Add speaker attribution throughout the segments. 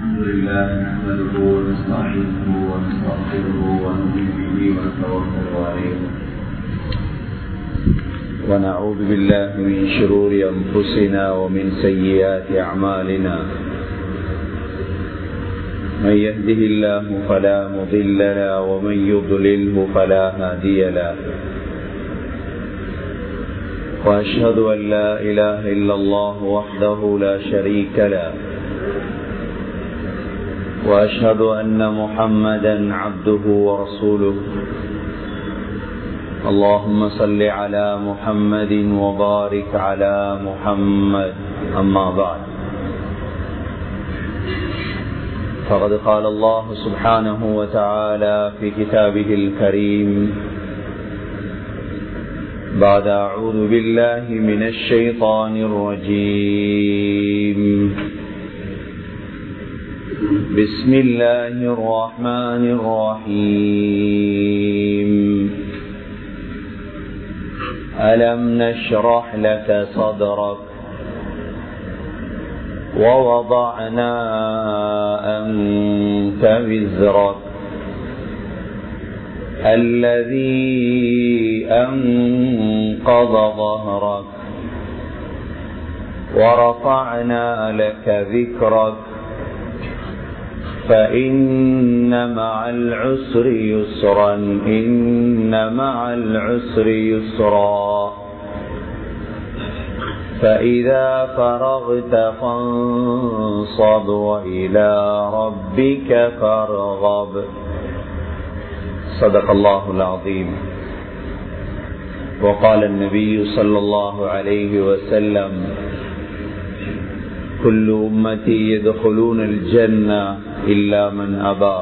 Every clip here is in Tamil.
Speaker 1: الحمد لله نحمده ونستعينه ونستغفره ونؤمن به ونتوكل عليه ونعوذ بالله من شرور انفسنا ومن سيئات اعمالنا من يهده الله فلا مضل له ومن يضلله فلا هادي له واشهد ان لا اله الا الله وحده لا شريك له واشهد ان محمدا عبده ورسوله اللهم صل على محمد وبارك على محمد اما بعد فقد قال الله سبحانه وتعالى في كتابه الكريم بعد أعوذ بالله من الشيطان الرجيم بسم الله الرحمن الرحيم ألم نشرح لك صدرك ووضعنا أنك وزرك الذي أنقض ظهرك ورفعنا لك ذكرك فإن مع العسر يسرا إن مع العسر يسرا فإذا فرغت فانصب وإلى ربك فارغب صدق الله العظيم وقال النبي صلى الله عليه وسلم كل أمتي يدخلون الجنة إلا من أبى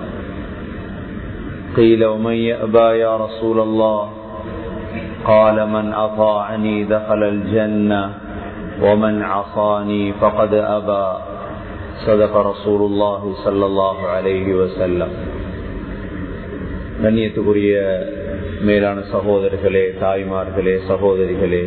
Speaker 1: قيل ومن يأبى يا رسول الله قال من أطاعني دخل الجنة ومن عصاني فقد أبى صدق رسول الله صلى الله عليه وسلم கண்ணியத்துக்குரிய மேலான சகோதரர்களே தாய்மார்களே சகோதரிகளே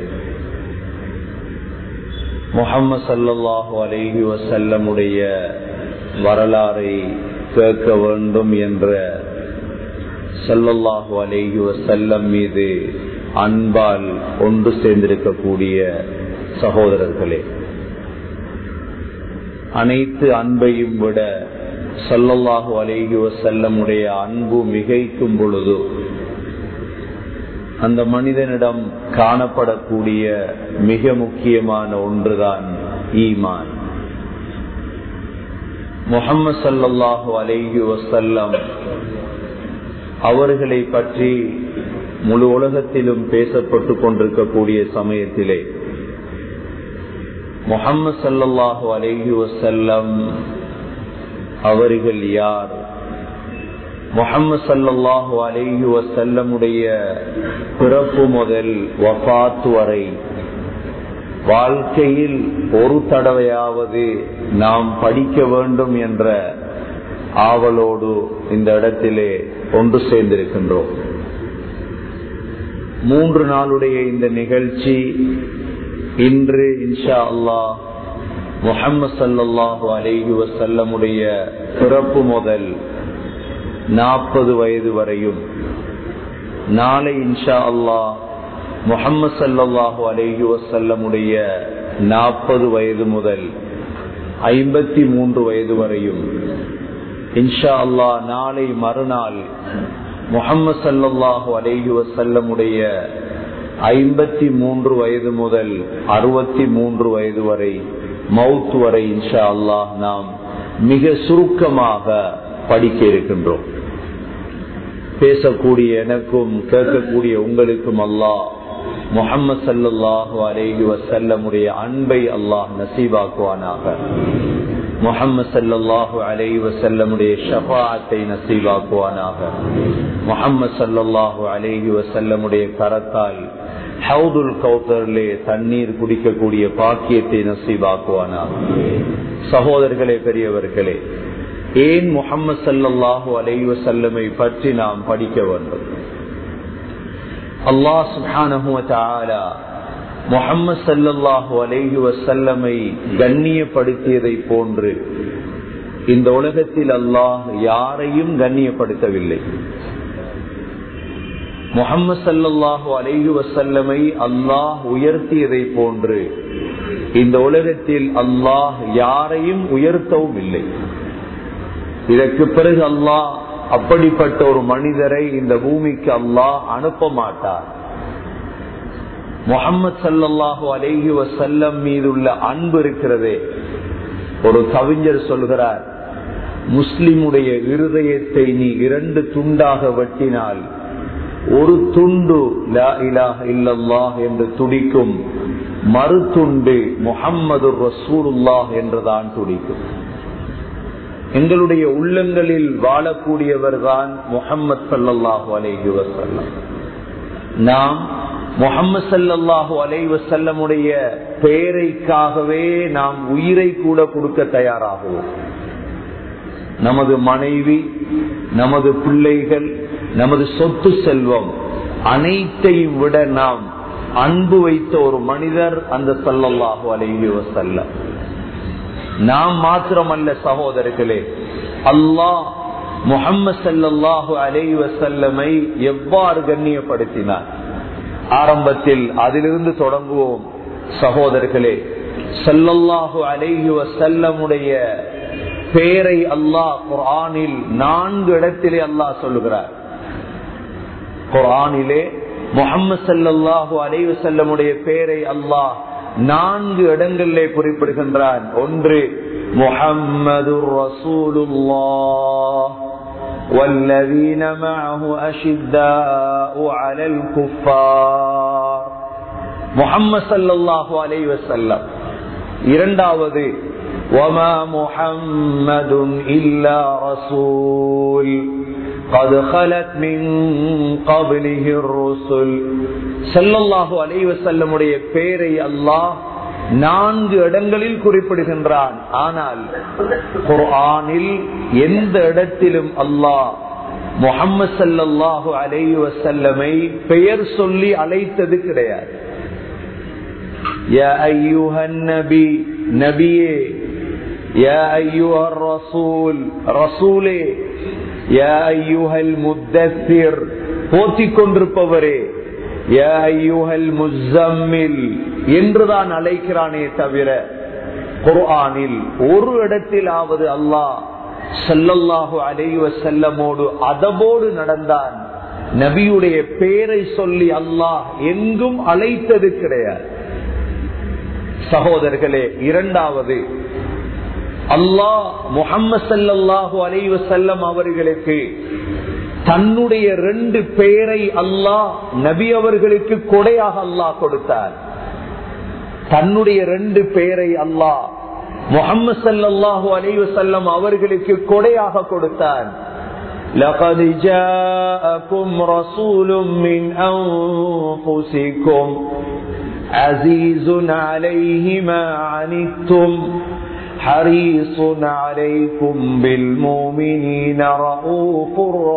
Speaker 1: முகம்மது சல்லாஹு அலைஹி வசல்லமுடைய வரலாறை கேட்க வேண்டும் என்ற சல்லல்லாஹு அலைஹி வசல்லம் மீது அன்பால் ஒன்று சேர்ந்திருக்கக்கூடிய சகோதரர்களே அனைத்து அன்பையும் விட சல்லல்லாஹு அலேஹி வசல்லமுடைய அன்பு மிகைக்கும் பொழுது அந்த மனிதனிடம் காணப்படக்கூடிய மிக முக்கியமான ஒன்றுதான் ஈமான் முகம்மது சல்லாஹூ அலேஹி வசல்லம் அவர்களை பற்றி முழு உலகத்திலும் பேசப்பட்டு கொண்டிருக்கக்கூடிய சமயத்திலே முகம்மது சல்லாஹூ அலேஹி வசல்லம் அவர்கள் யார் முகம்மது சல்லாஹு அலேஹி வசல்லமுடைய பிறப்பு முதல் வபாத்து வரை வாழ்க்கையில் ஒரு தடவையாவது நாம் படிக்க வேண்டும் என்ற ஆவலோடு இந்த இடத்திலே ஒன்று சேர்ந்திருக்கின்றோம் மூன்று நாளுடைய இந்த நிகழ்ச்சி இன்று இன்ஷா அல்லாஹ் முகம்மது சல்லாஹு அலேஹி வசல்லமுடைய பிறப்பு முதல் நாற்பது வயது வரையும் நாளை இன்ஷா அல்லாஹ் முகம்மது சல்லாஹு அலேஹி வசல்லமுடைய நாற்பது வயது முதல் ஐம்பத்தி மூன்று வயது வரையும் இன்ஷா அல்லாஹ் நாளை மறுநாள் முகம்மது சல்லாஹூ அலேஹி வசல்லமுடைய ஐம்பத்தி மூன்று வயது முதல் அறுபத்தி மூன்று வயது வரை மவுத் வரை இன்ஷா அல்லாஹ் நாம் மிக சுருக்கமாக படிக்க இருக்கின்றோம் பேசக்கூடிய எனக்கும் கேட்கக்கூடிய உங்களுக்கும் அல்லாஹ் முகம்மது சல்லாஹூ அலேஹி வசல்லமுடைய அன்பை அல்லாஹ் நசீபாக்குவானாக முகம்மது சல்லாஹூ அலேஹி வசல்லமுடைய ஷபாத்தை நசீபாக்குவானாக முகம்மது சல்லாஹூ அலேஹி வசல்லமுடைய கரத்தால் ஹவுதுல் கௌத்தரிலே தண்ணீர் குடிக்கக்கூடிய பாக்கியத்தை நசீபாக்குவானாக சகோதரர்களே பெரியவர்களே ஏன் முகம்மது சல்லாஹூ அலைவ செல்லமை பற்றி நாம் படிக்க வேண்டும் அல்லாஹ் சுஹானஹுவ முகம்மது சல்லல்லாஹு அலைஹி வசல்லமை கண்ணியப்படுத்தியதை போன்று இந்த உலகத்தில் அல்லாஹ் யாரையும் கண்ணியப்படுத்தவில்லை முகமது சல்லாஹூ அலைஹி வசல்லமை அல்லாஹ் உயர்த்தியதை போன்று இந்த உலகத்தில் அல்லாஹ் யாரையும் உயர்த்தவும் இல்லை இதற்கு பிறகு அல்லாஹ் அப்படிப்பட்ட ஒரு மனிதரை இந்த பூமிக்கு அல்லாஹ் அனுப்ப மாட்டார் முகமது சல்லாஹூ அலைஹி வசல்லம் மீதுள்ள அன்பு இருக்கிறதே ஒரு கவிஞர் சொல்கிறார் முஸ்லிமுடைய இருதயத்தை நீ இரண்டு துண்டாக வெட்டினால் ஒரு துண்டு லா இலாஹ இல்லல்லாஹ் என்று துடிக்கும் மறு துண்டு முகம்மது ரசூலுல்லாஹ் என்றுதான் துடிக்கும் எங்களுடைய உள்ளங்களில் வாழக்கூடியவர் தான் முகம்மது சல்லாஹூ அலைஹி வசல்லம் நாம் முகம்மது சல்லாஹூ அலை வசல்லமுடைய பெயரைக்காகவே நாம் உயிரை கூட கொடுக்க தயாராகுவோம் நமது மனைவி நமது பிள்ளைகள் நமது சொத்து செல்வம் அனைத்தையும் விட நாம் அன்பு வைத்த ஒரு மனிதர் அந்த சல்லல்லாஹு அலைஹி வசல்லம் நாம் மாத்திரமல்ல சகோதரர்களே அல்லாஹ் முகம்மது சல்லாஹு அலைஹி வசல்லமை எவ்வாறு கண்ணியப்படுத்தினார் ஆரம்பத்தில் அதிலிருந்து தொடங்குவோம் சகோதரர்களே சல்லல்லாஹு அலைஹி வசல்லமுடைய பேரை அல்லாஹ் குரானில் நான்கு இடத்திலே அல்லாஹ் சொல்லுகிறார் குரானிலே முகமது சல்லாஹு அலைவு செல்லமுடைய பேரை அல்லாஹ் நான்கு இடங்களிலே குறிப்பிடுகின்றான் ஒன்று முகம்மது ரசூலுல்லாஹ் والذين معه أشداء على الكفار محمد صلى الله عليه وسلم இரண்டாவது وما محمد إلا رسول قد خلت من قبله الرسل செல்லல்லாஹு அலைஹி வஸல்லமுடைய பேரை அல்லாஹ் நான்கு இடங்களில் குறிப்பிடுகின்றான் ஆனால் குர்ஆனில் எந்த இடத்திலும் அல்லாஹ் முகம்மது சல்லாஹூ அலைஹி வசல்லமை பெயர் சொல்லி அழைத்தது கிடையாது யா ஐயுஹன் நபி நபியே யா ஐயுஹர் ரசூல் ரசூலே யா ஐயுஹல் முத்தசிர் போத்திக் கொண்டிருப்பவரே யா ஐயுஹல் முசம்மில் என்றுதான் அழைக்கிறானே தவிர குர்ஆனில் ஒரு இடத்திலாவது அல்லாஹ் சல்லல்லாஹு அலைவ செல்லமோடு அதபோடு நடந்தான் நபியுடைய பேரை சொல்லி அல்லாஹ் எங்கும் அழைத்தது கிடையாது சகோதரர்களே இரண்டாவது அல்லாஹ் முகம்மது சல்லாஹூ அலைவ செல்லம் அவர்களுக்கு தன்னுடைய ரெண்டு பேரை அல்லாஹ் நபி அவர்களுக்கு கொடையாக அல்லாஹ் கொடுத்தார் தன்னுடைய ரெண்டு பேரை அல்லாஹ் முகம்மது சல்லாஹூ அலைவ செல்லம் அவர்களுக்கு கொடையாக கொடுத்தான் لقد جاءكم رسول من أنفسكم عزيز عليه ما عنتم حريص عليكم بالمؤمنين رؤوف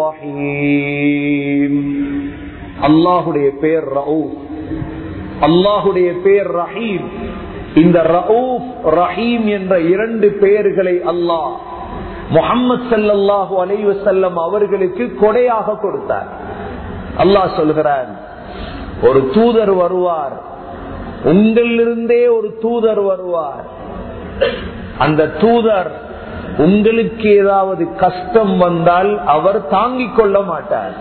Speaker 1: رحيم அல்லாஹுடைய பேர் ரவுப் அல்லாஹுடைய பேர் ரஹீம் இந்த ரவுப் ரஹீம் என்ற இரண்டு பெயர்களை அல்லாஹ் முகம்மது சல்லாஹூ அலைவ செல்லம் அவர்களுக்கு கொடையாக கொடுத்தார் அல்லாஹ் சொல்கிறான் ஒரு தூதர் வருவார் உங்களிலிருந்தே ஒரு தூதர் வருவார் அந்த தூதர் உங்களுக்கு ஏதாவது கஷ்டம் வந்தால் அவர் தாங்கிக் கொள்ள மாட்டார்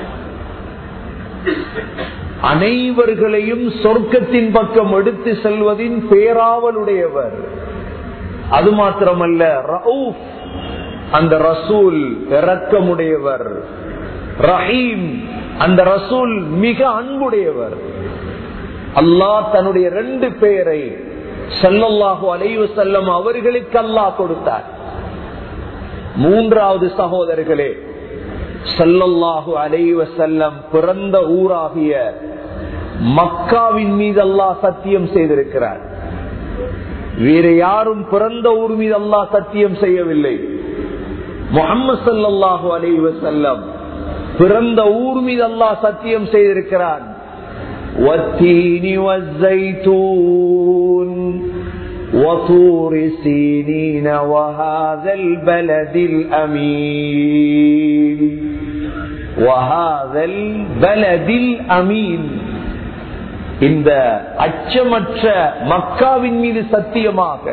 Speaker 1: அனைவர்களையும் சொர்க்கத்தின் பக்கம் எடுத்து செல்வதின் பேராவலுடையவர் அது மாத்திரமல்ல ரவுப் அந்த ரசூல் இறக்கமுடையவர் ரஹீம் அந்த ரசூல் மிக அன்புடையவர் அல்லாஹ் தன்னுடைய ரெண்டு பேரை சல்லல்லாஹு அலைவு செல்லம் அவர்களுக்கு அல்லாஹ் கொடுத்தார் மூன்றாவது சகோதரர்களே சல்லல்லாஹு அலைவ செல்லம் பிறந்த ஊராகிய மக்காவின் மீது அல்லாஹ் சத்தியம் செய்திருக்கிறார் வேற யாரும் பிறந்த ஊர் மீது அல்லாஹ் சத்தியம் செய்யவில்லை முகமது சல்லாஹூ அலைவ செல்லம் பிறந்த ஊர் மீது அல்லாஹ் சத்தியம் செய்திருக்கிறான் والتين والزيتون وطور سينين وهذا البلد الأمين وهذا البلد الأمين இந்த அச்சமற்ற மக்காவின் மீது சத்தியமாக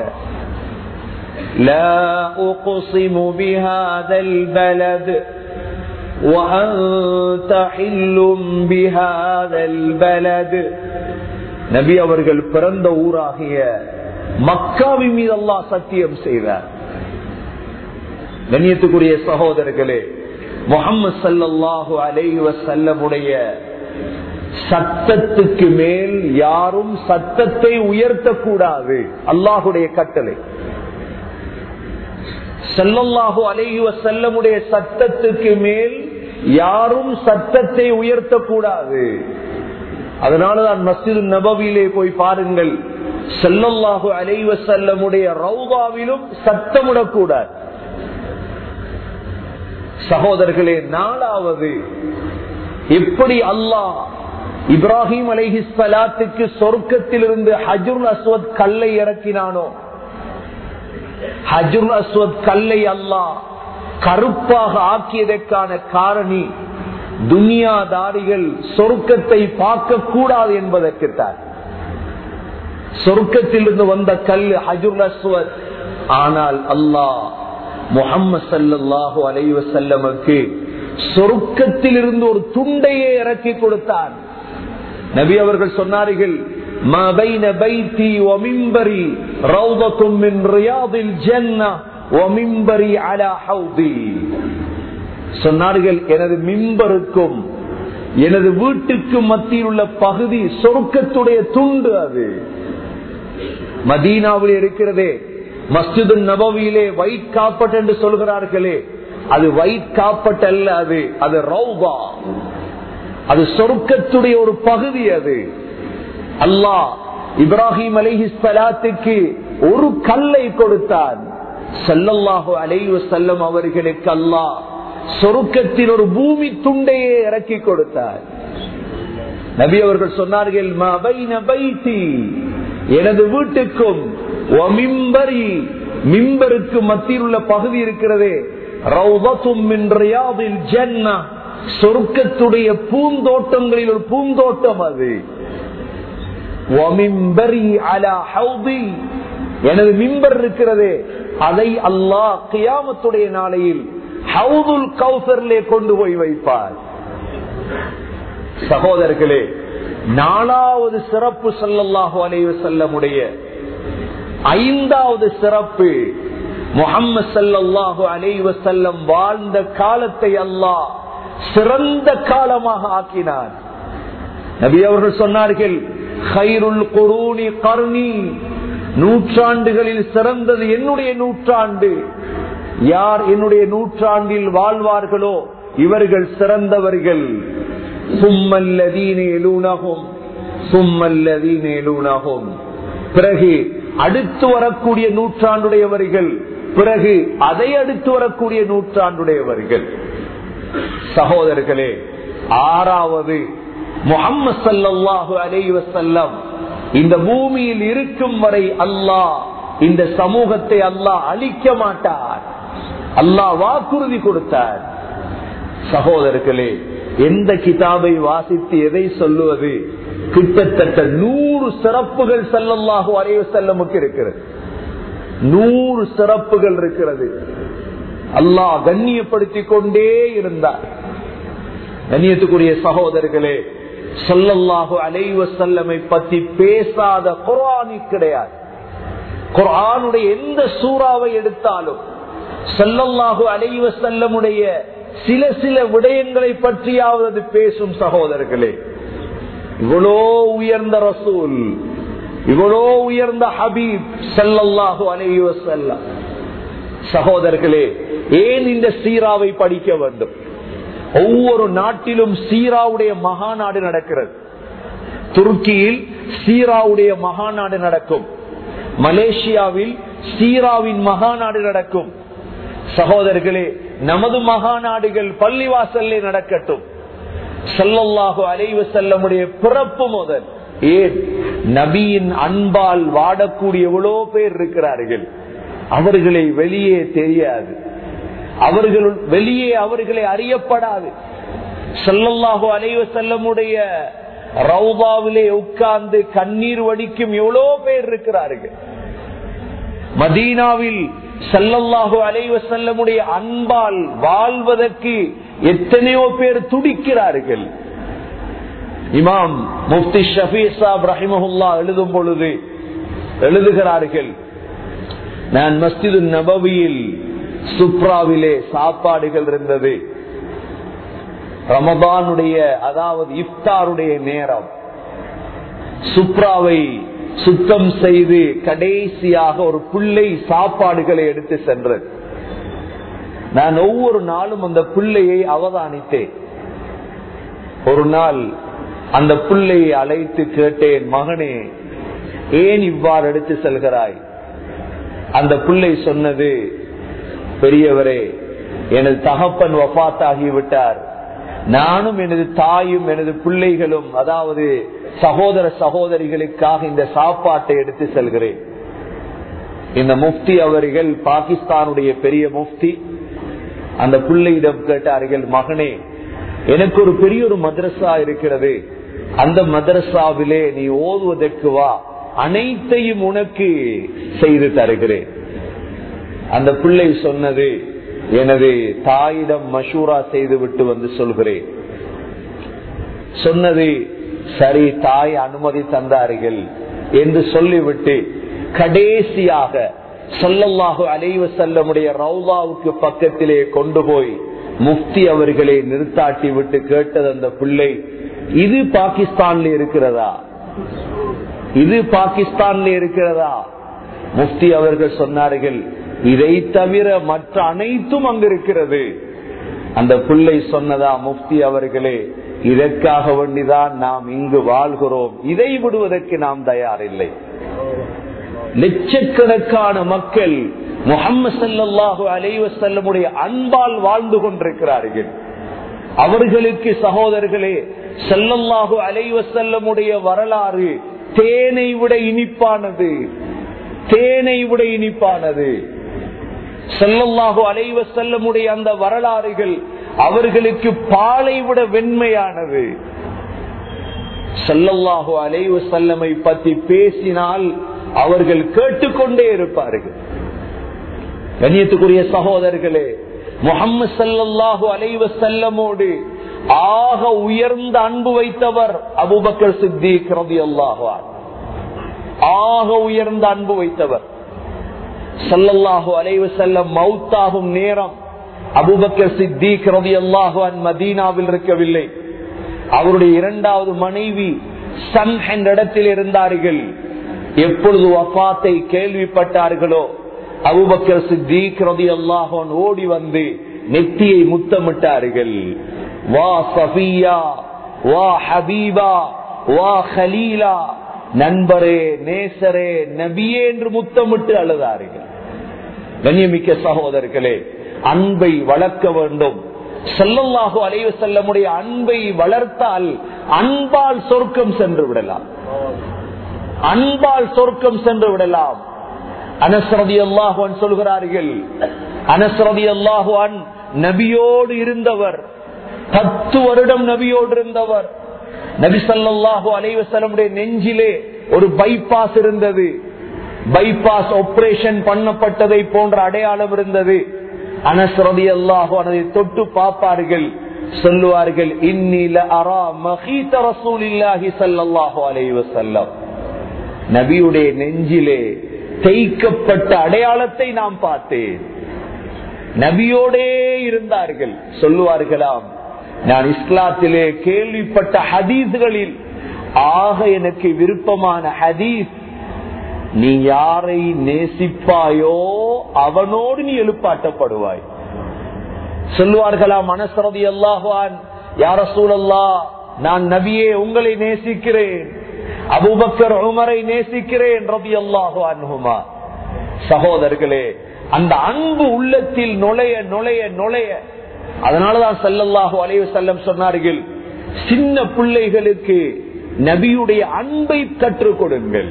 Speaker 1: لا أقسم بهذا البلد وأنت حل بهذا البلد நபி அவர்கள் பிறந்த ஊராகிய மக்காவின் மீது அல்லாஹ் சத்தியம் செய்தார் கண்ணியத்துக்குரிய சகோதரர்களே முகமது சல்லாஹூ அலைஹி வசல்லமுடைய சத்தத்துக்கு மேல் யாரும் சத்தத்தை உயர்த்தக்கூடாது அல்லாஹுடைய கட்டளை செல்லல்லாஹு அலைஹி வசல்லமுடைய சத்தத்துக்கு மேல் யாரும் சத்தத்தை உயர்த்தக்கூடாது அதனாலதான் மஸ்ஜிது நபவியிலே போய் பாருங்கள் செல்லல்லாஹு அலைவ செல்லமுடைய ரவுதாவிலும் சத்தமிடக்கூடாது சகோதரர்களே நாலாவது எப்படி அல்லாஹ் இப்ராஹிம் அலைஹி சலாத்துக்கு சொர்க்கத்திலிருந்து ஹஜுர் அஸ்வத் கல்லை இறக்கினானோ ஹஜுர் அஸ்வத் கல்லை அல்லாஹ் கருப்பாக ஆக்கியதற்கான காரணி துனியாதாரிகள் சொர்க்கத்தை பார்க்க கூடாது என்பதற்குத்தான் சொர்க்கத்திலிருந்து வந்த கல் ஹஜுர் அஸ்வத் ஆனால் அல்லாஹ் முகம்மது சல்லாஹூ அலைவசல்லமுக்கு சொர்க்கத்திலிருந்து ஒரு துண்டையே இறக்கி கொடுத்தான் நபி அவர்கள் சொன்னார்கள் ما بين بيتي ومنبري روضة من رياض الجنة ومنبري على حوضي சொன்னார்கள் எனது மிம்பருக்கும் எனது வீட்டுக்கும் மத்தியில் உள்ள பகுதி சொர்க்கத்துடைய துண்டு அது மதீனாவில் இருக்கிறதே மஸ்ஜிது நபவியிலே வைட் காப்பட் என்று சொல்கிறார்களே அது வைட் காப்பட் அல்ல அது அது ரவுபா அது சொர்க்கத்துடைய ஒரு பகுதி அது அல்லாஹ் இப்ராஹிம் அலிஹி சலாத்துக்கு ஒரு கல்லை கொடுத்தான் சல்லல்லாஹு அலைவ செல்லம் அவர்களுக்கு அல்லாஹ் சொருக்கத்தில் ஒரு பூமி துண்டையே இறக்கி கொடுத்தார் நபி அவர்கள் சொன்னார்கள் எனது வீட்டுக்கும் மிம்பருக்கு மத்தியில் உள்ள பகுதி இருக்கிறதே சொருக்கத்துடைய பூந்தோட்டங்களில் ஒரு பூந்தோட்டம் அது எனது மிம்பர் இருக்கிறதே அதை அல்லாஹ் கியாமத்துடைய நாளையில் ஹவுதுல் கௌசர்லே கொண்டு போய் வைப்பார் சகோதரர்களே நாலாவது சிறப்பு சல்லல்லாஹு அலைவ செல்லமுடைய ஐந்தாவது சிறப்பு முகம்மது சல்லாஹு அலைவ செல்லம் வாழ்ந்த காலத்தை அல்லாஹ் சிறந்த காலமாக ஆக்கினார் நபி அவர்கள் சொன்னார்கள் ஹைருல் குரூனி கர்ணி நூற்றாண்டுகளில் சிறந்தது என்னுடைய நூற்றாண்டு யார் என்னுடைய நூற்றாண்டில் வாழ்வார்களோ இவர்கள் சிறந்தவர்கள் பிறகு அடுத்து வரக்கூடிய நூற்றாண்டுடையவர்கள் பிறகு அதை அடுத்து வரக்கூடிய நூற்றாண்டுடையவர்கள் சகோதரர்களே ஆறாவது முகம்மது சல்லாஹு அலைவசல்லம் இந்த பூமியில் இருக்கும் வரை அல்லாஹ் இந்த சமூகத்தை அல்லாஹ் அழிக்க மாட்டார் அல்லாஹ் வாக்குறுதி கொடுத்தார் சகோதரர்களே எந்த கிதாபை வாசித்து எதை சொல்லுவது கிட்டத்தட்ட நூறு சிறப்புகள் செல்லல்லாஹு அறைய செல்லமுக்கு இருக்கிறது நூறு சிறப்புகள் இருக்கிறது அல்லாஹ் கண்ணியப்படுத்திக் கொண்டே இருந்தார் கண்ணியத்துக்குரிய சகோதரர்களே சொல்லல்லாஹு அலைவ செல்லமை பத்தி பேசாத குரானி கிடையாது குரானுடைய எந்த சூறாவை எடுத்தாலும் சொல்லல்லாஹு அலைவ செல்லமுடைய சில சில விடயங்களை பற்றியாவது பேசும் சகோதரர்களே இவ்வளோ உயர்ந்த ரசூல் இவ்வளோ உயர்ந்த ஹபீப் சல்லல்லாஹு அலைவ செல்லம் சகோதரர்களே ஏன் இந்த சீராவை படிக்க வேண்டும் ஒவ்வொரு நாட்டிலும் சீராவுடைய மகாநாடு நடக்கிறது துருக்கியில் சீராவுடைய மகாநாடு நடக்கும் மலேசியாவில் சீராவின் மகாநாடு நடக்கும் சகோதரர்களே நமது மகாநாடுகள் பள்ளிவாசல்லே நடக்கட்டும் செல்லல்லாஹு அலைவு செல்லமுடைய பிறப்பு முதல் ஏன் நபியின் அன்பால் வாடக்கூடிய எவ்வளோ பேர் இருக்கிறார்கள் அவர்களை வெளியே தெரியாது அவர்கள் வெளியே அவர்களை அறியப்படாது செல்லல்லாஹோ அலைவ செல்லமுடைய ரவுபாவிலே உட்கார்ந்து கண்ணீர் வடிக்கும் எவ்வளோ பேர் இருக்கிறார்கள் மதீனாவில் செல்லல்லாஹோ அலைவ செல்லமுடைய அன்பால் வாழ்வதற்கு எத்தனையோ பேர் துடிக்கிறார்கள் இமாம் முப்தி ஷபீ சாப் ரஹிமஹுல்லா எழுதும் பொழுது எழுதுகிறார்கள் நான் மஸ்ஜிது நபவியில் சுப்ராவிலே சாப்பாடுகள் இருந்தது ரமதானுடைய அதாவது இஃப்தாருடைய நேரம் சுப்ராவை சுத்தம் செய்து கடைசியாக ஒரு பிள்ளை சாப்பாடுகளை எடுத்து சென்றது நான் ஒவ்வொரு நாளும் அந்த பிள்ளையை அவதானித்தேன் ஒரு நாள் அந்த பிள்ளையை அழைத்து கேட்டேன் மகனே ஏன் இவ்வாறு எடுத்து செல்கிறாய் அந்த பிள்ளை சொன்னது பெரியவரே எனது தகப்பன் வபாத்தாகி விட்டார் நானும் எனது தாயும் எனது பிள்ளைகளும் அதாவது சகோதர சகோதரிகளுக்காக இந்த சாப்பாட்டை எடுத்து செல்கிறேன் இந்த முஃப்தி அவர்கள் பாகிஸ்தானுடைய பெரிய முஃப்தி அந்த பிள்ளையிடம் கேட்டார்கள் மகனே எனக்கு ஒரு பெரிய ஒரு மதரசா இருக்கிறது அந்த மதரசாவிலே நீ ஓதுவதற்கு வா அனைத்தையும் உனக்கு செய்து தருகிறேன் அந்த பிள்ளை சொன்னது எனது தாயிடம் மஷூரா செய்து விட்டு வந்து சொல்கிறேன் சொன்னது சரி தாய் அனுமதி தந்தார்கள் என்று சொல்லிவிட்டு கடைசியாக சொல்லல்லாஹு அலைவ செல்லமுடைய ரவுதாவுக்கு பக்கத்திலே கொண்டு போய் முஃப்தி அவர்களை நிறுத்தாட்டி விட்டு கேட்டது அந்த பிள்ளை இது பாகிஸ்தான்ல இருக்கிறதா இது பாகிஸ்தான்ல இருக்கிறதா முஃப்தி அவர்கள் சொன்னார்கள் இதை தவிர மற்ற அனைத்தும் அங்கு இருக்கிறது அந்த பிள்ளை சொன்னதா முஃப்தி அவர்களே இதற்காக வேண்டிதான் நாம் இங்கு வாழ்கிறோம் இதை விடுவதற்கு நாம் தயாரில்லை லட்சக்கணக்கான மக்கள் முகம்மது சல்லாஹூ அலைவசல்லமுடைய அன்பால் வாழ்ந்து கொண்டிருக்கிறார்கள் அவர்களுக்கு சகோதரர்களே செல்லல்லாஹு அலைவசல்லமுடைய வரலாறு தேனை விட இனிப்பானது தேனை விட இனிப்பானது செல்லல்லாஹு அலைவ செல்லமுடைய அந்த வரலாறுகள் அவர்களுக்கு பாலை விட வெண்மையானது செல்லல்லாஹு அலைவ செல்லமை பற்றி பேசினால் அவர்கள் கேட்டுக்கொண்டே இருப்பார்கள் கண்ணியத்துக்குரிய சகோதரர்களே முகம்மது சல்லாஹு அலைவ செல்லமோடு ஆக உயர்ந்த அன்பு வைத்தவர் அபுபக்கர் சித்திக் ரவி அல்லாஹான் ஆக உயர்ந்த அன்பு வைத்தவர் சல்லல்லாஹு அலைவ செல்லம் மவுத்தாகும் நேரம் அபுபக்கர் சித்திக் ரவி அல்லாஹான் மதீனாவில் இருக்கவில்லை அவருடைய இரண்டாவது மனைவி சன் என்ற இடத்தில் இருந்தார்கள் எப்பொழுது வஃத்தை கேள்விப்பட்டார்களோ அபுபக்கர் சித்திக் ரவி அல்லாஹான் ஓடி வந்து நெத்தியை முத்தமிட்டார்கள் வா சபியா வா ஹபீபா வா ஹலீலா நண்பரே நேசரே நபியே என்று முத்தமிட்டு அழுதார்கள் கண்ணியமிக்க சகோதரர்களே அன்பை வளர்க்க வேண்டும் செல்லல்லாஹு அலைவ செல்லமுடைய அன்பை வளர்த்தால் அன்பால் சொர்க்கம் சென்று விடலாம் அன்பால் சொர்க்கம் சென்று விடலாம் அனஸ்ரதி அல்லாஹுவன் சொல்கிறார்கள் அனஸ்ரதி அல்லாஹுவன் நபியோடு இருந்தவர் பத்து வருடம் நபியோடு இருந்தவர் நபி சல்லாஹு அலைவசலமுடைய நெஞ்சிலே ஒரு பைபாஸ் இருந்தது பைபாஸ் ஆபரேஷன் பண்ணப்பட்டதை போன்ற அடையாளம் இருந்தது அனஸ்ரதி அல்லாஹு அதை தொட்டு பார்ப்பார்கள் சொல்லுவார்கள் இன்னில அரா மஹீத ரசூலில்லாஹி ஸல்லல்லாஹு அலைஹி வஸல்லம் நபியுடைய நெஞ்சிலே தேய்க்கப்பட்ட அடையாளத்தை நாம் பார்த்தேன் நபியோடே இருந்தார்கள் சொல்லுவார்களாம் நான் இஸ்லாத்திலே கேள்விப்பட்ட ஹதீஸ்களில் ஆக எனக்கு விருப்பமான ஹதீஸ் நீ யாரை நேசிப்பாயோ அவனோடு நீ எழுப்பாட்டப்படுவாய் சொல்லுவார்களா மனசரதி அல்லாஹான் யார சூழல்லா நான் நபியே உங்களை நேசிக்கிறேன் அபுபக்கர் உமரை நேசிக்கிறேன் ரபி அல்லாஹு அன்ஹுமா சகோதரர்களே அந்த அன்பு உள்ளத்தில் நுழைய நுழைய நுழைய அதனாலதான் செல்லல்லாஹு அலைவு செல்லம் சொன்னார்கள் சின்ன பிள்ளைகளுக்கு
Speaker 2: நபியுடைய அன்பை கற்றுக் கொடுங்கள்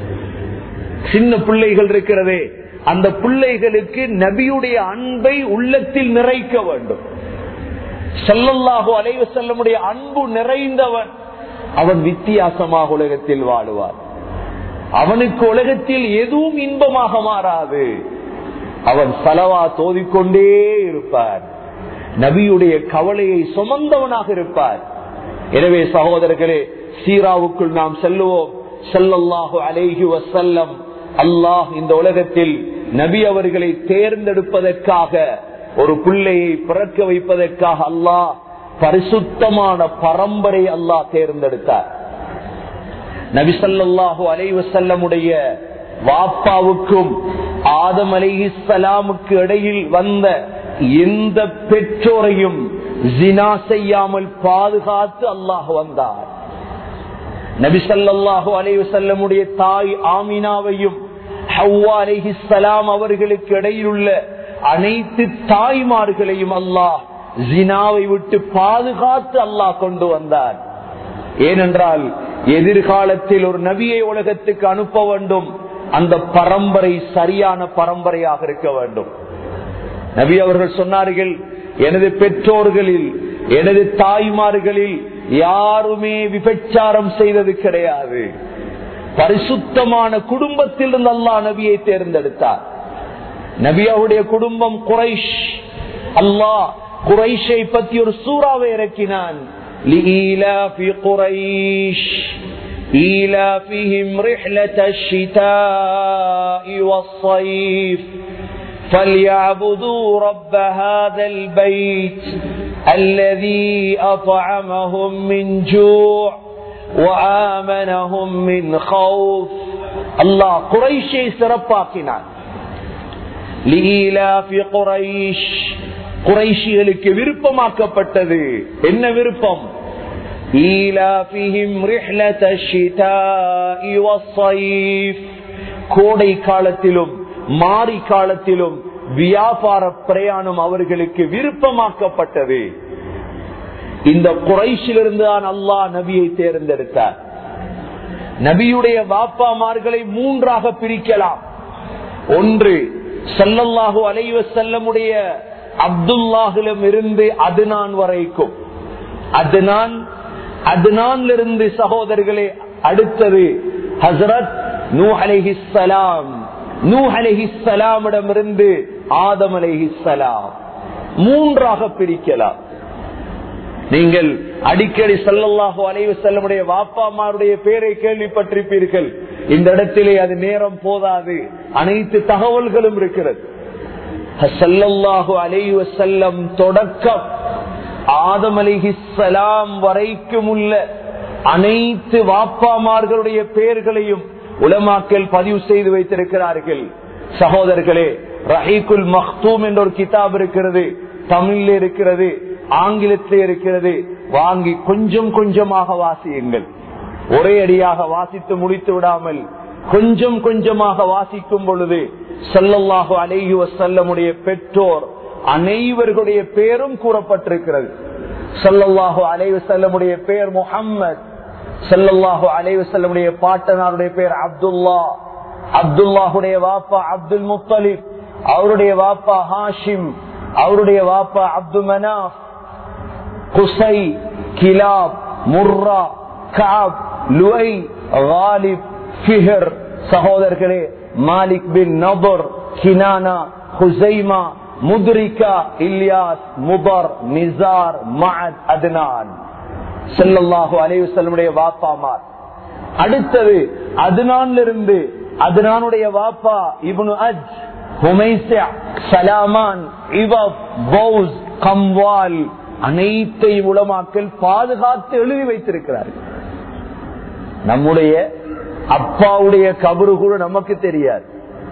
Speaker 2: சின்ன பிள்ளைகள் இருக்கிறதே அந்த பிள்ளைகளுக்கு நபியுடைய அன்பை உள்ளத்தில் நிறைக்க வேண்டும் செல்லல்லாஹு அலைவ செல்லமுடைய அன்பு நிறைந்தவன் அவன் வித்தியாசமாக உலகத்தில் வாழுவார் அவனுக்கு உலகத்தில் எதுவும் இன்பமாக மாறாது அவன் சலவா தோதிக்கொண்டே இருப்பார் நபியுடைய கவலையை சுமந்தவனாக இருப்பார் எனவே சகோதரர்களே சீராவுக்குள் நாம் செல்லுவோம் செல்லல்லாஹு அலேஹி வசல்லம் அல்லாஹ் இந்த உலகத்தில் நபி அவர்களை தேர்ந்தெடுப்பதற்காக ஒரு பிள்ளையை பிறக்க வைப்பதற்காக அல்லாஹ் பரிசுத்தமான பரம்பரை அல்லாஹ் தேர்ந்தெடுத்தார் நபிசல்லாஹு அலைவசல்லமுடைய வாப்பாவுக்கும் ஆதம் அலிஹிசலாமுக்கு இடையில் வந்த எந்த பெற்றோரையும் ஜினா செய்யாமல் பாதுகாத்து அல்லாஹ் வந்தார் நபிசல்லாஹு அலைவசல்லமுடைய தாய் ஆமினாவையும் ஹவ்வா அலிஹிசலாம் அவர்களுக்கு இடையில் உள்ள அனைத்து தாய்மார்களையும் அல்லாஹ் ஜினாவை விட்டு பாதுகாத்து அல்லாஹ் கொண்டு வந்தார் ஏனென்றால் எதிர்காலத்தில் ஒரு நபியை உலகத்துக்கு அனுப்ப வேண்டும் அந்த பரம்பரை சரியான பரம்பரையாக இருக்க வேண்டும் நபி அவர்கள் சொன்னார்கள் எனது பெற்றோர்களில் எனது தாய்மார்களில் யாருமே விபச்சாரம் செய்தது கிடையாது பரிசுத்தமான குடும்பத்தில் இருந்து அல்லா நபியை தேர்ந்தெடுத்தார் நபியாவுடைய குடும்பம் குறைஷ் அல்லாஹ் குறைஷை பற்றி ஒரு சூறாவை இறக்கினான் لإيلاف قريش إيلافهم رحلة الشتاء والصيف فليعبدوا رب هذا البيت الذي أطعمهم من جوع وآمنهم من خوف الله قريشي سرباكنا لإيلاف قريش குறைஷிகளுக்கு விருப்பமாக்கப்பட்டது என்ன விருப்பம் கோடை காலத்திலும் மாறி காலத்திலும் வியாபார பிரயாணம் அவர்களுக்கு விருப்பமாக்கப்பட்டது இந்த குறைஷிலிருந்து தான் அல்லாஹ் நபியை தேர்ந்தெடுத்தார் நபியுடைய வாப்பாமார்களை மூன்றாக பிரிக்கலாம் ஒன்று சல்லல்லாஹு அலைவ செல்லமுடைய அப்துல்லாஹிலும் இருந்து அதுனான் வரைக்கும் அதுனான் அதுனான்லிருந்து சகோதரர்களே அடுத்தது ஹசரத் நூ அலைஹிஸ்ஸலாம் நூ அலைஹிஸ்ஸலாமிடம் இருந்து ஆதம் அலைஹிஸ்ஸலாம் மூன்றாக பிரிக்கலாம் நீங்கள் அடிக்கடி சல்லல்லாஹு அலைவு செல்லமுடைய வாப்பாமாருடைய பேரை கேள்விப்பட்டிருப்பீர்கள் இந்த இடத்திலே அது நேரம் போதாது அனைத்து தகவல்களும் இருக்கிறது சல்லல்லாஹு அலைவ செல்லம் தொடக்கம் ஆதம் அலிஹிசலாம் வரைக்கும் உள்ள அனைத்து வாப்பாமார்களுடைய பெயர்களையும் உலமாக்கல் பதிவு செய்து வைத்திருக்கிறார்கள் சகோதரர்களே ரஹீகுல் மக்தூம் என்ற ஒரு கிதாப் இருக்கிறது தமிழ்ல இருக்கிறது ஆங்கிலத்தில் இருக்கிறது வாங்கி கொஞ்சம் கொஞ்சமாக வாசியுங்கள் ஒரே அடியாக வாசித்து முடித்து விடாமல் கொஞ்சம் கொஞ்சமாக வாசிக்கும் பொழுது சல்லல்லாஹு அலைஹி வசல்லமுடைய பெற்றோர் அனைவர்களுடைய பேரும் கூறப்பட்டிருக்கிறது சல்லல்லாஹு அலைவு செல்லமுடைய பெயர் முகம்மது சல்லல்லாஹு அலைவு செல்லமுடைய பாட்டனாருடைய பெயர் அப்துல்லா அப்துல்லாஹுடைய வாப்பா அப்துல் முத்தலிப் அவருடைய வாப்பா ஹாஷிம் அவருடைய வாப்பா அப்துல் மனாஃப் குசை கிலாப் முர்ரா காப் லுவை காலிப் ஃபிஹர் சகோதரர்களே Malik bin Nadr Kinana Khuzaima Mudrika Ilyas Mudar Nizar Ma'add Adnan செல்லல்லாஹு அலைவசல்லுடைய வாப்பாமார் அடுத்தது அதுனான்ல இருந்து அதுனானுடைய வாப்பா இப்னு அஜ் ஹுமைசா சலாமான் இவப் பௌஸ் கம்வால் அனைத்தை உளமாக்கல் பாதுகாத்து எழுதி வைத்திருக்கிறார்கள் நம்முடைய அப்பாவுடைய கபரு கூட நமக்கு தெரியாது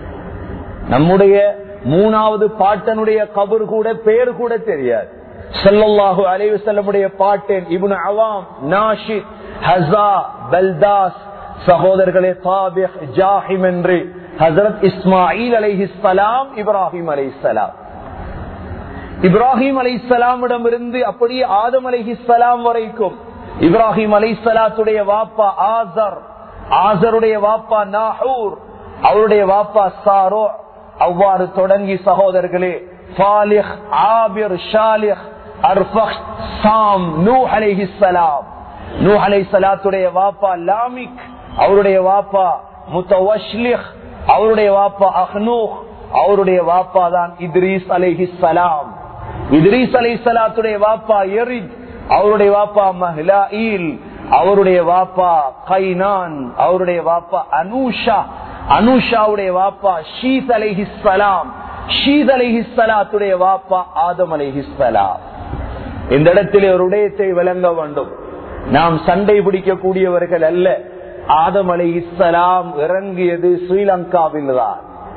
Speaker 2: நம்முடைய மூணாவது பாட்டனுடைய கபர் கூட பெயர் கூட தெரியாது சல்லல்லாஹு அலைவு செல்லமுடைய பாட்டேன் இபுன் அவாம் நாஷித் ஹசா பல்தாஸ் சகோதரர்களே தாபிக் ஜாஹிம் என்று ஹசரத் இஸ்மாயில் அலைஹிஸ்லாம் இப்ராஹிம் அலைஹிஸ்லாம் இப்ராஹிம் அலைஹிஸ்லாமிடம் இருந்து அப்படியே ஆதம் அலைஹிஸ்லாம் வரைக்கும் இப்ராஹிம் அலைசலாத்துடைய வாப்பா ஆசர் ஆசருடைய வாப்பா நாகூர் அவருடைய வாப்பா சாரோ அவ்வாறு தொடங்கி சகோதரர்களே ஃபாலிஹ் ஆபிர் ஷாலிஹ் அர்ஃபக் சாம் நூ அலைஹிஸ்ஸலாம் நூ அலைஹிஸ்ஸலாத்துடைய வாப்பா லாமிக் அவருடைய வாப்பா முத்தவஷ்லிஹ் அவருடைய வாப்பா அஹ்னூஹ் அவருடைய வாப்பா தான் இத்ரீஸ் அலைஹிஸ்ஸலாம் இத்ரீஸ் அலைஹிஸ்ஸலாத்துடைய வாப்பா எரித் அவருடைய வாப்பா மஹ்லாயில் அவருடைய வாப்பா கைனான் அவருடைய வாப்பா அனூஷா அனுஷாவுடைய வாப்பா ஷீத் அலைஹிஸ்ஸலாம் ஷீத் அலைஹிஸ்ஸலாத்துடைய வாப்பா ஆதம் அலைஹிஸ்ஸலாம் இந்த இடத்திலே ஒரு உடையத்தை விளங்க வேண்டும் நாம் சண்டை பிடிக்கக்கூடியவர்கள் அல்ல ஆதம் அலைஹிஸ்ஸலாம் இறங்கியது ஸ்ரீலங்காவில் தான்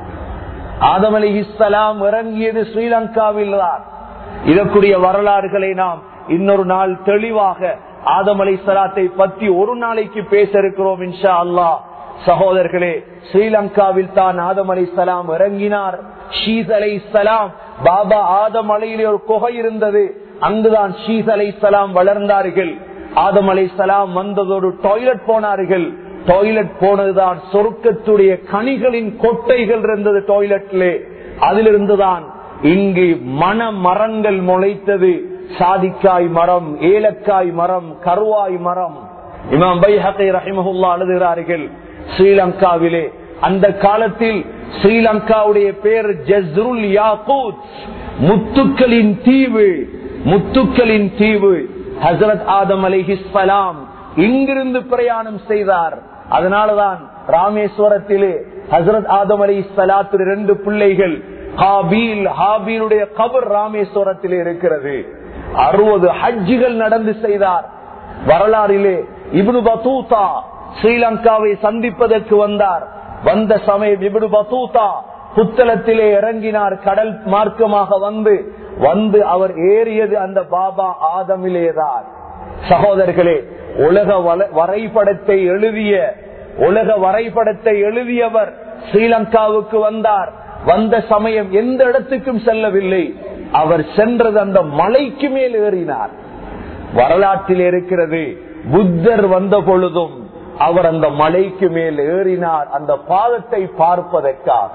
Speaker 2: ஆதம் அலைஹிஸ்ஸலாம் இறங்கியது ஸ்ரீலங்காவில் தான் இதற்குரிய வரலாறுகளை நாம் இன்னொரு நாள் தெளிவாக ஆதம் அலை சலாத்தை பற்றி ஒரு நாளைக்கு பேச இருக்கிறோம் இன்ஷா அல்லாஹ் சகோதரர்களே ஸ்ரீலங்காவில் தான் ஆதம் அலை சலாம் இறங்கினார் ஷீஸ் அலை சலாம் பாபா ஆதம் அலையிலே ஒரு குகை இருந்தது அங்குதான் ஷீஸ் அலை சலாம் வளர்ந்தார்கள் ஆதம் அலை சலாம் வந்ததோடு டாய்லெட் போனார்கள் டாய்லெட் போனதுதான் சொர்க்கத்துடைய கனிகளின் கொட்டைகள் இருந்தது டாய்லெட்லே அதிலிருந்துதான் இங்கு மன மரங்கள் முளைத்தது சாதிக்காய் மரம் ஏலக்காய் மரம் கருவாய் மரம் இமாம் பைஹத்தை ரஹிமஹுல்லா எழுதுகிறார்கள் ஸ்ரீலங்காவிலே அந்த காலத்தில் ஸ்ரீலங்காவுடைய பேர் ஜஸ்ருல் யாக்கூத் முத்துக்களின் தீவு முத்துக்களின் தீவு ஹசரத் ஆதம் அலிஹிஸ்லாம் இங்கிருந்து பிரயாணம் செய்தார் அதனாலதான் ராமேஸ்வரத்திலே ஹசரத் ஆதம் அலி சலாத்து ரெண்டு பிள்ளைகள் ஹாபீல் ஹாபீலுடைய கபர் ராமேஸ்வரத்திலே இருக்கிறது அறுபது ஹஜ்ஜுகள் நடந்து செய்தார் வரலாறிலே இப்னு பத்தூதா ஸ்ரீலங்காவை சந்திப்பதற்கு வந்தார் வந்த சமயம் இப்னு பத்தூதா புத்தளத்திலே இறங்கினார் கடல் மார்க்கமாக வந்து வந்து அவர் ஏறியது அந்த பாபா ஆதமிலேதான் சகோதரர்களே உலக வரைபடத்தை எழுதிய உலக வரைபடத்தை எழுதியவர் ஸ்ரீலங்காவுக்கு வந்தார் வந்த சமயம் எந்த இடத்துக்கும் செல்லவில்லை அவர் சென்றது அந்த மலைக்கு மேல் ஏறினார் வரலாற்றில் இருக்கிறது புத்தர் வந்த பொழுதும் அவர் அந்த மலைக்கு மேல் ஏறினார் அந்த பாதத்தை பார்ப்பதற்காக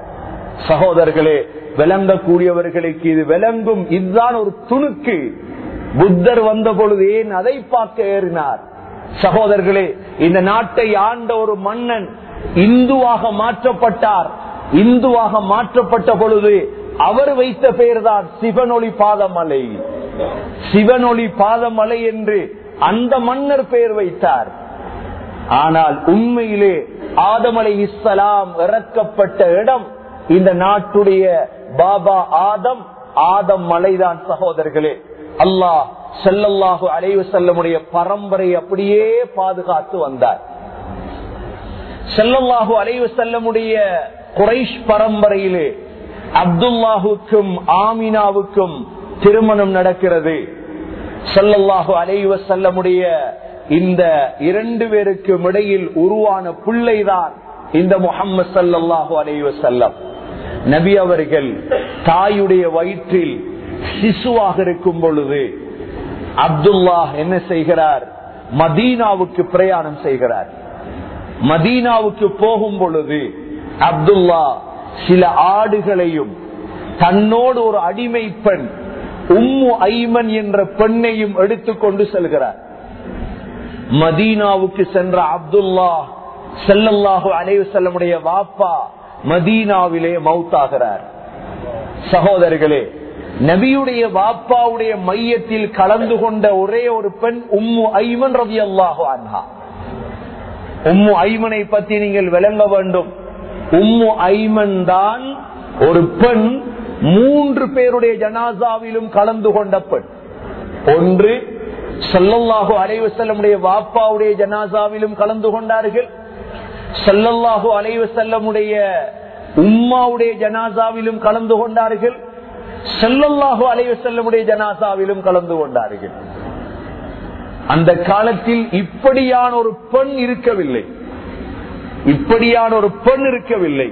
Speaker 2: சகோதரர்களே விளங்கக்கூடியவர்களுக்கு இது விளங்கும் இதுதான் ஒரு துணுக்கு புத்தர் வந்த பொழுது ஏன் அதை பார்க்க ஏறினார் சகோதரர்களே இந்த நாட்டை ஆண்ட ஒரு மன்னன் இந்துவாக மாற்றப்பட்டார் இந்துவாக மாற்றப்பட்ட பொழுது அவர் வைத்த பெயர் தான் சிவனொளி பாதமலை சிவனொளி பாதமலை என்று அந்த மன்னர் பெயர் வைத்தார் ஆனால் உண்மையிலே ஆதமலை இஸ்லாம் இறக்கப்பட்ட இடம் இந்த நாட்டுடைய பாபா ஆதம் ஆதம் மலைதான் சகோதரர்களே அல்லாஹ் செல்லல்லாஹு அலைவு செல்லமுடைய பரம்பரை அப்படியே பாதுகாத்து வந்தார் செல்லல்லாஹு அலைவு செல்லமுடைய குறைஷ் பரம்பரையிலே அப்துல்லாஹுக்கும் ஆமினாவுக்கும் திருமணம் நடக்கிறது செல்லல்லாஹு அலைவ செல்லமுடைய இந்த இரண்டு பேருக்கும் இடையில் உருவான பிள்ளைதான் இந்த முகம்மது சல்லாஹு அலைவ செல்லம் நபி அவர்கள் தாயுடைய வயிற்றில் சிசுவாக இருக்கும் பொழுது அப்துல்லா என்ன செய்கிறார் மதீனாவுக்கு பிரயாணம் செய்கிறார் மதீனாவுக்கு போகும் பொழுது அப்துல்லா சில ஆடுகளையும் தன்னோடு ஒரு அடிமை பெண் உம்மு ஐமன் என்ற பெண்ணையும் எடுத்துக்கொண்டு செல்கிறார் மதீனாவுக்கு சென்ற அப்துல்லா செல்லல்லாஹு அலைவு செல்லமுடைய வாப்பா மதீனாவிலே மவுத்தாகிறார் சகோதரர்களே நபியுடைய வாப்பாவுடைய மையத்தில் கலந்து கொண்ட ஒரே ஒரு பெண் உம்மு ஐமன் ரவி அல்லாஹு அன்ஹா உம்மு ஐமனை பத்தி நீங்கள் விளங்க வேண்டும் உம்மு ஐமன் தான் ஒரு பெண் மூன்று பேருடைய ஜனாசாவிலும் கலந்து கொண்ட பெண் ஒன்று செல்லல்லாஹு அலைவு செல்லமுடைய வாப்பாவுடைய ஜனாசாவிலும் கலந்து கொண்டார்கள் செல்லல்லாஹு அலைவு செல்லமுடைய உம்மாவுடைய ஜனாசாவிலும் கலந்து கொண்டார்கள் செல்லல்லாஹு அலைவு செல்லமுடைய ஜனாசாவிலும் கலந்து கொண்டார்கள் அந்த காலத்தில் இப்படியான ஒரு பெண் இருக்கவில்லை இப்படியான ஒரு பெண் இருக்கவில்லை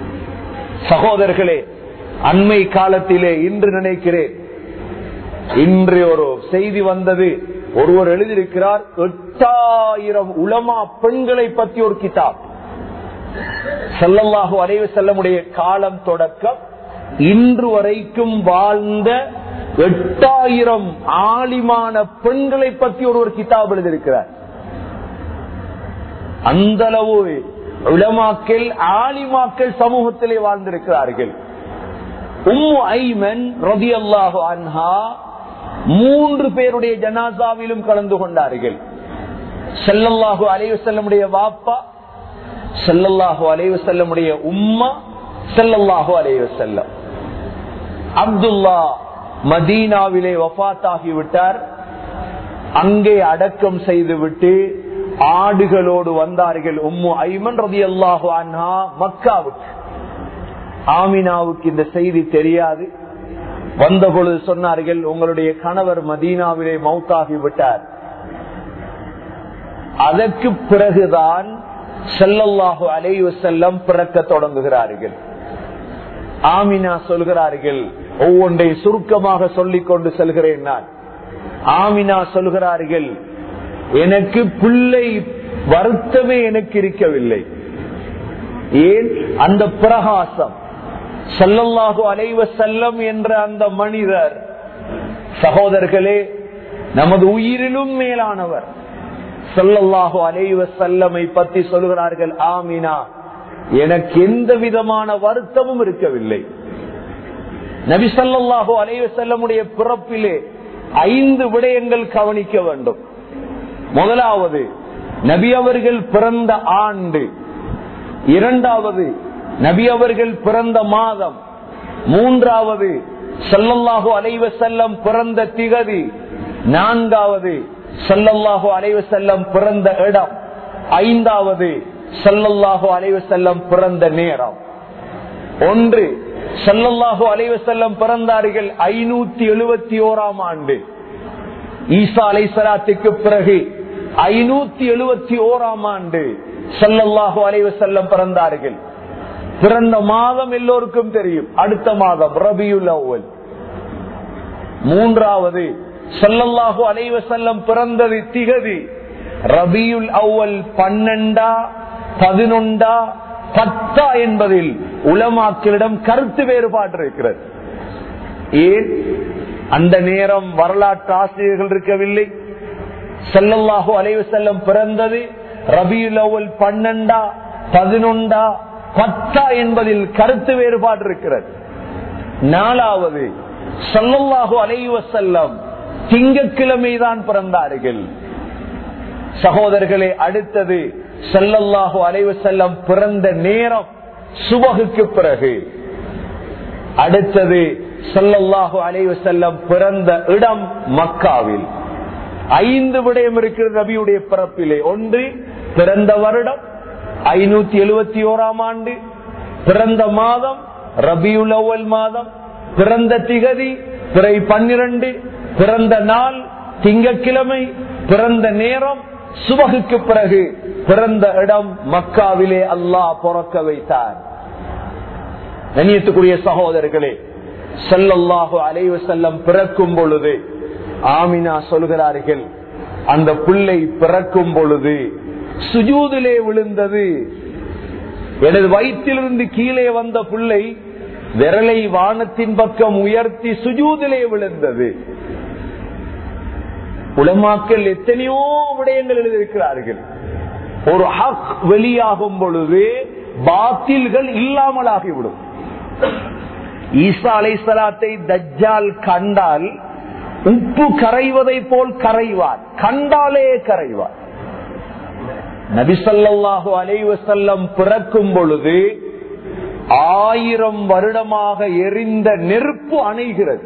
Speaker 2: சகோதரர்களே அண்மை காலத்திலே இன்று நினைக்கிறேன் இன்று ஒரு செய்தி வந்தது ஒருவர் எழுதியிருக்கிறார் எட்டாயிரம் உலமா பெண்களை பற்றி ஒரு கிதாப் செல்லல்லாஹு அலைவு செல்லமுடைய காலம் தொடக்கம் இன்று வரைக்கும் வாழ்ந்த எட்டாயிரம் ஆலிமான பெண்களை பற்றி ஒருவர் கிதாப் எழுதியிருக்கிறார் அந்த அளவு உலமாக்கள் ஆலிமாக்கள் சமூகத்திலே வாழ்ந்திருக்கிறார்கள் உம்மு ஐமன் ரதி அல்லாஹு அன்ஹா மூன்று பேருடைய ஜனாசாவிலும் கலந்து கொண்டார்கள் செல்லல்லாஹு அலைவு செல்லமுடைய வாப்பா செல்லல்லாஹு அலைவு செல்லமுடைய உம்மா செல்லல்லாஹு அலைவு செல்லம் அப்துல்லா மதீனாவிலே வஃத்தாகி விட்டார் அங்கே அடக்கம் செய்துவிட்டு ஆடுகளோடு வந்தார்கள் உம்மு ஐமன் ரதி அல்லாஹு அன்ஹா மக்காவுக்கு ஆமினாவுக்கு இந்த செய்தி தெரியாது வந்த பொழுது சொன்னார்கள் உங்களுடைய கணவர் மதீனாவிலே மௌத்தாகி விட்டார் அதற்கு பிறகுதான் செல்லல்லாஹு அலைவு செல்லம் பிறக்க தொடங்குகிறார்கள் ஆமினா சொல்கிறார்கள் ஒவ்வொன்றை சுருக்கமாக சொல்லிக் கொண்டு செல்கிறேன் நான் ஆமினா சொல்கிறார்கள் எனக்கு பிள்ளை வருத்தமே எனக்கு இருக்கவில்லை ஏன் அந்த பிரகாசம் செல்லல்லாஹு அலைவ செல்லம் என்ற அந்த மனிதர் சகோதரர்களே நமது உயிரிலும் மேலானவர் செல்லல்லாஹு அலைவ செல்லமை பற்றி சொல்கிறார்கள் ஆமினா எனக்கு எந்த விதமான வருத்தமும் இருக்கவில்லை நபி சல்லாஹு அலைவ செல்லமுடைய பிறப்பிலே ஐந்து விடயங்கள் கவனிக்க வேண்டும் முதலாவது நபி அவர்கள் பிறந்த ஆண்டு இரண்டாவது நபி அவர்கள் பிறந்த மாதம் மூன்றாவது சல்லல்லாஹு அலைவ செல்லம் பிறந்த திகதி நான்காவது சல்லல்லாஹு அலைவ செல்லம் பிறந்த இடம் ஐந்தாவது சல்லல்லாஹு அலைவ செல்லம் பிறந்த நேரம் ஒன்று சல்லல்லாஹு அலைவ செல்லம் பிறந்தார்கள் ஐநூத்தி எழுபத்தி ஓராம் ஆண்டு ஈசா அலை சலாத்துக்கு பிறகு ஐநூத்தி எழுபத்தி ஓராம் ஆண்டு சல்லல்லாஹு அலைவ செல்லம் பிறந்தார்கள் பிறந்த மாதம் எல்லோருக்கும் தெரியும் அடுத்த மாதம் ரபியுல் அவ்வல் மூன்றாவது சல்லல்லாஹு அலைவ செல்லம் பிறந்தது திகதி ரபியுல் அவ்வல் பன்னெண்டா பதினொண்டா பத்தா என்பதில் உலமாக்களிடம் கருத்து வேறுபாடு இருக்கிறது ஏன் அந்த நேரம் வரலாற்று ஆசிரியர்கள் இருக்கவில்லை செல்லல்லாஹு அலைவு செல்லம் பிறந்தது ரபியுல் அவ்வல் பன்னெண்டா பதினொண்டா பத்தா என்பதில் கருத்து வேறுபாடு இருக்கிறது நாலாவது சல்லல்லாஹு அலைவ செல்லம் திங்கக்கிழமைதான் பிறந்தார்கள் சகோதரர்களே அடுத்தது செல்லல்லாஹு அலைவ செல்லம் பிறந்த நேரம் சுபகுக்கு பிறகு அடுத்தது செல்லல்லாஹு அலைவ செல்லம் பிறந்த இடம் மக்காவில் ஐந்து விடயம் இருக்கிறது நபியுடைய பிறப்பிலே ஒன்று பிறந்த வருடம் ஐநூத்தி எழுபத்தி ஓராம் ஆண்டு பிறந்த மாதம் ரபியுல் அவ்வல் மாதம் பிறந்த திகதி பிறை பன்னிரண்டு பிறந்த நாள் திங்கக்கிழமை பிறந்த நேரம் சுபகுக்கு பிறகு பிறந்த இடம் மக்காவிலே அல்லாஹ் பிறக்க வைத்தார் கண்ணியத்துக்குரிய சகோதரர்களே செல்லல்லாஹு அலைவ செல்லம் பிறக்கும் பொழுது ஆமினா சொல்கிறார்கள் அந்த பிள்ளை பிறக்கும் பொழுது சுஜூதிலே விழுந்தது எனது வயிற்றிலிருந்து கீழே வந்த பிள்ளை விரலை வானத்தின் பக்கம் உயர்த்தி சுஜூதிலே விழுந்தது உலமாக்கள் எத்தனையோ விடயங்கள் எழுதியிருக்கிறார்கள் ஒரு ஹக் வெளியாகும் பொழுது பாத்தில்கள் இல்லாமல் ஆகிவிடும் ஈசா அலை சலாத்தை தஜ்ஜால் கண்டால் உப்பு கரைவதை போல் கரைவார் கண்டாலே கரைவார் நபிசல்லாஹு அலைவசல்லம் பிறக்கும் பொழுது ஆயிரம் வருடமாக எரிந்த நெருப்பு அணைகிறது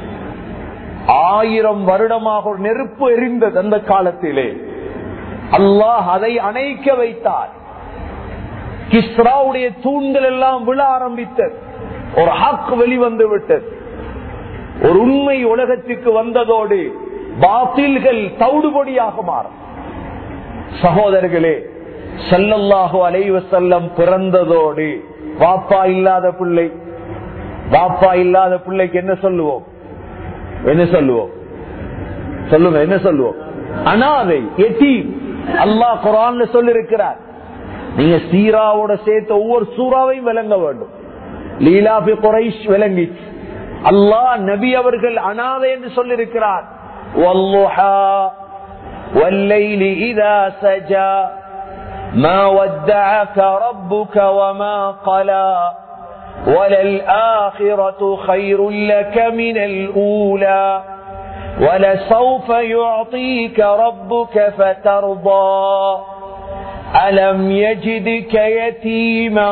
Speaker 2: ஆயிரம் வருடமாக ஒரு நெருப்பு எரிந்தது அந்த காலத்திலே அல்லாஹ் அதை அணைக்க வைத்தார் கிஸ்ராவுடைய தூண்கள் எல்லாம் விழ ஆரம்பித்தது ஒரு ஹக் வெளிவந்து விட்டது ஒரு உண்மை உலகத்துக்கு வந்ததோடு பாத்தில்கள் தவிடுபொடியாக மாறும் சகோதரர்களே செல்லல்லாஹு அலைவ செல்லம் பிறந்ததோடு வாப்பா இல்லாத பிள்ளை வாப்பா இல்லாத பிள்ளைக்கு என்ன சொல்லுவோம் என்ன சொல்லுவோம் சொல்லுங்க என்ன சொல்லுவோம் அனாதை எத்தீம் அல்லாஹ் குரான்ல சொல்லிருக்கிறார் நீங்க சீராவோட சேர்த்த ஒவ்வொரு சூறாவையும் விளங்க வேண்டும் லீலாபி குறைஷ் விளங்கிச்சு அல்லாஹ் நபி அவர்கள் அனாதை என்று சொல்லிருக்கிறார் والضحى والليل إذا سجى ما ودعك ربك وما قلى وللآخرة خير لك من الأولى ولسوف يعطيك ربك فترضى ألم يجدك يتيما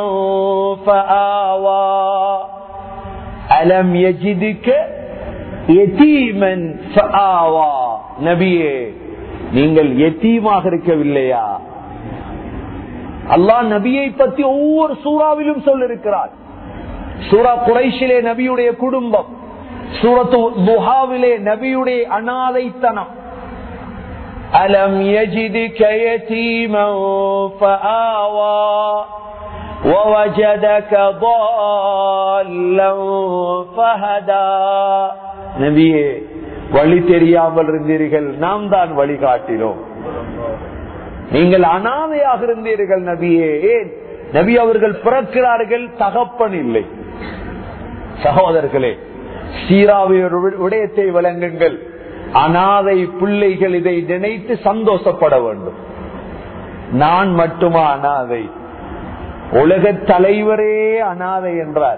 Speaker 2: فآوى ألم يجدك يتيما فآوى நபியே நீங்கள் எத்தீமாக இருக்கவில்லையா அல்லாஹ் நபியை பத்தி ஒவ்வொரு சூறாவிலும் சொல்லிருக்கிறார் சூரா குறைஷிலே நபியுடைய குடும்பம் சூரத்து துஹாவிலே நபியுடைய அனாதைத்தனம் அலம் يجدك يتيما فآوى ووجدك ضالا فهدى நபியே வழி தெரியாமல் இருந்தீர்கள் நாம் தான் வழிகாட்டினோம் நீங்கள் அனாதையாக இருந்தீர்கள் நபியே ஏன் நபி அவர்கள் பிறக்கிறார்கள் தகப்பன் இல்லை சகோதரர்களே சீராவியர் விடயத்தை வழங்குங்கள் அனாதை பிள்ளைகள் இதை நினைத்து சந்தோஷப்பட வேண்டும் நான் மட்டுமா அனாதை உலக தலைவரே அனாதை என்றார்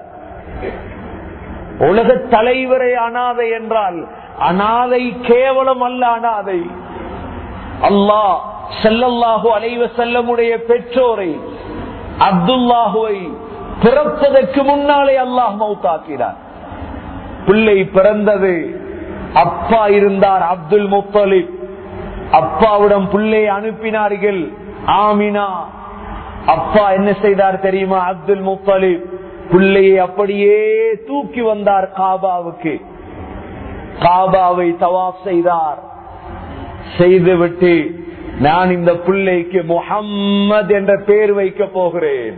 Speaker 2: உலக தலைவரே அனாதை என்றால் அனாதை கேவலம் அல்ல அனாதை அல்லாஹ் செல்லல்லாஹு அலைவ செல்லமுடைய பெற்றோரை அப்துல்லாஹுவை பிறப்பதற்கு முன்னாலே அல்லாஹ் மௌத்தாக்கினார் பிள்ளை பிறந்தது அப்பா இருந்தார் அப்துல் முத்தலிப் அப்பாவிடம் பிள்ளை அனுப்பினார்கள் ஆமினா அப்பா என்ன செய்தார் தெரியுமா அப்துல் முத்தலிப் பிள்ளையை அப்படியே தூக்கி வந்தார் காபாவுக்கு காபாவை தவாப் செய்தார் செய்துவிட்டு நான் இந்த பிள்ளைக்கு முகம்மது என்ற பெயர் வைக்க போகிறேன்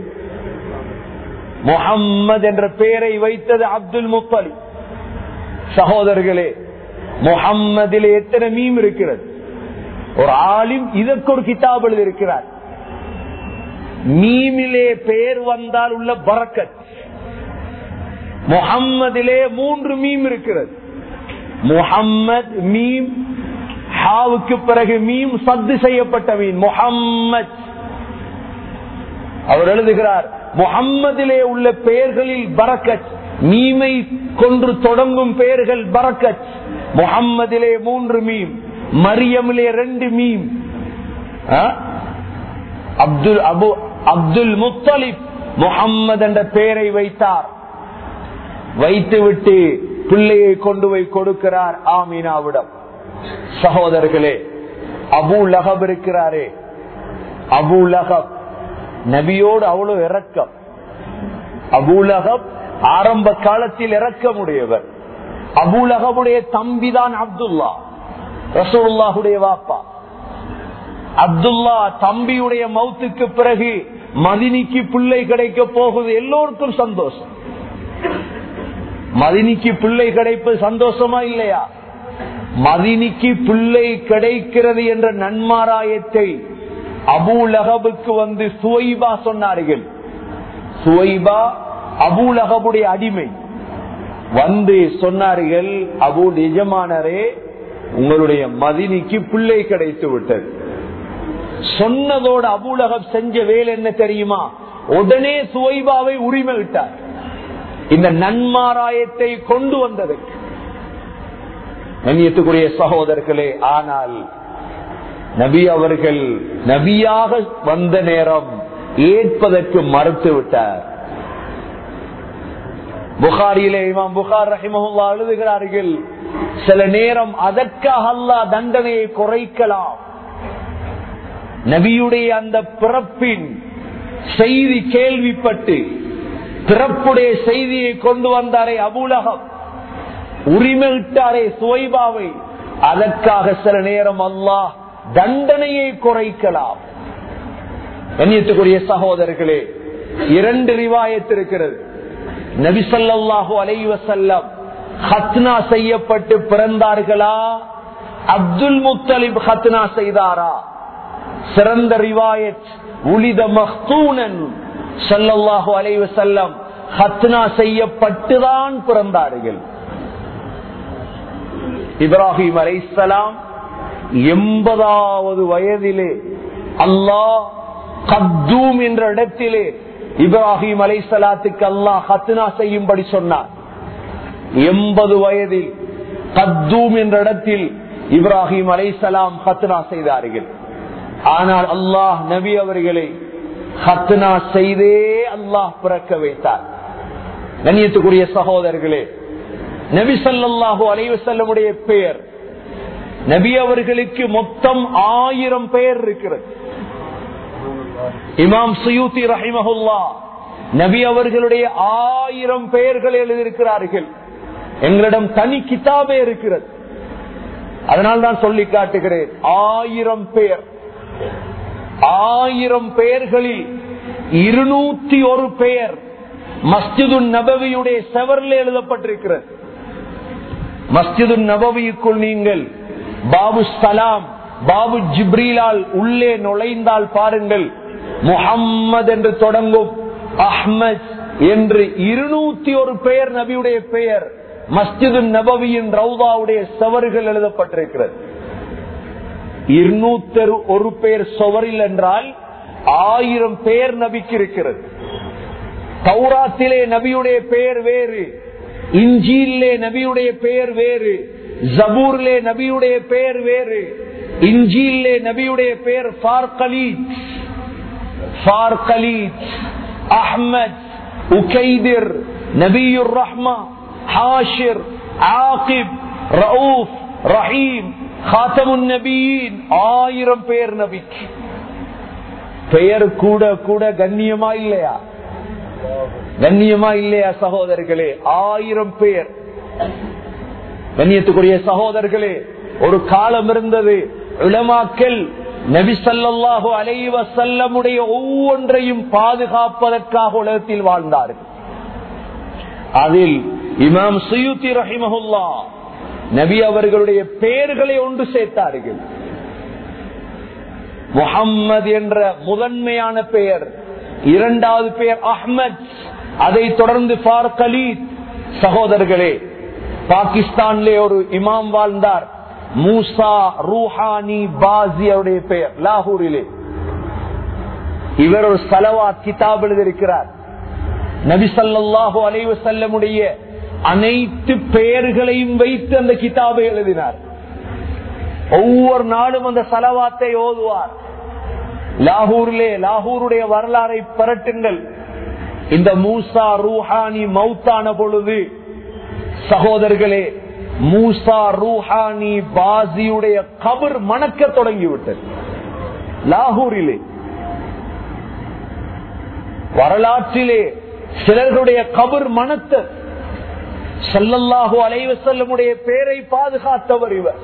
Speaker 2: முகம்மது என்ற பெயரை வைத்தது அப்துல் முத்தலி சகோதரர்களே முகம்மதில் எத்தனை மீம் இருக்கிறது ஒரு ஆளும் இதற்கு ஒரு கிதாப் எழுதியிருக்கிறார் மீமிலே பெயர் வந்தால் உள்ள பறக்கத் முகம்மதிலே மூன்று மீம் இருக்கிறது முகம்மது மீம் ஹாவுக்கு பிறகு மீம் சத்து செய்யப்பட்ட மீன் முகம்மத் அவர் எழுதுகிறார் முகம்மதிலே உள்ள பெயர்களில் பரக்கத் மீமை கொன்று தொடங்கும் பெயர்கள் பரக்கத் முகம்மதிலே மூன்று மீம் மரியமிலே ரெண்டு மீம் Abdul Abu Abdul Muttalib Muhammad என்ற பெயரை வைத்தார் வைத்துவிட்டு பிள்ளையை கொண்டு போய் கொடுக்கிறார் ஆமீனாவிடம் சகோதரர்களே அபு லகப் இருக்கிறாரே அபு லகப் நபியோடு அவ்வளவு இறக்கம் அபு லகப் ஆரம்ப காலத்தில் இறக்கமுடையவர் அபு லகபுடைய தம்பிதான் அப்துல்லா ரசூல்லாஹுடைய வாப்பா அப்துல்லா தம்பியுடைய மௌத்துக்கு பிறகு மதினிக்கு பிள்ளை கிடைக்க போகுது எல்லோருக்கும் சந்தோஷம் மதினிக்கு பிள்ளை கிடைப்பது சந்தோஷமா இல்லையா மதினிக்கு பிள்ளை கிடைக்கிறது என்ற நன்மாராயத்தை அபு லகபுக்கு வந்து சுவைபா சொன்னார்கள் சுவைபா அபு லகபுடைய அடிமை வந்து சொன்னார்கள் அபு நிஜமானரே உங்களுடைய மதினிக்கு பிள்ளை கிடைத்து விட்டது சொன்னதோடு அபுலகம் செஞ்ச வேலை என்ன தெரியுமா உடனே சுவைபாவை உரிமை விட்டார் இந்த நன்மாராயத்தை கொண்டு வந்ததற்கு கண்ணியத்துக்குரிய சகோதரர்களே ஆனால் நபி அவர்கள் நபியாக வந்த நேரம் ஏற்பதற்கு மறுத்து விட்டார் புகாரியிலே இமாம் புகார் ரஹிமஹுல்லா எழுதுகிறார்கள் சில நேரம் அதற்காக அல்லா தண்டனையை குறைக்கலாம் நபியுடைய அந்த பிறப்பின் செய்தி கேள்விப்பட்டு பிறப்புடைய செய்தியை கொண்டு வந்தாரே அபுலகம் உரிமையிட்டாரே சுவைபாவை அதற்காக சில நேரம் அல்லாஹ் தண்டனையை குறைக்கலாம் கண்ணியத்துக்குரிய சகோதரர்களே இரண்டு ரிவாயத்து இருக்கிறது நபிசல்லாஹு அலைவசல்லம் ஹத்னா செய்யப்பட்டு பிறந்தார்களா அப்துல் முத்தலிப் ஹத்னா செய்தாரா சிறந்த ரிவாயத் உலித மஹ்தூனன் ஸல்லல்லாஹு அலைஹி வஸல்லம் ஹத்னா செய்யப்பட்டுதான் பிறந்தார்கள் இப்ராஹிம் அலைஹிஸ்ஸலாம் எண்பதாவது வயதிலே அல்லாஹ் கத்தூம் என்ற இடத்திலே இப்ராஹிம் அலைஹிஸ்ஸலாத்துக்கு அல்லாஹ் ஹத்னா செய்யும்படி சொன்னார் எண்பது வயதில் கத்தூம் என்ற இடத்தில் இப்ராஹிம் அலைஹிஸ்ஸலாம் ஹத்னா செய்தார்கள் ஆனால் அல்லாஹ் நபி அவர்களை ஹத்னா செய்தே அல்லாஹ் பிறக்க வைத்தார் கண்ணியத்துக்குரிய சகோதரர்களே நபி ஸல்லல்லாஹு அலைஹி வஸல்லமுடைய பெயர் நபி அவர்களுக்கு மொத்தம் ஆயிரம் பெயர் இருக்கிறது இமாம் சுயூத்தி ரஹிமஹுல்லா நபி அவர்களுடைய ஆயிரம் பெயர்கள் எழுதியிருக்கிறார்கள் எங்களிடம் தனி கிதாபே இருக்கிறது அதனால் தான் சொல்லி காட்டுகிறேன் ஆயிரம் பெயர் ஆயிரம் பெயர்களில் இருநூத்தி ஒரு பெயர் மஸ்ஜிது நபவியுடைய செவரில் எழுதப்பட்டிருக்கிறது மஸ்ஜிது நபவியுக்குள் நீங்கள் பாபு சலாம் பாபு ஜிப்ரீலால் உள்ளே நுழைந்தால் பாருங்கள் முஹம்மது என்று தொடங்கும் அஹ்மத் என்று இருநூத்தி ஒரு பெயர் நபியுடைய பெயர் மஸ்ஜிது நபவியின் ரவுதாவுடைய செவறுகள் எழுதப்பட்டிருக்கிறது இருநூத்தி ஒரு பேர் சுவரில் என்றால் ஆயிரம் பேர் நபிக்கு இருக்கிறது தௌராத்திலே நபியுடைய பெயர் வேறு இஞ்சியிலே நபியுடைய பெயர் வேறு ஜபூர்லே நபியுடைய பெயர் வேறு இஞ்சியிலே நபியுடைய பெயர் ஃபார்கலீத் ஃபார்கலீத் அஹ்மத் உகைதிர் நபியுர் ரஹ்மா ஹாஷிர் ஆகிப் ரவுஃப் ரஹீம் காத்தமுன் நபியின் ஆயிரம் பேர் நபிக்கு பெயர் கூட கூட கண்ணியமா இல்லையா கண்ணியமா இல்லையா சகோதரர்களே ஆயிரம் பேர் கண்ணியத்துக்குரிய சகோதரர்களே ஒரு காலம் இருந்தது உலமாக்கல் நபி சல்லாஹூ அலைவ செல்லமுடைய ஒவ்வொன்றையும் பாதுகாப்பதற்காக உலகத்தில் வாழ்ந்தார்கள் அதில் இமாம் சுயூத்தி ரஹிமஹுல்லா நபி அவர்களுடைய பெயர்களை ஒன்று சேர்த்தார்கள் முகம்மது என்ற முதன்மையான பெயர் இரண்டாவது பெயர் அஹ்மத் அதை தொடர்ந்து ஃபார்கலீத் சகோதரர்களே பாகிஸ்தான்லே ஒரு இமாம் வாழ்ந்தார் மூசா ரூஹானி பாசி அவருடைய பெயர் லாகூரிலே இவர் ஒரு சலவாத் கிதாப் எழுதியிருக்கிறார் நபி சல்லாஹூ அலைவ செல்லமுடைய அனைத்து பெயர்களையும் வைத்து அந்த கிதாபை எழுதினார் ஒவ்வொரு நாளும் அந்த சலவாத்தை ஓதுவார் லாகூரிலே லாகூருடைய வரலாறை பரட்டுங்கள் இந்த மூசா ரூஹானி மௌத்தான பொழுது சகோதரர்களே மூசா ரூஹானி பாசியுடைய கபர் மணக்க தொடங்கிவிட்டது லாகூரிலே வரலாற்றிலே சிலர்களுடைய கபர் மனத்த செல்லல்லாஹு அலைவ செல்லமுடைய பேரை பாதுகாத்தவர் இவர்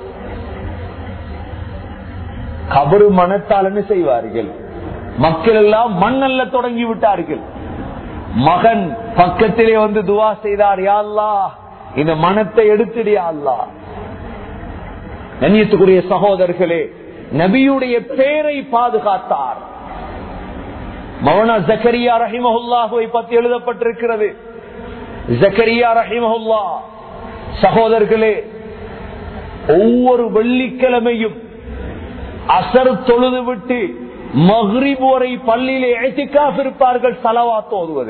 Speaker 2: கபரு மனத்தால் என்ன செய்வார்கள் மக்கள் எல்லாம் மண்ணல்ல தொடங்கி விட்டார்கள் மகன் பக்கத்திலே வந்து துவா செய்தார் யாழ்லா இந்த மனத்தை எடுத்துடியா அல்லா கண்ணியத்துக்குரிய சகோதரர்களே நபியுடைய பேரை பாதுகாத்தார் மௌனா ஜக்கரியா ரஹிமஹுல்லாஹுவை பற்றி எழுதப்பட்டிருக்கிறது ஜக்கரியா ரஹிமஹுல்லா சகோதரர்களே ஒவ்வொரு வெள்ளிக்கிழமையும் அசர் தொழுது விட்டு மஹ்ரிப் வரை பள்ளியிலே ஏத்திக்காஃப் இருப்பார்கள் சலவாத் ஓதுவது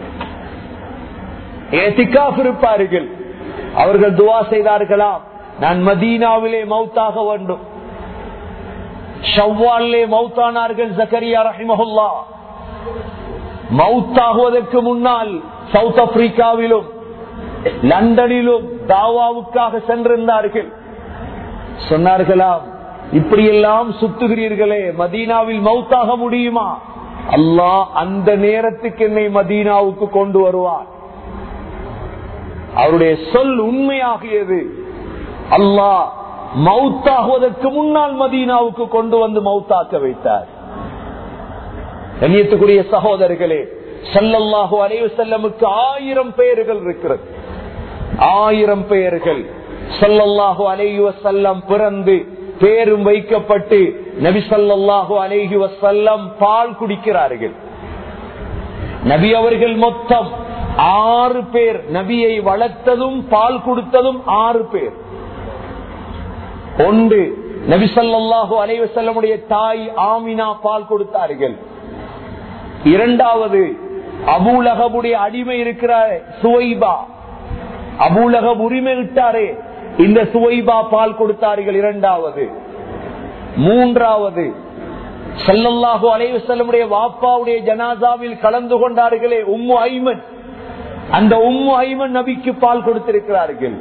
Speaker 2: ஏத்திக்காஃப் இருப்பார்கள் அவர்கள் துவா செய்தார்களாம் நான் மதீனாவிலே மௌத்தாக வேண்டும் ஷவ்வாலே மௌத்தானார்கள் ஜக்கரியா ரஹிமஹுல்லா மவுத்தாகுவதற்கு முன்னால் சவுத் ஆப்பிரிக்காவிலும் லண்டனிலும் தாவாவுக்காக சென்றிருந்தார்கள் சொன்னார்களாம் இப்படியெல்லாம் சுத்துகிறீர்களே மதீனாவில் மவுத்தாக முடியுமா அல்லாஹ் அந்த நேரத்துக்கு என்னை மதீனாவுக்கு கொண்டு வருவார் அவருடைய சொல் உண்மையாகியது அல்லாஹ் மவுத்தாகுவதற்கு முன்னால் மதீனாவுக்கு கொண்டு வந்து மவுத்தாக்க வைத்தார் கண்ணியத்துக்குரிய சகோதரர்களே சல்லல்லாஹு அலைவு செல்லமுக்கு ஆயிரம் பெயர்கள் இருக்கிறது ஆயிரம் பெயர்கள் சல்லல்லாஹு அலைஹி வஸல்லம் பிறந்து பேரும் வைக்கப்பட்டு நபி ஸல்லல்லாஹு அலைஹி வஸல்லம் பால் குடிக்கிறார்கள் நபி அவர்கள் மொத்தம் ஆறு பேர் நபியை வளர்த்ததும் பால் கொடுத்ததும் ஆறு பேர் ஒன்று நபி ஸல்லல்லாஹு அலைஹி வஸல்லமுடைய தாய் ஆமினா பால் கொடுத்தார்கள் இரண்டாவது அபூலகபுடைய அடிமை இருக்கிற சுவைபா அபூலகப் உரிமை விட்டாரே இந்த சுவைபா பால் கொடுத்தார்கள் இரண்டாவது மூன்றாவது சல்லல்லாஹு அலைஹி வஸல்லமுடைய வாப்பாவுடைய ஜனாசாவில் கலந்து கொண்டார்களே உம்மு ஐமன் அந்த உம்மு ஐமன் நபிக்கு பால் கொடுத்திருக்கிறார்கள்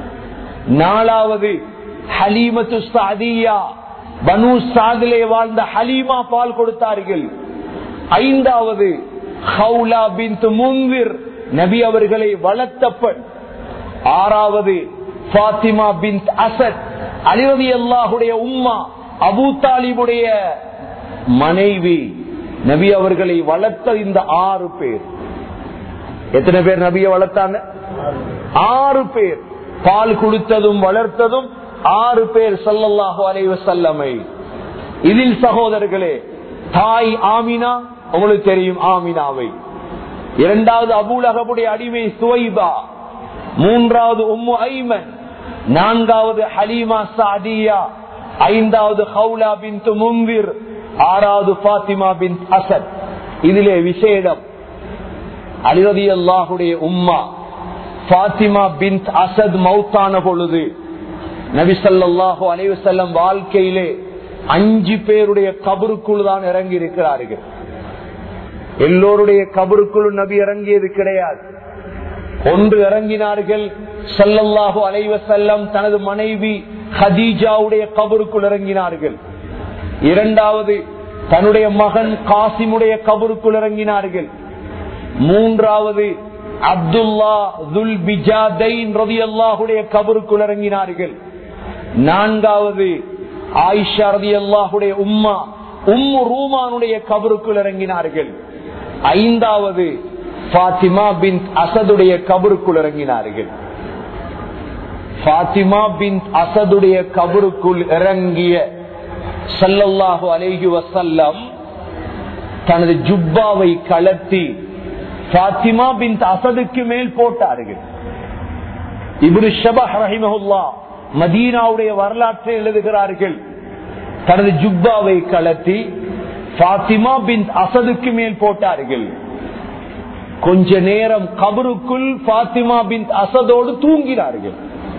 Speaker 2: நாலாவது ஹலீமத்து சாதியா பனு சாதிலே வாழ்ந்த ஹலீமா பால் கொடுத்தார்கள் ஐந்தாவது ஹவுலா பின் முன்விர் நபி அவர்களை வளர்த்த பெண் ஆறாவது பாத்திமா பின் அசத் அலிரதி அல்லாஹுடைய உம்மா அபூ தாலிபுடைய மனைவி நபி அவர்களை வளர்த்த இந்த ஆறு பேர் எத்தனை பேர் நபியை வளர்த்தாங்க ஆறு பேர் பால் கொடுத்ததும் வளர்த்ததும் ஆறு பேர் சொல்லல்லாஹு அலைவ செல்லமை இதில் சகோதரர்களே தாய் ஆமினா உங்களுக்கு தெரியும் ஆமினாவை இரண்டாவது அபூலகபுடைய அடிமை சுவைபா மூன்றாவது உம்மு ஐமன் நான்காவது ஹலீமா சாதியா ஐந்தாவது ஹவுலா பின் முன்விர் ஆறாவது பாத்திமா பின் அசத் இதிலே விசேடம் அலிரதி அல்லாஹுடைய உம்மா பாத்திமா பின் அசத் மௌத்தான பொழுது நபிசல்லாஹு அலைவசல்லம் வாழ்க்கையிலே அஞ்சு பேருடைய கபருக்குள் தான் இறங்கி இருக்கிறார்கள் எல்லோருடைய கபருக்குள் நபி இறங்கியது கிடையாது ஒன்று இறங்கினார்கள் சல்லல்லாஹு அலைவசல்லம் தனது மனைவி ஹதீஜாவுடைய கபருக்குள் இறங்கினார்கள் இரண்டாவது தன்னுடைய மகன் காசிமுடைய கபருக்குள் இறங்கினார்கள் மூன்றாவது அப்துல்லா துல் பிஜாதைன் ரவி அல்லாஹுடைய கபருக்குள் இறங்கினார்கள் நான்காவது ஆயிஷா ரதி அல்லாஹுடைய உம்மா உம்மு ரூமானுடைய கபருக்குள் இறங்கினார்கள் ஐந்தாவது பாத்திமா பின் அசதுடைய கபருக்குள் இறங்கினார்கள் பாத்திமா பின் அசதுடைய கபருக்குள் இறங்கிய சல்லல்லாஹு அலேஹி வசல்லம் தனது ஜுப்பாவை கலத்தி பாத்திமா பின் அசதுக்கு மேல் போட்டார்கள் இப்ரு ஷபஹ் ரஹிமஹுல்லா மதீனாவுடைய வரலாற்றை எழுதுகிறார்கள் தனது ஜுப்பாவை கலத்தி பாத்திமா பின் அசதுக்கு மேல் போட்டார்கள் கொஞ்ச நேரம் கபருக்குள் பாத்திமா பின் அசதோடு தூங்கினார்கள்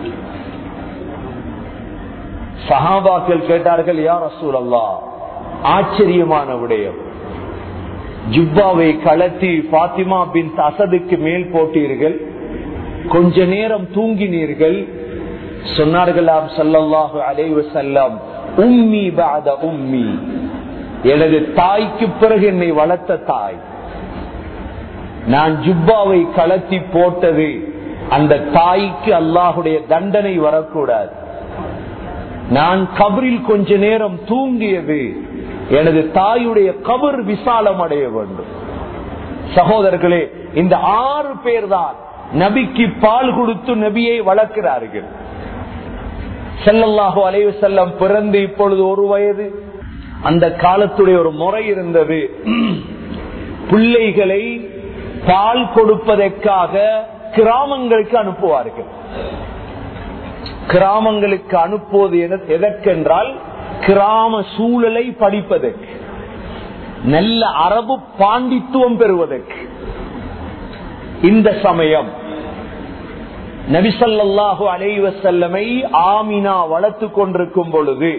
Speaker 2: சஹாபாக்கள் கேட்டார்கள் யார் அசூல் அல்லா ஆச்சரியமான விடயம் ஜுப்பாவை கலத்தி பாத்திமா பின் அசதுக்கு மேல் போட்டீர்கள் கொஞ்ச நேரம் தூங்கினீர்கள் சொன்னார்களாம் சல்லல்லாஹு அலைவு செல்லம் உம்மி பாத உம்மி எனது தாய்க்கு பிறகு என்னை வளர்த்த தாய் நான் ஜுப்பாவை கலத்தி போட்டது அந்த தாய்க்கு அல்லாஹுடைய தண்டனை வரக்கூடாது நான் கபரில் கொஞ்ச நேரம் தூங்கியது எனது தாயுடைய கபர் விசாலம் அடைய வேண்டும் சகோதரர்களே இந்த ஆறு பேர் தான் நபிக்கு பால் கொடுத்து நபியை வளர்க்கிறார்கள் செல்லல்லாஹோ அலைவு செல்லம் பிறந்து இப்பொழுது ஒரு வயது அந்த காலத்துடைய ஒரு முறை இருந்தது பிள்ளைகளை பால் கொடுப்பதற்காக கிராமங்களுக்கு அனுப்புவார்கள் கிராமங்களுக்கு அனுப்புவது எதற்கென்றால் கிராம சூழலை படிப்பதற்கு நல்ல அரபு பாண்டித்துவம் பெறுவதற்கு இந்த சமயம் நபிசல்லாஹு அலைவசல்லமை ஆமினா வளர்த்து கொண்டிருக்கும் பொழுது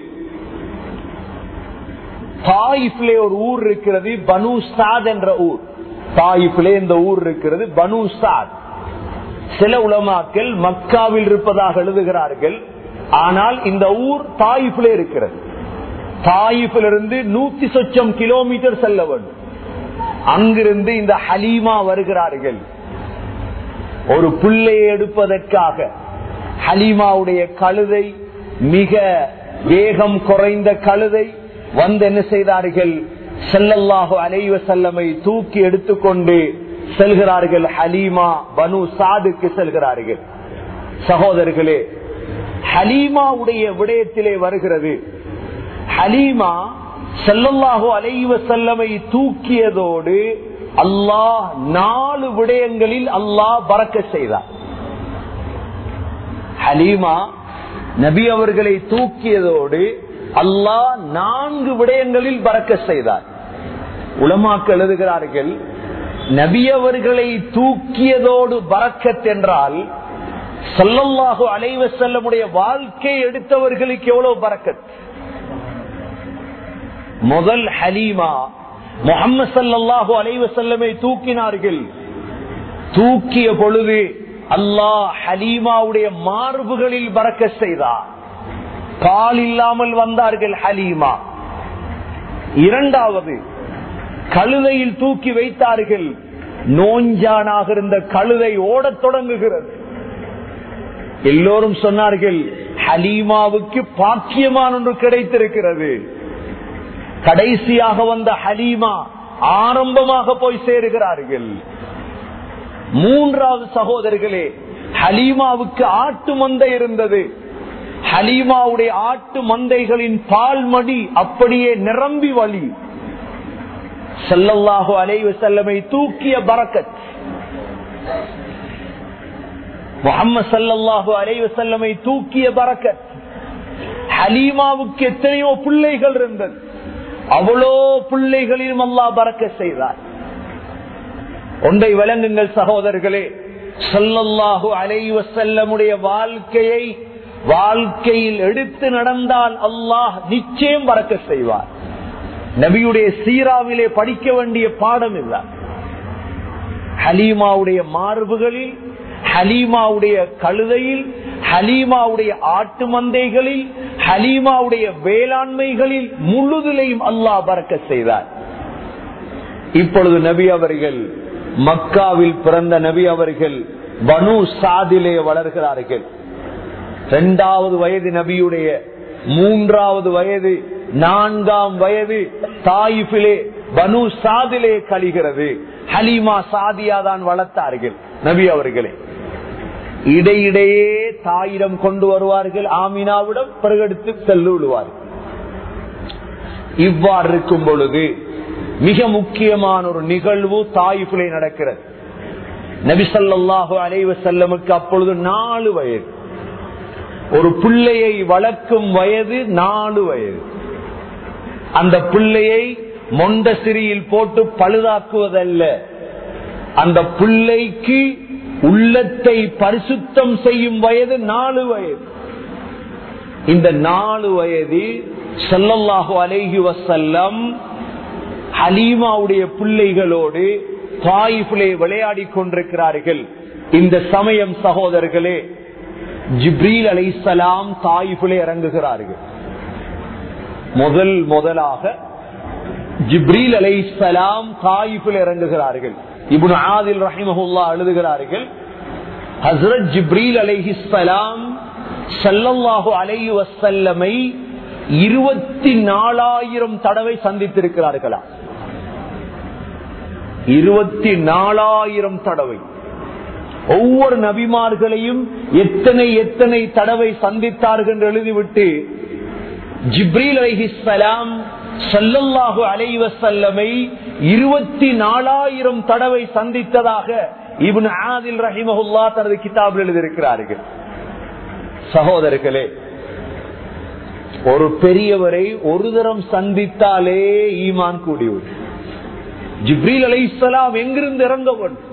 Speaker 2: தாயிஃபிலே ஒரு ஊர் இருக்கிறது பனு சாத் என்ற ஊர் தாயிஃபிலே இந்த ஊர் இருக்கிறது பனு சாத் சில உலமாக்கள் மக்காவில் இருப்பதாக எழுதுகிறார்கள் ஆனால் இந்த ஊர் தாயிஃபிலே இருக்கிறது தாயிஃபிலிருந்து நூத்தி சொச்சம் கிலோமீட்டர் செல்ல வேண்டும் அங்கிருந்து இந்த ஹலீமா வருகிறார்கள் ஒரு புள்ளையை எடுப்பதற்காக ஹலீமாவுடைய கழுதை மிக வேகம் குறைந்த கழுதை வந்து என்ன செய்தார்கள் செல்லல்லாஹு அலைவ செல்லமை தூக்கி எடுத்துக்கொண்டு செல்கிறார்கள் ஹலீமா பனு சாதுக்கு செல்கிறார்கள் சகோதரர்களே ஹலீமாவுடைய விடயத்திலே வருகிறது ஹலீமா செல்லல்லாஹு அலைவ செல்லமை தூக்கியதோடு அல்லாஹ் நாலு விடயங்களில் அல்லாஹ் பறக்க செய்தார் ஹலீமா நபி அவர்களை தூக்கியதோடு அல்லாஹ் நான்கு விடயங்களில் பறக்க செய்தார் உலமாக்கள் எழுதுகிறார்கள் நபி அவர்களை தூக்கியதோடு பறக்கத் என்றால் சொல்லல்லாஹு அலைவ செல்லமுடைய வாழ்க்கை எடுத்தவர்களுக்கு எவ்வளவு பறக்கத் முதல் ஹலீமா முகமது சல்லாஹூ அலைவ செல்லமை தூக்கினார்கள் தூக்கிய பொழுது அல்லாஹ் ஹலீமாவுடைய மார்புகளில் பறக்க செய்தார் கால் இல்லாமல் வந்தார்கள் ஹலீமா இரண்டாவது கழுதையில் தூக்கி வைத்தார்கள் நோஞ்சானாக இருந்த கழுதை ஓடத் தொடங்குகிறது எல்லோரும் சொன்னார்கள் ஹலீமாவுக்கு பாக்கியமான ஒன்று கிடைத்திருக்கிறது கடைசியாக வந்த ஹலீமா ஆரம்பமாக போய் சேருகிறார்கள் மூன்றாவது சகோதரர்களே ஹலீமாவுக்கு ஆட்டு மந்தை இருந்தது ஹலீமாவுடைய ஆட்டு மந்தைகளின் பால் மடி அப்படியே நிரம்பி வழி செல்லல்லாஹு அலைவு செல்லமை தூக்கிய பறக்கத் முகமது சல்லாஹூ அலைவு செல்லமை தூக்கிய பறக்கத் ஹலீமாவுக்கு எத்தனையோ பிள்ளைகள் இருந்தது அவ்வளோ பிள்ளைகளிலும் அல்லா பறக்க செய்தார் ஒன்றை விளங்குங்கள் சகோதரர்களே சொல்லல்லாஹு அலைவ செல்லமுடைய வாழ்க்கையை வாழ்க்கையில் எடுத்து நடந்தால் அல்லாஹ் நிச்சயம் பறக்க செய்வார் நபியுடைய சீராவிலே படிக்க வேண்டிய பாடம் இல்ல ஹலீமாவுடைய மார்புகளில் ஹலீமாவுடைய கழுதையில் ஹலீமாவுடைய ஆட்டு மந்தைகளில் ஹலீமாவுடைய வேளாண்மைகளில் முழுதிலையும் அல்லாஹ் பறக்க செய்தார் இப்பொழுது நபி அவர்கள் மக்காவில் பிறந்த நபி அவர்கள் பனு சாதிலே வளர்கிறார்கள் இரண்டாவது வயது நபியுடைய மூன்றாவது வயது நான்காம் வயது தாயிஃபிலே பனு சாதிலே கழிகிறது ஹலீமா சாதியா தான் வளர்த்தார்கள் நபி அவர்களே இடையிடையே தாயிடம் கொண்டு வருவார்கள் ஆமினாவிடம் பிறகெடுத்து செல்லு விடுவார்கள் இவ்வாறு இருக்கும் பொழுது மிக முக்கியமான ஒரு நிகழ்வு தாயிஃபிலே நடக்கிறது நபிசல்லாஹு அலைவ செல்லமுக்கு அப்பொழுது நாலு வயது ஒரு பிள்ளையை வளர்க்கும் வயது நாலு வயது அந்த பிள்ளையை மொண்ட சிறியில் போட்டு பழுதாக்குவதல்ல அந்த பிள்ளைக்கு உள்ளத்தை பரிசுத்தம் செய்யும் வயது நாலு வயது இந்த நாலு வயது சொல்லல்லாஹு அலைஹி வசல்லம் ஹலீமாவுடைய பிள்ளைகளோடு தாயிஃபிலே விளையாடி கொண்டிருக்கிறார்கள் இந்த சமயம் சகோதரர்களே ஜிப்ரீல் அலைசலாம் தாயிஃபிலே இறங்குகிறார்கள் முதல் முதலாக ஜிப்ரீல் அலைசலாம் தாயிஃபில் இறங்குகிறார்கள் இப்னு ஆதில் ரஹிமஹுல்லா எழுதுகிறார்கள் ஹசரத் ஜிப்ரீல் அலைஹிஸ்ஸலாம் ஸல்லல்லாஹு அலைஹி வஸல்லமை இருபத்தி நாலாயிரம் தடவை சந்தித்திருக்கிறார்களா இருபத்தி நாலாயிரம் தடவை ஒவ்வொரு நபிமார்களையும் எத்தனை எத்தனை தடவை சந்தித்தார்கள் என்று எழுதிவிட்டு ஜிப்ரீல் அலைஹிஸ்ஸலாம் சல்லல்லாஹு அலைவசல்லமை இருபத்தி நாலாயிரம் தடவை சந்தித்ததாக இவன் ஆதில் ரஹிமஹுல்லா தனது கிதாபில் எழுதியிருக்கிறார்கள் சகோதரர்களே ஒரு பெரியவரை ஒரு தரம் சந்தித்தாலே ஈமான் கூடிவிடும் ஜிப்ரீல் அலை இஸ்லாம் எங்கிருந்து இறங்க வேண்டும்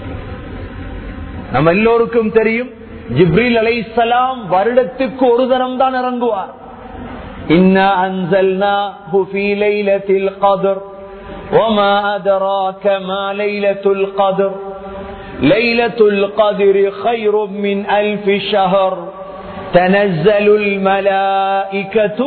Speaker 2: நம்ம எல்லோருக்கும் தெரியும் ஜிப்ரீல் அலை இஸ்லாம் வருடத்துக்கு ஒரு தரம் தான் இறங்குவார் إنا أنزلناه في ليلة القدر وما أدراك ما ليلة القدر ليلة القدر خير من ألف شهر تنزل الملائكة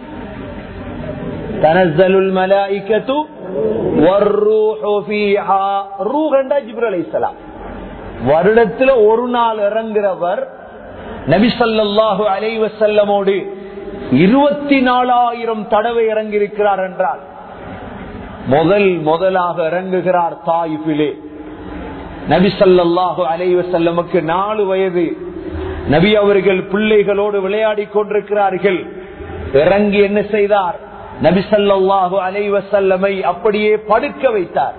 Speaker 2: تنزل الملائكة والروح فيها روح عند جبريل عليه السلام வருடத்துல ஒரு நாள் இறங்குறவர் நபி சல்லாஹு அலைவசல்லமோடு இருபத்தி நாலாயிரம் தடவை இறங்கியிருக்கிறார் என்றால் முதல் முதலாக இறங்குகிறார் தாயிஃபிலே நபி சல்லாஹு அலைவ செல்லமுக்கு நாலு வயது நபி அவர்கள் பிள்ளைகளோடு விளையாடி கொண்டிருக்கிறார்கள் இறங்கி என்ன செய்தார் நபி சல்லாஹு அலைவசல்லமை அப்படியே படுக்க வைத்தார்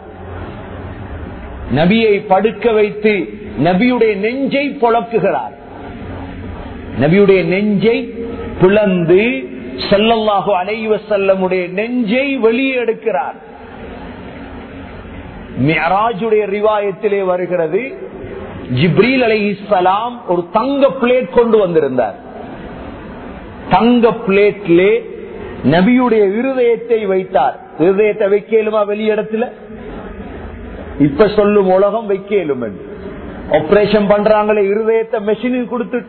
Speaker 2: நபியை படுக்க வைத்து நபியுடைய நெஞ்சை பொழக்குகிறார் நபியுடைய நெஞ்சை பிளந்து செல்லல்லாஹு அலைவ செல்லமுடைய நெஞ்சை வெளியே எடுக்கிறார் மியராஜுடைய ரிவாயத்திலே வருகிறது ஜிப்ரீல் அலை இஸ்லாம் ஒரு தங்க பிளேட் கொண்டு வந்திருந்தார் தங்க பிளேட்லே நபியுடைய இருதயத்தை வைத்தார் இருதயத்தை வைக்கலுமா வெளியிடத்துல இப்ப சொல்லும் உலகம் வைக்கலும் ஆபரேஷன் பண்றாங்களே இருதயத்தை மெஷினுக்கு கொடுத்துட்டு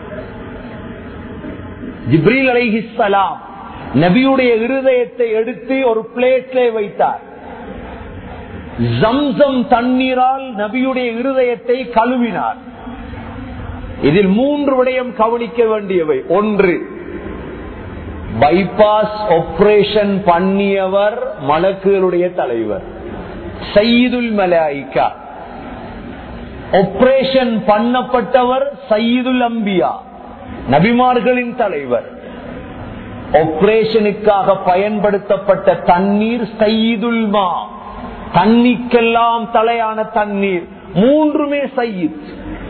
Speaker 2: ஜிப்ரீல் அலைஹிஸ்லாம் நபியுடைய இருதயத்தை எடுத்து ஒரு பிளேட்ல வைத்தார் ஜம்சம் தண்ணீரால் நபியுடைய இருதயத்தை கழுவினார் இதில் மூன்று விடயம் கவனிக்க வேண்டியவை ஒன்று பைபாஸ் ஆபரேஷன் பண்ணியவர் மலக்குகளுடைய தலைவர் சயீதுல் மலாய்கா ஆபரேஷன் பண்ணப்பட்டவர் சயீதுல் அம்பியா நபிமார்களின் தலைவர் ஆபரேஷனுக்காக பயன்படுத்தப்பட்ட தண்ணீர் சயீதுல் மா தண்ணிக்கெல்லாம் தலையான தண்ணீர் மூன்றுமே சையீத்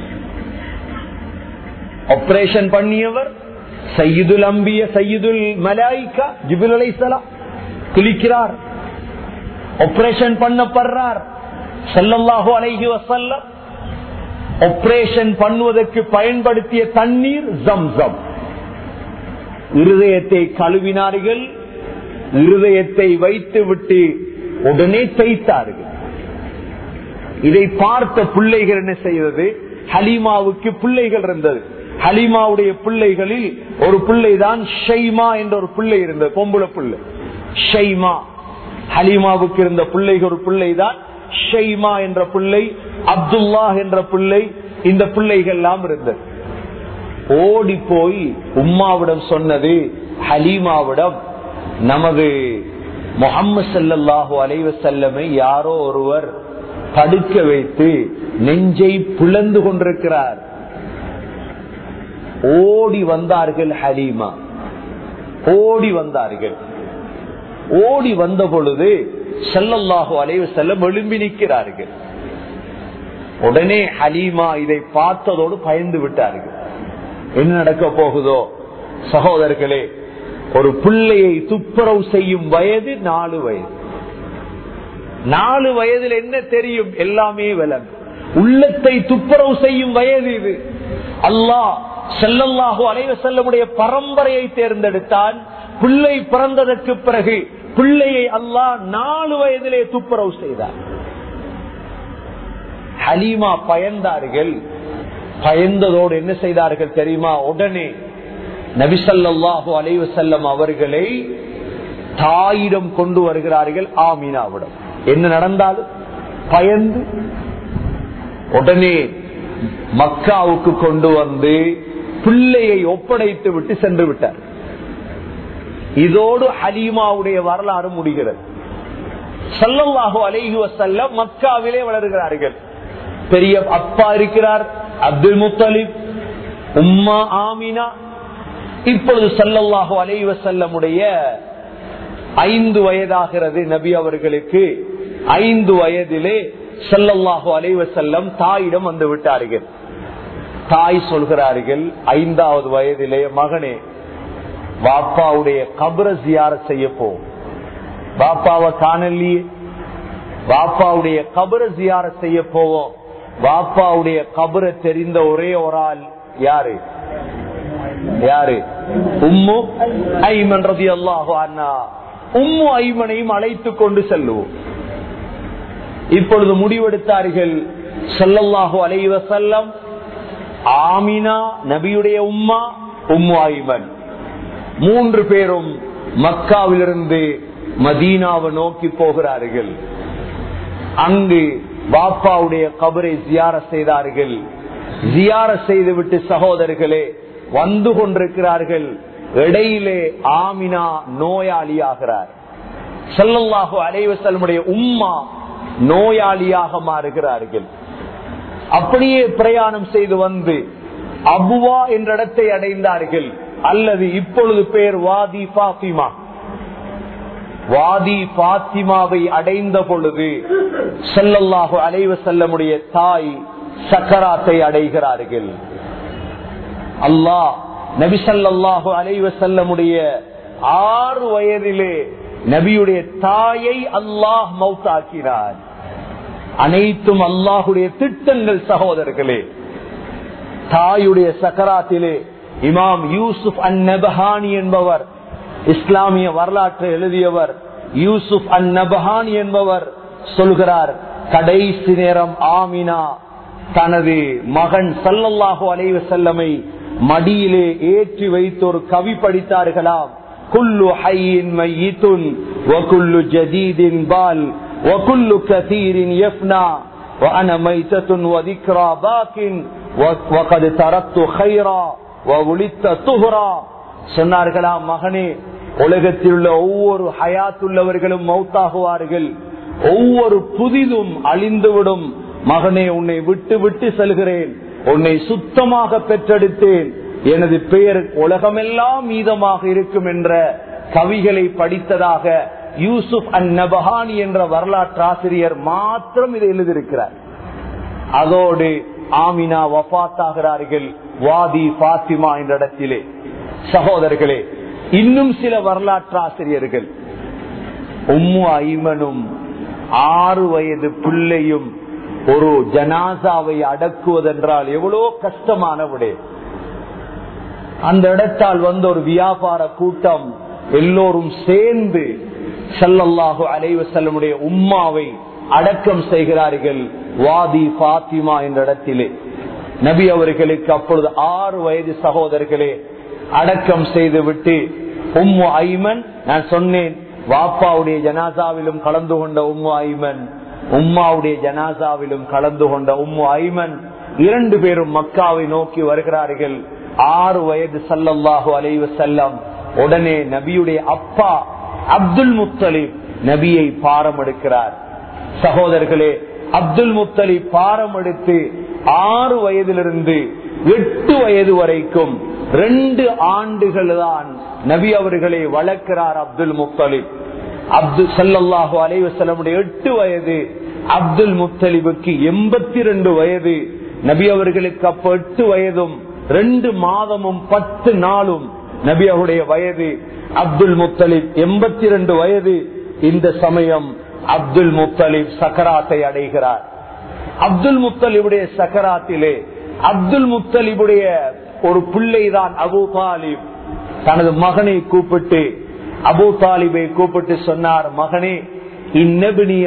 Speaker 2: ஆபரேஷன் பண்ணியவர் சையீதுல் அம்பிய சையீதுல் மலாய்கா ஜிபுல் அலைசலாம் குளிக்கிறார் ஆபரேஷன் பண்ணப்படுறார் செல்லல்லாஹு அலைஹி வசல்லம் ஆபரேஷன் பண்ணுவதற்கு பயன்படுத்திய தண்ணீர் ஜம்சம் இருதயத்தை கழுவினார்கள் இருதயத்தை வைத்து விட்டு உடனே தைத்தார்கள் இதை பார்த்த பிள்ளைகள் என்ன செய்தது ஹலீமாவுக்கு பிள்ளைகள் இருந்தது ஹலீமாவுடைய பிள்ளைகளில் ஒரு பிள்ளை தான் ஷைமா என்ற ஒரு பிள்ளை இருந்தது பொம்புல பிள்ளை ஷைமா ஹலீமாவுக்கு இருந்த பிள்ளைகள் ஒரு பிள்ளை தான் ஷைமா என்ற பிள்ளை அப்துல்லா என்ற பிள்ளை இந்த பிள்ளைகள் எல்லாம் இருந்தது ஓடி போய் உம்மாவிடம் சொன்னது ஹலீமாவிடம் நமது முகம்மது சல்லாஹு அலைவ செல்லமை யாரோ ஒருவர் தடுக்க வைத்து நெஞ்சை பிளந்து கொண்டிருக்கிறார் ஓடி வந்தார்கள் ஹலீமா ஓடி வந்தார்கள் ஓடி வந்த பொழுது செல்லல்லாஹு அலைவ செல்லம் எழும்பி நிற்கிறார்கள் உடனே ஹலீமா இதை பார்த்ததோடு பயந்து விட்டார்கள் என்ன நடக்க போகுதோ சகோதரர்களே ஒரு பிள்ளையை துப்புரவு செய்யும் வயது நாலு வயது நாலு வயதில் என்ன தெரியும் எல்லாமே விலங்கு உள்ளத்தை துப்புரவு செய்யும் வயது இது அல்லாஹ் செல்லல்லாஹு அலைவ செல்லமுடைய பரம்பரையை தேர்ந்தெடுத்தான் பிள்ளை பிறந்ததற்கு பிறகு பிள்ளையை அல்லாஹ் நாலு வயதிலே துப்புரவு செய்தார் ஹலீமா பயந்தார்கள் பயந்ததோடு என்ன செய்தார்கள் தெரியுமா உடனே நபிசல்லாஹு அலைவ செல்லம் அவர்களை தாயிடம் கொண்டு வருகிறார்கள் ஆமீனாவிடம் என்ன நடந்தாலும் பயந்து உடனே மக்காவுக்கு கொண்டு வந்து பிள்ளையை ஒப்படைத்து விட்டு சென்று விட்டார் இதோடு ஹலீமாவுடைய வரலாறு முடிகிறது சல்லல்லாஹு அலைஹி வசல்லம் மக்காவிலே வளர்கிறார்கள் பெரிய அப்பா இருக்கிறார் அப்துல் முத்தலிப் உம்மா ஆமினா இப்பொழுது சல்லல்லாஹு அலைஹி வசல்லமுடைய ஐந்து வயதாகிறது நபி அவர்களுக்கு ஐந்து வயதிலே செல்லல்லாஹு அலைவ செல்லம் தாயிடம் வந்து விட்டார்கள் தாய் சொல்கிறார்கள் ஐந்தாவது வயதிலே மகனே பாப்பாவுடைய கபர ஜியார செய்ய போ பாப்பாவை காணலியே பாப்பாவுடைய கபர ஜியார செய்ய போவோம் பாப்பாவுடைய கபரை தெரிந்த ஒரே ஒரு ஆள் யாரு யாரு உம்மு ஐமன் ரதி அல்லாஹு அண்ணா உம்மு ஐமனையும் அழைத்து கொண்டு செல்லுவோம் இப்பொழுது முடிவெடுத்தார்கள் செல்லல்லாஹு அலைவ செல்லம் ஆமினா நபியுடைய உம்மா உம்மு ஐமன் மூன்று பேரும் மக்காவிலிருந்து மதீனாவை நோக்கி போகிறார்கள் அங்கு பாப்பாவுடைய கபரை ஜியார செய்தார்கள் ஜியார செய்துவிட்டு சகோதரர்களே வந்து கொண்டிருக்கிறார்கள் இடையிலே ஆமினா நோயாளியாகிறார் செல்லல்லாஹு அலைவசல்முடைய உம்மா நோயாளியாக மாறுகிறார்கள் அப்படியே பிரயாணம் செய்து வந்து அபுவா என்ற இடத்தை அடைந்தார்கள் அல்லது இப்பொழுது பேர் வாதி பாத்திமா வாதி பாத்திமாவை அடைந்த பொழுது செல்லல்லாஹு அலைவ செல்லமுடைய தாய் சக்கராத்தை அடைகிறார்கள் அல்லாஹ் நபிசல்லாஹு அலைவ செல்லமுடைய ஆறு வயதிலே நபியுடைய தாயை அல்லாஹ் மௌத்தாக்கினார் அனைத்தும் அல்லாஹுடைய திட்டங்கள் சகோதரர்களே தாயுடைய சக்கராத்திலே இமாம் யூசுப் அந்நபஹானி என்பவர் இஸ்லாமிய வரலாற்றை எழுதியவர் யூசுப் அந்நபஹானி என்பவர் சொல்கிறார் கடைசி நேரம் ஆமினா தனது மகன் சல்லல்லாஹு அலைவ செல்லமை மடியிலே ஏற்றி வைத்து ஒரு கவி படித்தார்களாம் குல்லு ஹையின் மையித்துன் வகுல்லு ஜதீதின் பால் وكل كثير يفنى وأنا ميتة وذكرى باك وقد تركت خيرا وولدت طهرا சொன்னார்களாம் மகனே உலகத்தில் உள்ள ஒவ்வொரு ஹயாத்துள்ளவர்களும் மௌத்தாகுவார்கள் ஒவ்வொரு புதிதும் அழிந்துவிடும் மகனே உன்னை விட்டு விட்டு செல்கிறேன் உன்னை சுத்தமாக பெற்றெடுத்தேன் எனது பெயர் உலகமெல்லாம் மீதமாக இருக்கும் என்ற கவிகளை படித்ததாக யூசுப் அன் நபஹானி என்ற வரலாற்று ஆசிரியர் மாத்திரம் இதை எழுதியிருக்கிறார் அதோடு ஆமினா வபாத்தாகிறார்கள் வாதி பாத்திமா என்ற இடத்திலே சகோதரர்களே இன்னும் சில வரலாற்று ஆசிரியர்கள் உம்மு ஐமனும் ஆறு வயது பிள்ளையும் ஒரு ஜனாசாவை அடக்குவதென்றால் எவ்வளோ கஷ்டமான விடே அந்த இடத்தால் வந்த ஒரு வியாபார கூட்டம் எல்லோரும் சேர்ந்து சல்லல்லாஹு அலைவ செல்லமுடைய உம்மாவை அடக்கம் செய்கிறார்கள் வாதி பாத்திமா என்ற இடத்திலே நபி அவர்களுக்கு அப்பொழுது ஆறு வயது சகோதரர்களே அடக்கம் செய்து விட்டு உம்மு ஐமன் நான் சொன்னேன் வாப்பாவுடைய ஜனாசாவிலும் கலந்து கொண்ட உம்மு ஐமன் உம்மாவுடைய ஜனாசாவிலும் கலந்து கொண்ட உம்மு ஐமன் இரண்டு பேரும் மக்காவை நோக்கி வருகிறார்கள் ஆறு வயது சல்லல்லாஹு அலைவ செல்லம் உடனே நபியுடைய அப்பா அப்துல் முத்தலிப் நபியை பாரம் எடுக்கிறார் சகோதரர்களே அப்துல் முத்தலிப் பாரம் எடுத்து ஆறு வயதிலிருந்து எட்டு வயது வரைக்கும் ரெண்டு ஆண்டுகள் தான் நபி அவர்களை வளர்க்கிறார் அப்துல் முத்தலிப் அப்துல் சல்லாஹூ அலைவசலமுடைய எட்டு வயது அப்துல் முத்தலிபுக்கு எண்பத்தி ரெண்டு வயது நபி அவர்களுக்கு அப்ப எட்டு வயதும் ரெண்டு மாதமும் பத்து நாளும் நபி அவருடைய வயது அப்துல் முத்தலிப் எண்பத்தி ரெண்டு வயது இந்த சமயம் அப்துல் முத்தலிப் சக்கராத்தை அடைகிறார் அப்துல் முத்தலிபுடைய சக்கராத்திலே அப்துல் முத்தலிபுடைய ஒரு பிள்ளைதான் அபு தாலிப் தனது மகனை கூப்பிட்டு அபு தாலிபை கூப்பிட்டு சொன்னார் மகனே இந்நபினி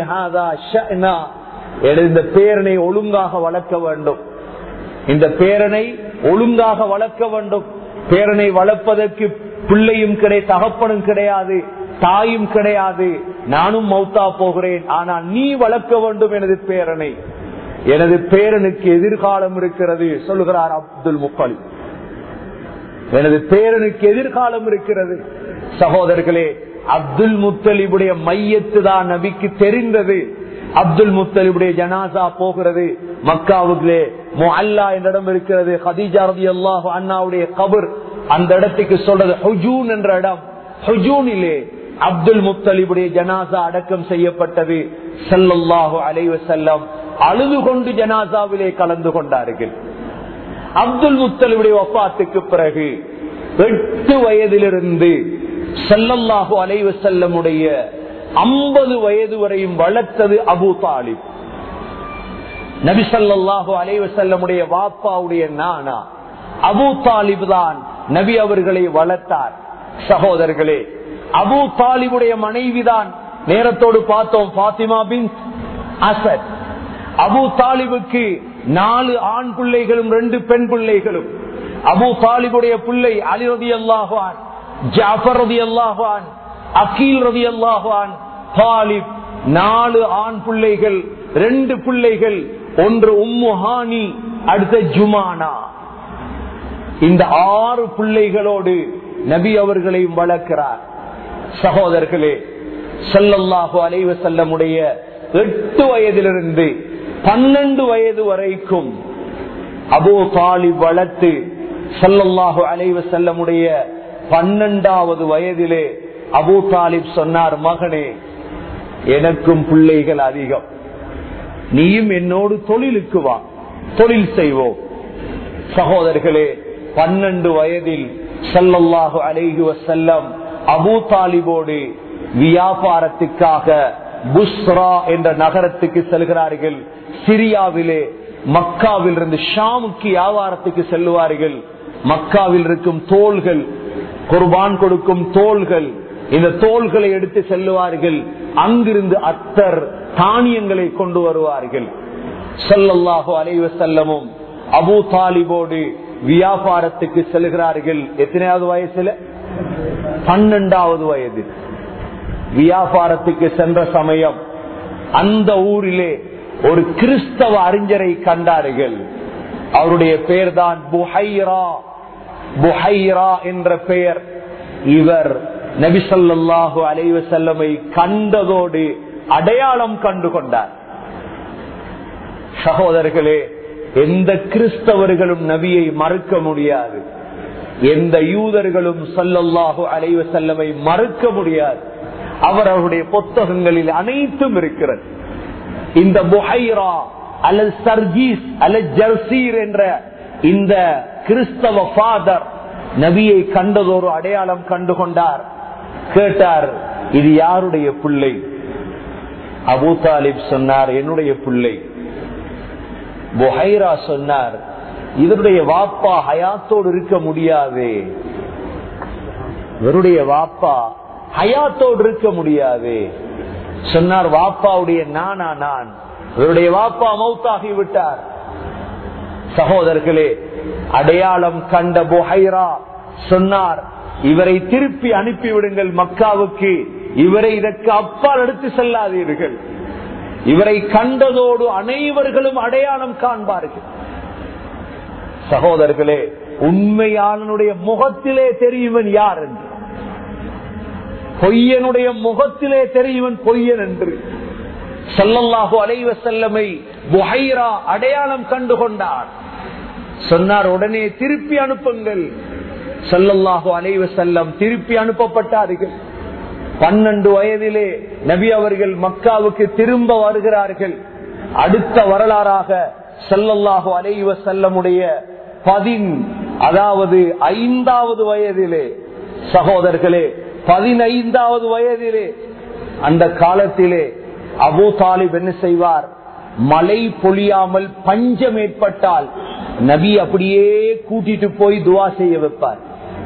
Speaker 2: இந்த பேரனை ஒழுங்காக வளர்க்க வேண்டும் இந்த பேரனை ஒழுங்காக வளர்க்க வேண்டும் பேரனை வளர்ப்பதற்கு பிள்ளையும் கிடை தகப்பனும் கிடையாது தாயும் கிடையாது நானும் மௌத்தா போகிறேன் ஆனால் நீ வளர்க்க வேண்டும் எனது பேரனை எனது பேரனுக்கு எதிர்காலம் இருக்கிறது சொல்லுகிறார் அப்துல் முப்பலி எனது பேரனுக்கு எதிர்காலம் இருக்கிறது சகோதரர்களே அப்துல் முத்தலிபுடைய மையத்து தான் நபிக்கு தெரிந்தது அப்துல் முத்தலிபுடைய ஜனாசா போகிறது மக்காவுக்குள்ளே அல்லா என்ற இடம் இருக்கிறது ஹதீஜா ரதி அல்லாஹ் அண்ணாவுடைய கபர் அந்த இடத்துக்கு சொல்றது ஹுஜூன் என்ற இடம் ஹுஜூனிலே அப்துல் முத்தலிபுடைய ஜனாசா அடக்கம் செய்யப்பட்டது செல்லல்லாஹு அலைவ செல்லம் அழுது கொண்டு ஜனாசாவிலே கலந்து கொண்டார்கள் அப்துல் முத்தலிபுடைய ஒப்பாத்துக்கு பிறகு எட்டு வயதிலிருந்து செல்லல்லாஹு அலைவ செல்லமுடைய ஐம்பது வயது வரையும் வளர்த்தது அபு தாலிப் நபிசல்லாஹு அலைவ செல்லமுடைய வாப்பாவுடைய நானா அபு தாலிப் தான் நபி அவர்களை வளர்த்தார் சகோதரர்களே அபு தாலிபுடைய மனைவிதான் நேரத்தோடு பார்த்தோம் பாத்திமா பின் அசத் அபு தாலிபுக்கு நாலு ஆண் பிள்ளைகளும் ரெண்டு பெண் பிள்ளைகளும் அபு தாலிபுடைய பிள்ளை அலி ரதி அல்லாஹான் ஜாஃபர் ரதி அல்லாஹான் அகீல் ரதி அல்லாஹான் தாலிப் நாலு ஆண் பிள்ளைகள் ரெண்டு பிள்ளைகள் ஒன்று உம்முஹானி அடுத்த ஜுமானா இந்த ஆறு பிள்ளைகளோடு நபி அவர்களையும் வளர்க்கிறார் சகோதரர்களே செல்லல்லாஹு அலைவ செல்லமுடைய எட்டு வயதிலிருந்து பன்னெண்டு வயது வரைக்கும் அபோ தாலிப் வளர்த்து சல்லல்லாஹு அலைவ செல்லமுடைய பன்னெண்டாவது வயதிலே அபூ தாலிப் சொன்னார் மகனே எனக்கும் பிள்ளைகள் அதிகம் நீயும் என்னோடு தொழிலுக்கு வா தொழில் செய்வோம் சகோதரர்களே பன்னெண்டு வயதில் சல்லல்லாஹு அலைஹி வசல்லம் அபூ தாலிபோடு வியாபாரத்துக்காக புஸ்ரா என்ற நகரத்துக்கு செல்கிறார்கள் சிரியாவிலே மக்காவில் இருந்து ஷாமுக்கு வியாபாரத்துக்கு செல்லுவார்கள் மக்காவில் இருக்கும் தோள்கள் குர்பான் கொடுக்கும் தோள்கள் இந்த தோள்களை எடுத்து செல்லுவார்கள் அங்கிருந்து அத்தர் தானியங்களை கொண்டு வருவார்கள் சொல்லல்லாஹோ அலைவ செல்லமும் அபு தாலிபோடு வியாபாரத்துக்கு செல்கிறார்கள் எத்தனையாவது வயசுல பன்னெண்டாவது வயது வியாபாரத்துக்கு சென்ற சமயம் அந்த ஊரிலே ஒரு கிறிஸ்தவ அறிஞரை கண்டார்கள் அவருடைய பெயர் தான் புஹைரா புஹைரா என்ற பெயர் இவர் நபிசல்லாஹு அலைவ செல்லமை கண்டதோடு அடையாளம் கண்டு கொண்டார் சகோதரர்களே எந்த கிறிஸ்தவர்களும் நபியை மறுக்க முடியாது எந்த யூதர்களும் சல்லல்லாஹு அலைவ செல்லமை மறுக்க முடியாது அவர் அவருடைய புத்தகங்களில் அனைத்தும் இருக்கிறது இந்த புஹைரா அல்லது சர்ஜீஸ் அல்லது ஜர்சீர் என்ற இந்த கிறிஸ்தவ ஃபாதர் நபியை கண்டதொரு அடையாளம் கண்டு கொண்டார் கேட்டார் இது யாருடைய பிள்ளை அபு தாலிப் சொன்னார் என்னுடைய பிள்ளை புஹைரா சொன்னார் இவருடைய வாப்பா ஹயாத்தோடு இருக்க முடியாது இவருடைய வாப்பா ஹயாத்தோடு இருக்க முடியாது சொன்னார் வாப்பாவுடைய நானா நான் இவருடைய வாப்பா மௌத்தாகி விட்டார் சகோதரர்களே அடையாளம் கண்ட புஹைரா சொன்னார் இவரை திருப்பி அனுப்பிவிடுங்கள் மக்காவுக்கு இவரை இதற்கு அப்பால் எடுத்து செல்லாதீர்கள் இவரை கண்டதோடு அனைவர்களும் அடையாளம் காண்பார்கள் சகோதரர்களே உண்மையாளனுடைய முகத்திலே தெரியுவன் யார் என்று பொய்யனுடைய முகத்திலே தெரியுவன் பொய்யன் என்று சொல்லல்லாஹு அலைவ செல்லமை புஹைரா அடையாளம் கண்டு கொண்டார் சொன்னார் உடனே திருப்பி அனுப்புங்கள் சொல்லல்லாஹு அலைவ செல்லம் திருப்பி அனுப்பப்பட்டார்கள் பன்னெண்டு வயதிலே நபி அவர்கள் மக்காவுக்கு திரும்ப வருகிறார்கள் அடுத்த வரலாறாக செல்லல்லாஹு அலைவ செல்லமுடைய பதின் அதாவது ஐந்தாவது வயதிலே சகோதரர்களே பதினைந்தாவது வயதிலே அந்த காலத்திலே அபு தாலிப் என்ன செய்வார் மழை பொழியாமல் பஞ்சம் ஏற்பட்டால் நபி அப்படியே கூட்டிட்டு போய் துவா செய்ய வைப்பார்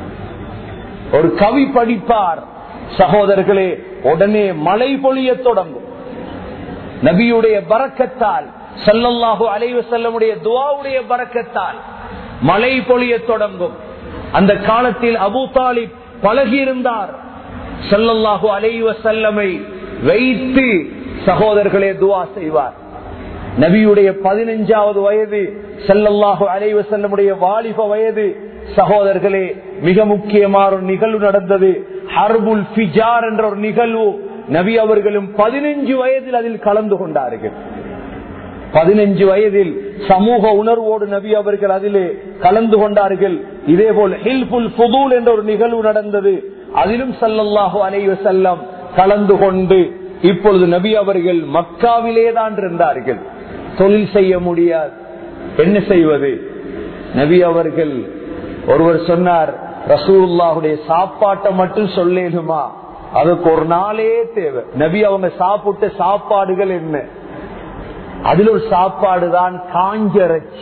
Speaker 2: ஒரு கவி படிப்பார் சகோதரர்களே உடனே மழை பொழிய தொடங்கும் நபியுடைய பறக்கத்தால் செல்லல்லாஹு அலைவ செல்லமுடைய துவாவுடைய பறக்கத்தால் மழை பொழிய தொடங்கும் அந்த காலத்தில் அபு தாலிப் பழகியிருந்தார் செல்லல்லாஹு அலைவ செல்லமை வைத்து சகோதரர்களே துவா செய்வார் நபியுடைய பதினஞ்சாவது வயது செல்லல்லாஹு அலைவ செல்லமுடைய வாலிப வயது சகோதரர்களே மிக முக்கியமான ஒரு நிகழ்வு நடந்தது ஹர்புல் ஃபிஜார் என்ற ஒரு நிகழ்வு நபி அவர்களும் பதினஞ்சு வயதில் அதில் கலந்து கொண்டார்கள் பதினஞ்சு வயதில் சமூக உணர்வோடு நபி அவர்கள் அதிலே கலந்து கொண்டார்கள் இதே போல் ஹில்புல் புதூல் என்ற ஒரு நிகழ்வு நடந்தது அதிலும் சல்லல்லாஹு அலைவ செல்லம் கலந்து கொண்டு இப்பொழுது நபி அவர்கள் மக்காவிலே தான் இருந்தார்கள் தொழில் செய்ய முடியாது என்ன செய்வது நபி அவர்கள் ஒருவர் சொன்னார் ரசூல்லாவுடைய சாப்பாட்டை மட்டும் சொல்லேனுமா அதுக்கு ஒரு நாளே தேவை நபி அவங்க சாப்பிட்ட சாப்பாடுகள் என்ன அதில் ஒரு சாப்பாடு தான் காஞ்ச இறைச்சி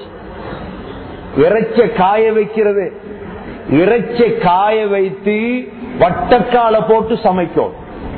Speaker 2: இறைச்ச காய வைக்கிறது இறைச்ச காய வைத்து வட்டக்கால போட்டு சமைக்கும்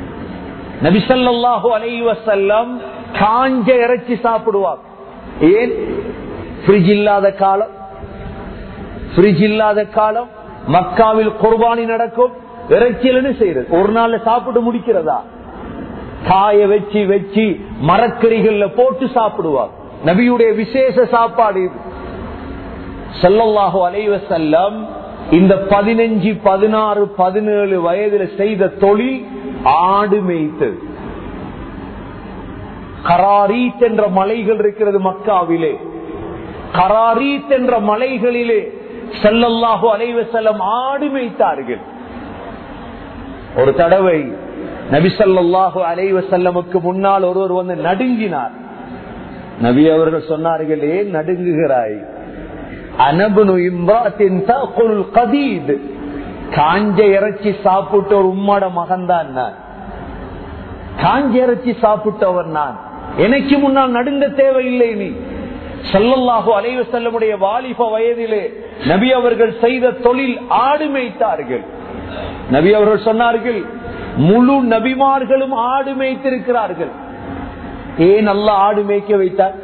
Speaker 2: நபிசல்லாஹு அலைவசல்லம் காஞ்ச இறைச்சி சாப்பிடுவார் ஏன் பிரிட்ஜ் இல்லாத காலம் பிரிட்ஜ் இல்லாத காலம் மக்காவில் குர்பானி நடக்கும் இறைச்சியல்னு செய்யறது ஒரு நாள்ல சாப்பிட்டு முடிக்கிறதா காய வச்சு வச்சு மரக்கறிகள்ல போட்டு சாப்பிடுவார் நபியுடைய விசேஷ சாப்பாடு இது செல்லல்லாஹு அலைவ செல்லம் இந்த பதினஞ்சு பதினாறு பதினேழு வயதுல செய்த தொழில் ஆடு மேய்த்தது கராரீத் என்ற மலைகள் இருக்கிறது மக்காவிலே கராரீத் என்ற மலைகளிலே செல்லல்லாஹு அலைவ செல்லம் ஆடு மேய்த்தார்கள் ஒரு தடவை நபிசல்லாஹு அலைவ செல்லமுக்கு முன்னால் ஒருவர் வந்து நடுங்கினார் நபி அவர்கள் சொன்னார்கள் ஏன் நடுங்குகிறாய் அனபுனு இம்ராத்தின் கதீத் காஞ்ச இறைச்சி சாப்பிட்ட ஒரு உம்மாட மகன்தான் நான் காஞ்ச இறைச்சி சாப்பிட்டவர் நான் எனக்கு முன்னால் நடுங்க தேவையில்லை நீ செல்லல்லாஹு அலைவ செல்லமுடைய வாலிப வயதிலே நபி அவர்கள் செய்த தொழில் ஆடு மேய்த்தார்கள் நபி அவர்கள் சொன்னார்கள் முழு நபிமார்களும் ஆடு மேய்த்திருக்கிறார்கள் ஏன் அல்ல ஆடு மேய்க்க வைத்தார்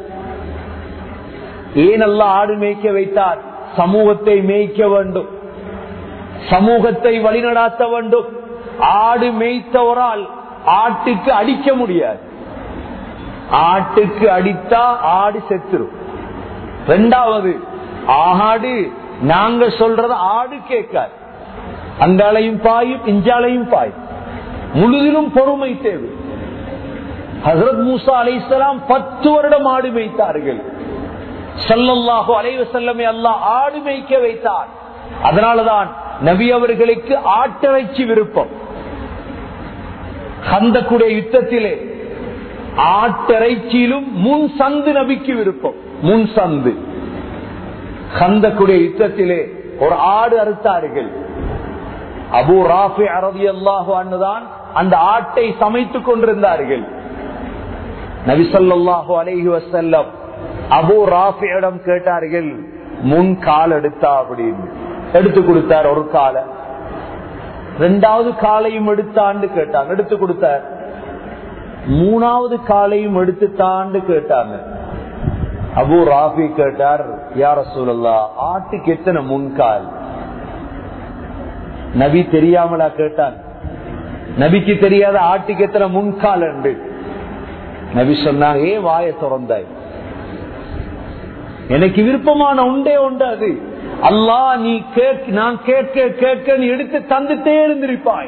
Speaker 2: ஏன் அல்ல ஆடு மேய்க்க வைத்தார் சமூகத்தை மேய்க்க வேண்டும் சமூகத்தை வழிநடாத்த வேண்டும் ஆடு மேய்த்தவரால் ஆட்டுக்கு அடிக்க முடியாது ஆட்டுக்கு அடித்தா ஆடு செத்துரும் ரெண்டாவது ஆடு நாங்க சொல்றத ஆடு கேட்காது அங்காலையும் பாயும் இஞ்சாலையும் பாயும் முழுதிலும் பொறுமை தேவை ஹசரத் மூசா அலை பத்து வருடம் ஆடு மேய்த்தார்கள் சல்லல்லாஹு அலைவ செல்லமே அல்லா ஆடு மேய்க்க வைத்தார் அதனாலதான் நபி அவர்களுக்கு ஆட்டிறைச்சி விருப்பம் கந்தக்குடைய யுத்தத்திலே ஆட்டிறைச்சியிலும் முன் சந்து நபிக்கு விருப்பம் முன் சந்து கந்தக்குடைய யுத்தத்திலே ஒரு ஆடு அறுத்தார்கள் அபு ராஃபி அரபி அல்லாஹு அண்ணுதான் அந்த ஆட்டை சமைத்துக் கொண்டிருந்தார்கள் நபிசல்லாஹு அலைஹி வசல்லம் அபு ராஃபியிடம் கேட்டார்கள் முன் கால் எடுத்தா அப்படின்னு எடுத்து கொடுத்தார் ஒரு காலை ரெண்டாவது காலையும் எடுத்தாண்டு கேட்டாங்க எடுத்து கொடுத்தார் மூணாவது காலையும் எடுத்து தாண்டு கேட்டாங்க அபு ராஃபி கேட்டார் யார சூழல்லா ஆட்டுக்கு எத்தனை முன்கால் நபி தெரியாமலா கேட்டான் நபிக்கு தெரியாத ஆட்டுக்கு எத்தனை முன்கால் என்று நபி சொன்னாங்க ஏ வாய திறந்தாய் எனக்கு விருப்பமான உண்டே உண்டு அது அல்லா நீ கேட்க நான் கேட்க கேட்க நீ எடுத்து தந்துட்டே இருந்திருப்பாய்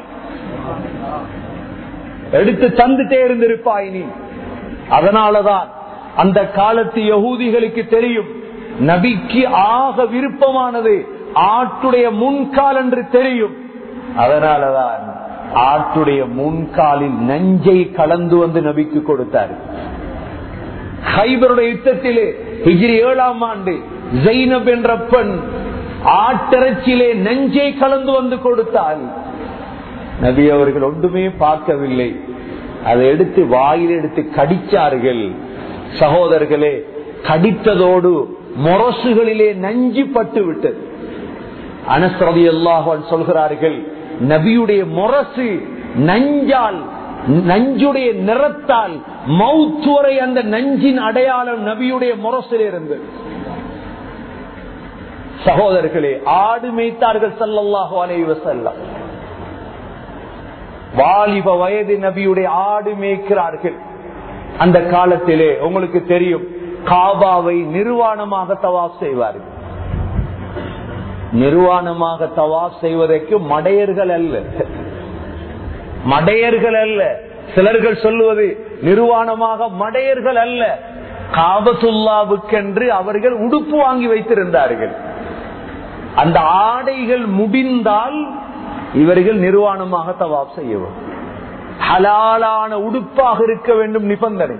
Speaker 2: எடுத்து தந்துட்டே இருந்திருப்பாய் நீ அதனாலதான் அந்த காலத்து யகூதிகளுக்கு தெரியும் நபிக்கு ஆக விருப்பமானது ஆட்டுடைய முன்கால் என்று தெரியும் அதனாலதான் ஆட்டுடைய முன்காலில் நஞ்சை கலந்து வந்து நபிக்கு கொடுத்தார் ஹைபருடைய யுத்தத்திலே ஹிஜ்ரி ஏழாம் ஆண்டு ஜெயினப் என்ற பெண் ஆட்டிறச்சியிலே நஞ்சை கலந்து வந்து கொடுத்தால் நபி அவர்கள் ஒன்றுமே பார்க்கவில்லை அதை எடுத்து வாயில் எடுத்து கடிச்சார்கள் சகோதரர்களே கடித்ததோடு மொரசுகளிலே நஞ்சு பட்டு விட்டது அனஸ்ரதி அல்லாஹன் சொல்கிறார்கள் நபியுடைய மொரசு நஞ்சால் நஞ்சுடைய நிறத்தால் மௌத்துவரை அந்த நஞ்சின் அடையாளம் நபியுடைய முரசில் இருந்து சகோதரர்களே ஆடு மேய்த்தார்கள் சல்லல்லாஹு அலைவ செல்லம் வாலிப வயது நபியுடைய ஆடு மேய்க்கிறார்கள் அந்த காலத்திலே உங்களுக்கு தெரியும் காபாவை நிர்வாணமாக தவாப் செய்வார்கள் நிர்வாணமாக தவாப் செய்வதற்கு மடையர்கள் அல்ல மடையர்கள் அல்ல சிலர்கள் சொல்லுவது நிர்வாணமாக மடையர்கள் அல்ல காபத்துல்லாவுக்கென்று அவர்கள் உடுப்பு வாங்கி வைத்திருந்தார்கள் அந்த ஆடைகள் முடிந்தால் இவர்கள் நிர்வாணமாக தவாப் செய்யவும் ஹலாலான உடுப்பாக இருக்க வேண்டும் நிபந்தனை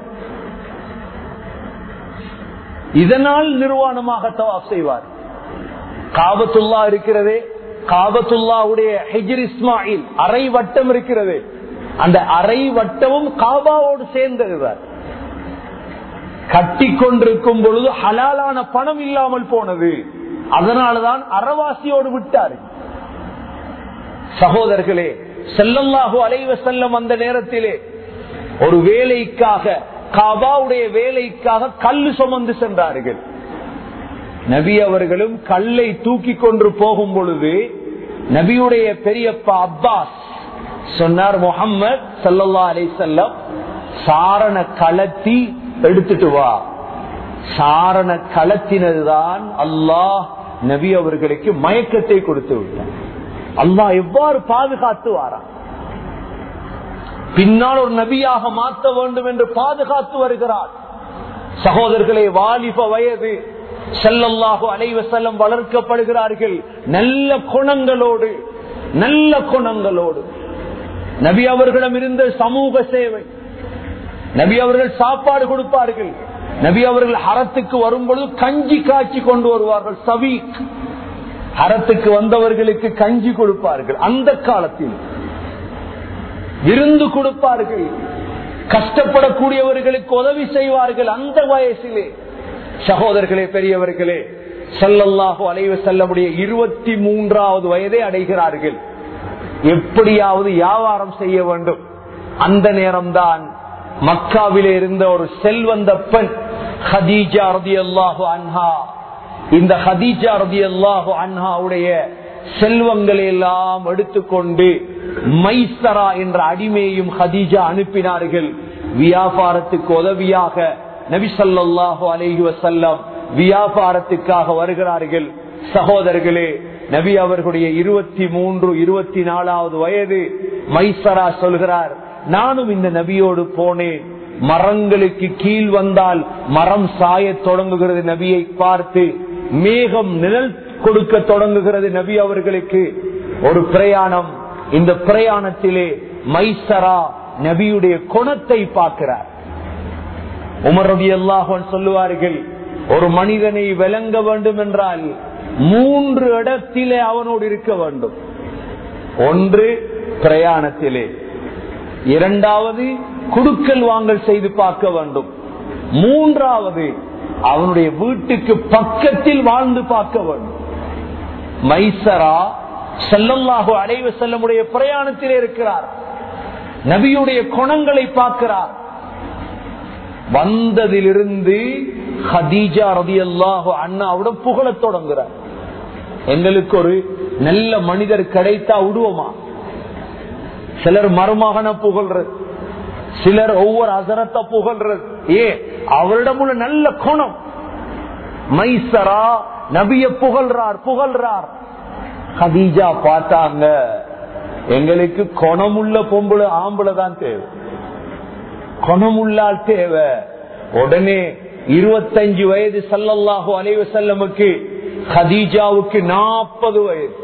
Speaker 2: இதனால் நிர்வாணமாக தவாப் செய்வார் காபத்துல்லா இருக்கிறதே காபத்துல்லாவுடைய ஹெஜிர் இஸ்மாயில் அரை வட்டம் இருக்கிறது அந்த அரை வட்டமும் காபாவோடு சேர்ந்ததுதான் கட்டி கொண்டிருக்கும் பொழுது ஹலாலான பணம் இல்லாமல் போனது அதனாலதான் அறவாசியோடு விட்டார் சகோதரர்களே செல்லல்லாஹு அலைவ செல்லம் அந்த நேரத்திலே ஒரு வேலைக்காக காபாவுடைய வேலைக்காக கல்லு சுமந்து சென்றார்கள் நபி அவர்களும் கல்லை தூக்கி கொண்டு போகும் பொழுது நபியுடைய பெரியப்பா அப்பாஸ் சொன்னார் முகம்மது சல்லா அலை செல்லம் சாரண களத்தி எடுத்துட்டு வா சாரண களத்தினதுதான் அல்லாஹ் நபி அவர்களுக்கு மயக்கத்தை கொடுத்து விட்டார் அல்லாஹ் எவ்வாறு பாதுகாத்து வாரான் பின்னால் ஒரு நபியாக மாற்ற வேண்டும் என்று பாதுகாத்து வருகிறார் சகோதரர்களே வாலிப வயது செல்லல்லாஹு அலைவசல்லம் வளர்க்கப்படுகிறார்கள் நல்ல குணங்களோடு நல்ல குணங்களோடு நபி அவர்களிடம் இருந்த சமூக சேவை நபி அவர்கள் சாப்பாடு கொடுப்பார்கள் நபி அவர்கள் ஹரத்துக்கு வரும்பொழுது கஞ்சி காய்ச்சி கொண்டு வருவார்கள் சவீக் ஹரத்துக்கு வந்தவர்களுக்கு கஞ்சி கொடுப்பார்கள் அந்த காலத்தில் விருந்து கொடுப்பார்கள் கஷ்டப்படக்கூடியவர்களுக்கு உதவி செய்வார்கள் அந்த வயசிலே சகோதரர்களே பெரியவர்களே செல்லல்லாஹு அலைவ செல்லமுடைய இருபத்தி மூன்றாவது வயதை அடைகிறார்கள் எப்படியாவது வியாபாரம் செய்ய வேண்டும் அந்த நேரம்தான் மக்காவிலே இருந்த ஒரு செல்வந்த பெண் ஹதீஜா ரதி அல்லாஹு அன்ஹா இந்த ஹதீஜா ரதி அல்லாஹு அன்ஹாவுடைய செல்வங்களை எல்லாம் எடுத்துக்கொண்டு மைசரா என்ற அடிமையும் ஹதீஜா அனுப்பினார்கள் வியாபாரத்துக்கு உதவியாக நபிசல்லாஹு அலைஹி வசல்லம் வியாபாரத்துக்காக வருகிறார்கள் சகோதரர்களே நபி அவர்களுடைய இருபத்தி மூன்று இருபத்தி நாலாவது வயது மைசரா சொல்கிறார் நானும் இந்த நபியோடு போனேன் மரங்களுக்கு கீழ் வந்தால் மரம் சாய தொடங்குகிறது நபியை பார்த்து மேகம் நிழல் கொடுக்க தொடங்குகிறது நபி அவர்களுக்கு ஒரு பிரயாணம் இந்த பிரயாணத்திலே மைசரா நபியுடைய குணத்தை பார்க்கிறார் உமர் ரபி அல்லாஹன் சொல்லுவார்கள் ஒரு மனிதனை விளங்க வேண்டும் என்றால் மூன்று இடத்திலே அவனோடு இருக்க வேண்டும் ஒன்று பிரயாணத்திலே இரண்டாவது குடுக்கல் வாங்கல் செய்து பார்க்க வேண்டும் மூன்றாவது அவனுடைய வீட்டுக்கு பக்கத்தில் வாழ்ந்து பார்க்க வேண்டும் மைசரா செல்லல்லாஹு அடைவ செல்லமுடைய பிரயாணத்திலே இருக்கிறார் நபியுடைய குணங்களை பார்க்கிறார் வந்ததிலிருந்து ஹதீஜா ரதி அல்லாஹு அண்ணாவுடன் புகழத் தொடங்குறார் எங்களுக்கு ஒரு நல்ல மனிதர் கிடைத்தா விடுவோமா சிலர் மருமகனை புகழ்றது சிலர் ஒவ்வொரு அசரத்தை புகழ்றது ஏ அவரிடம் உள்ள நல்ல குணம் மைசரா நபிய புகழ்றார் புகழ்றார் ஹதீஜா பார்த்தாங்க எங்களுக்கு குணமுள்ள பொம்புல ஆம்பளை தான் தேவை குணமுள்ளால் தேவை உடனே இருபத்தஞ்சு வயது சல்லல்லாஹு அலைவ செல்லமுக்கு ஹதீஜாவுக்கு நாற்பது வயது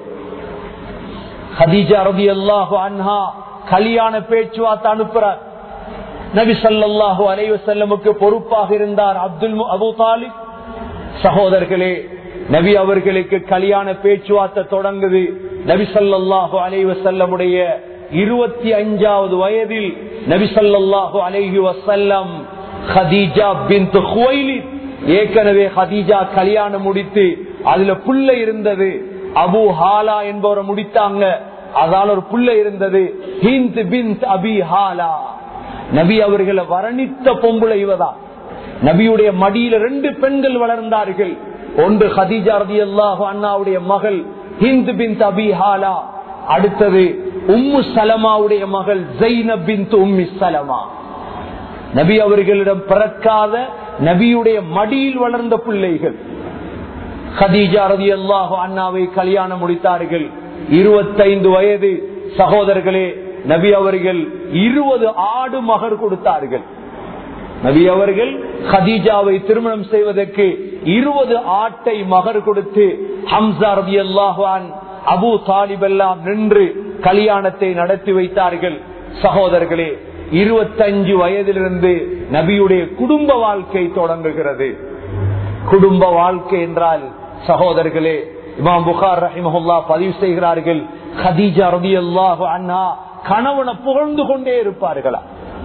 Speaker 2: ஹதீஜா ரபி அல்லாஹு அன்ஹா கல்யாண பேச்சுவார்த்தை அனுப்புறார் நபி சல்லாஹூ அலைவ செல்லமுக்கு பொறுப்பாக இருந்தார் அப்துல் அபு தாலிப் சகோதரர்களே நபி அவர்களுக்கு கல்யாண பேச்சுவார்த்தை தொடங்குது நபி சல்லாஹு அலைவ செல்லமுடைய இருபத்தி அஞ்சாவது வயதில் நபி சல்லாஹு அலைஹி வசல்லம் ஹதீஜா பின் ஏற்கனவே ஹதீஜா கல்யாணம் முடித்து அதுல புள்ள இருந்தது அபு ஹாலா என்பவரை முடித்தாங்க அதால ஒரு புள்ள இருந்தது ஹிந்த் பின் அபி ஹாலா நபி அவர்களை வர்ணித்த பொம்புல இவதான் நபியுடைய மடியில ரெண்டு பெண்கள் வளர்ந்தார்கள் ஒன்று ஹதீஜா ரதி அல்லாஹு அண்ணாவுடைய மகள் ஹிந்த் பின் அபி ஹாலா அடுத்தது உம்மு சலமாவுடைய மகள் ஜெய்னப் பின் உம்மி சலமா நபி அவர்களிடம் பிறக்காத நபியுடைய மடியில் வளர்ந்த பிள்ளைகள் ஹதீஜா ரதி அல்லாஹு அண்ணாவை கல்யாணம் முடித்தார்கள் இருபத்தைந்து வயது சகோதரர்களே நபி அவர்கள் இருபது ஆடு மகர் கொடுத்தார்கள் நபி அவர்கள் ஹதீஜாவை திருமணம் செய்வதற்கு இருபது ஆட்டை மகர் கொடுத்து ஹம்சா ரபி அல்லாஹான் அபு தாலிப் எல்லாம் நின்று கல்யாணத்தை நடத்தி வைத்தார்கள் சகோதரர்களே இருபத்தஞ்சு வயதிலிருந்து நபியுடைய குடும்ப வாழ்க்கை தொடங்குகிறது குடும்ப வாழ்க்கை என்றால் சகோதரர்களே இமாம் புகார் ரஹிமஹுல்லா பதிவு செய்கிறார்கள் ஹதீஜா ரபி அல்லாஹு அண்ணா கணவனை புகழ்ந்து கொண்டே இருப்பார்களா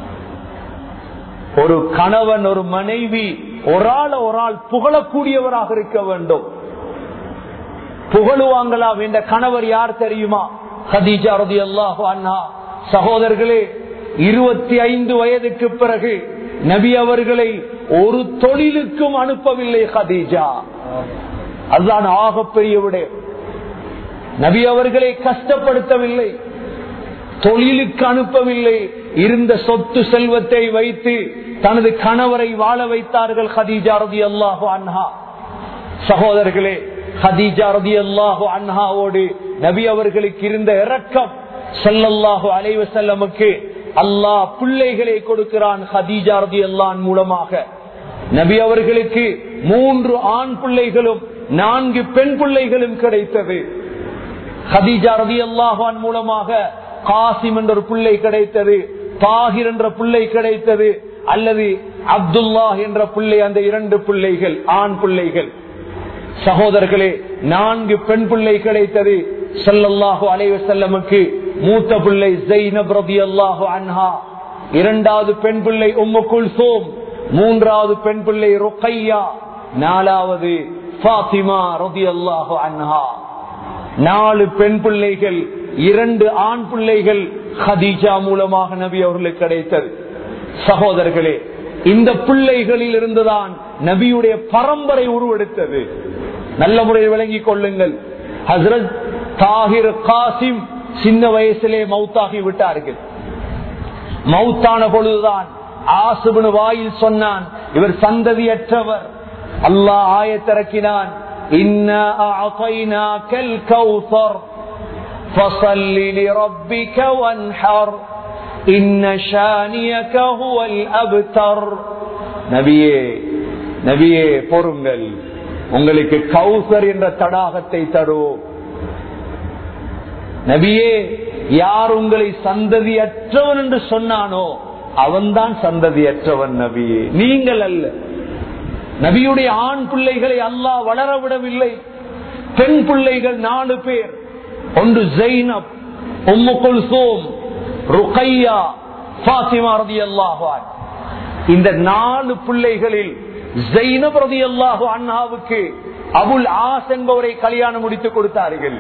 Speaker 2: ஒரு கணவன் ஒரு மனைவி ஒரு ஆள் ஒரு ஆள் புகழக்கூடியவராக இருக்க வேண்டும் புகழுவாங்களா என்ற கணவர் யார் தெரியுமா ஹதீஜா ரதி அல்லாஹு அண்ணா சகோதரர்களே இருபத்தி ஐந்து வயதுக்கு பிறகு நபி அவர்களை ஒரு தொழிலுக்கும் அனுப்பவில்லை ஹதீஜா அதுதான் ஆகப்பெரிய விட நபி அவர்களை கஷ்டப்படுத்தவில்லை தொழிலுக்கு அனுப்பவில்லை இருந்த சொத்து செல்வத்தை வைத்து தனது கணவரை வாழ வைத்தார்கள் ஹதீஜா ரதி அல்லாஹு அன்ஹா சகோதரர்களே ஹதீஜா ரதி அல்லாஹு அன்ஹாவோடு நபி அவர்களுக்கு இருந்த இரக்கம் செல்லல்லாஹு அலைவ செல்லமுக்கு அல்லாஹ் பிள்ளைகளை கொடுக்கிறான் ஹதீஜா ரதி அல்லான் மூலமாக நபி அவர்களுக்கு மூன்று ஆண் பிள்ளைகளும் நான்கு பெண் பிள்ளைகளும் கிடைத்தது ஹதீஜா ரதி அல்லாஹான் மூலமாக காசிம் என்ற ஒரு பிள்ளை கிடைத்தது தாகிர் என்ற பிள்ளை கிடைத்தது அல்லது அப்துல்லா என்ற பிள்ளை அந்த இரண்டு பிள்ளைகள் ஆண் பிள்ளைகள் சகோதரர்களே நான்கு பெண் பிள்ளை கிடைத்தது சொல்லல்லாஹு அலைவ செல்லமுக்கு மூத்த பிள்ளை ஜெயினப் ரதி அல்லாஹு அன்ஹா இரண்டாவது பெண் பிள்ளை உம்மு குல்சோம் மூன்றாவது பெண் பிள்ளை ருக்கையா நாலாவது பாத்திமா ரதி அல்லாஹு அன்ஹா நாலு பெண் பிள்ளைகள் இரண்டு ஆண் பிள்ளைகள் ஹதீஜா மூலமாக நபி அவர்களுக்கு கிடைத்தது சகோதரர்களே இந்த பிள்ளைகளில் இருந்துதான் நபியுடைய பரம்பரை உருவெடுத்தது நல்ல முறையில் விளங்கிக் கொள்ளுங்கள் ஹசரத் தாகிர் காசிம் சின்ன வயசிலே மௌத்தாகி விட்டார்கள் மௌத்தான பொழுதுதான் ஆசுபனு வாயில் சொன்னான் இவர் சந்ததியற்றவர் அல்லாஹ் ஆயத்திறக்கினான் فصل لربك وانحر إن شانيك هو الأبتر நபியே நபியே பொறுங்கள் உங்களுக்கு கௌசர் என்ற தடாகத்தை தருவோம் நபியே யார் உங்களை சந்ததியற்றவன் என்று சொன்னானோ அவன்தான் சந்ததியற்றவன் நபியே நீங்கள் அல்ல நபியுடைய ஆண் பிள்ளைகளை அல்லாஹ் வளர விடவில்லை பெண் பிள்ளைகள் நாலு பேர் ஒன்று ஜெயினப் உம்மு குல்சோம் ருக்கையா பாத்திமா ரதி அல்லாஹான் இந்த நாலு பிள்ளைகளில் ஜெயினப் ரதி அல்லாஹு அண்ணாவுக்கு அபுல் ஆஸ் என்பவரை கல்யாணம் முடித்துக் கொடுத்தார்கள்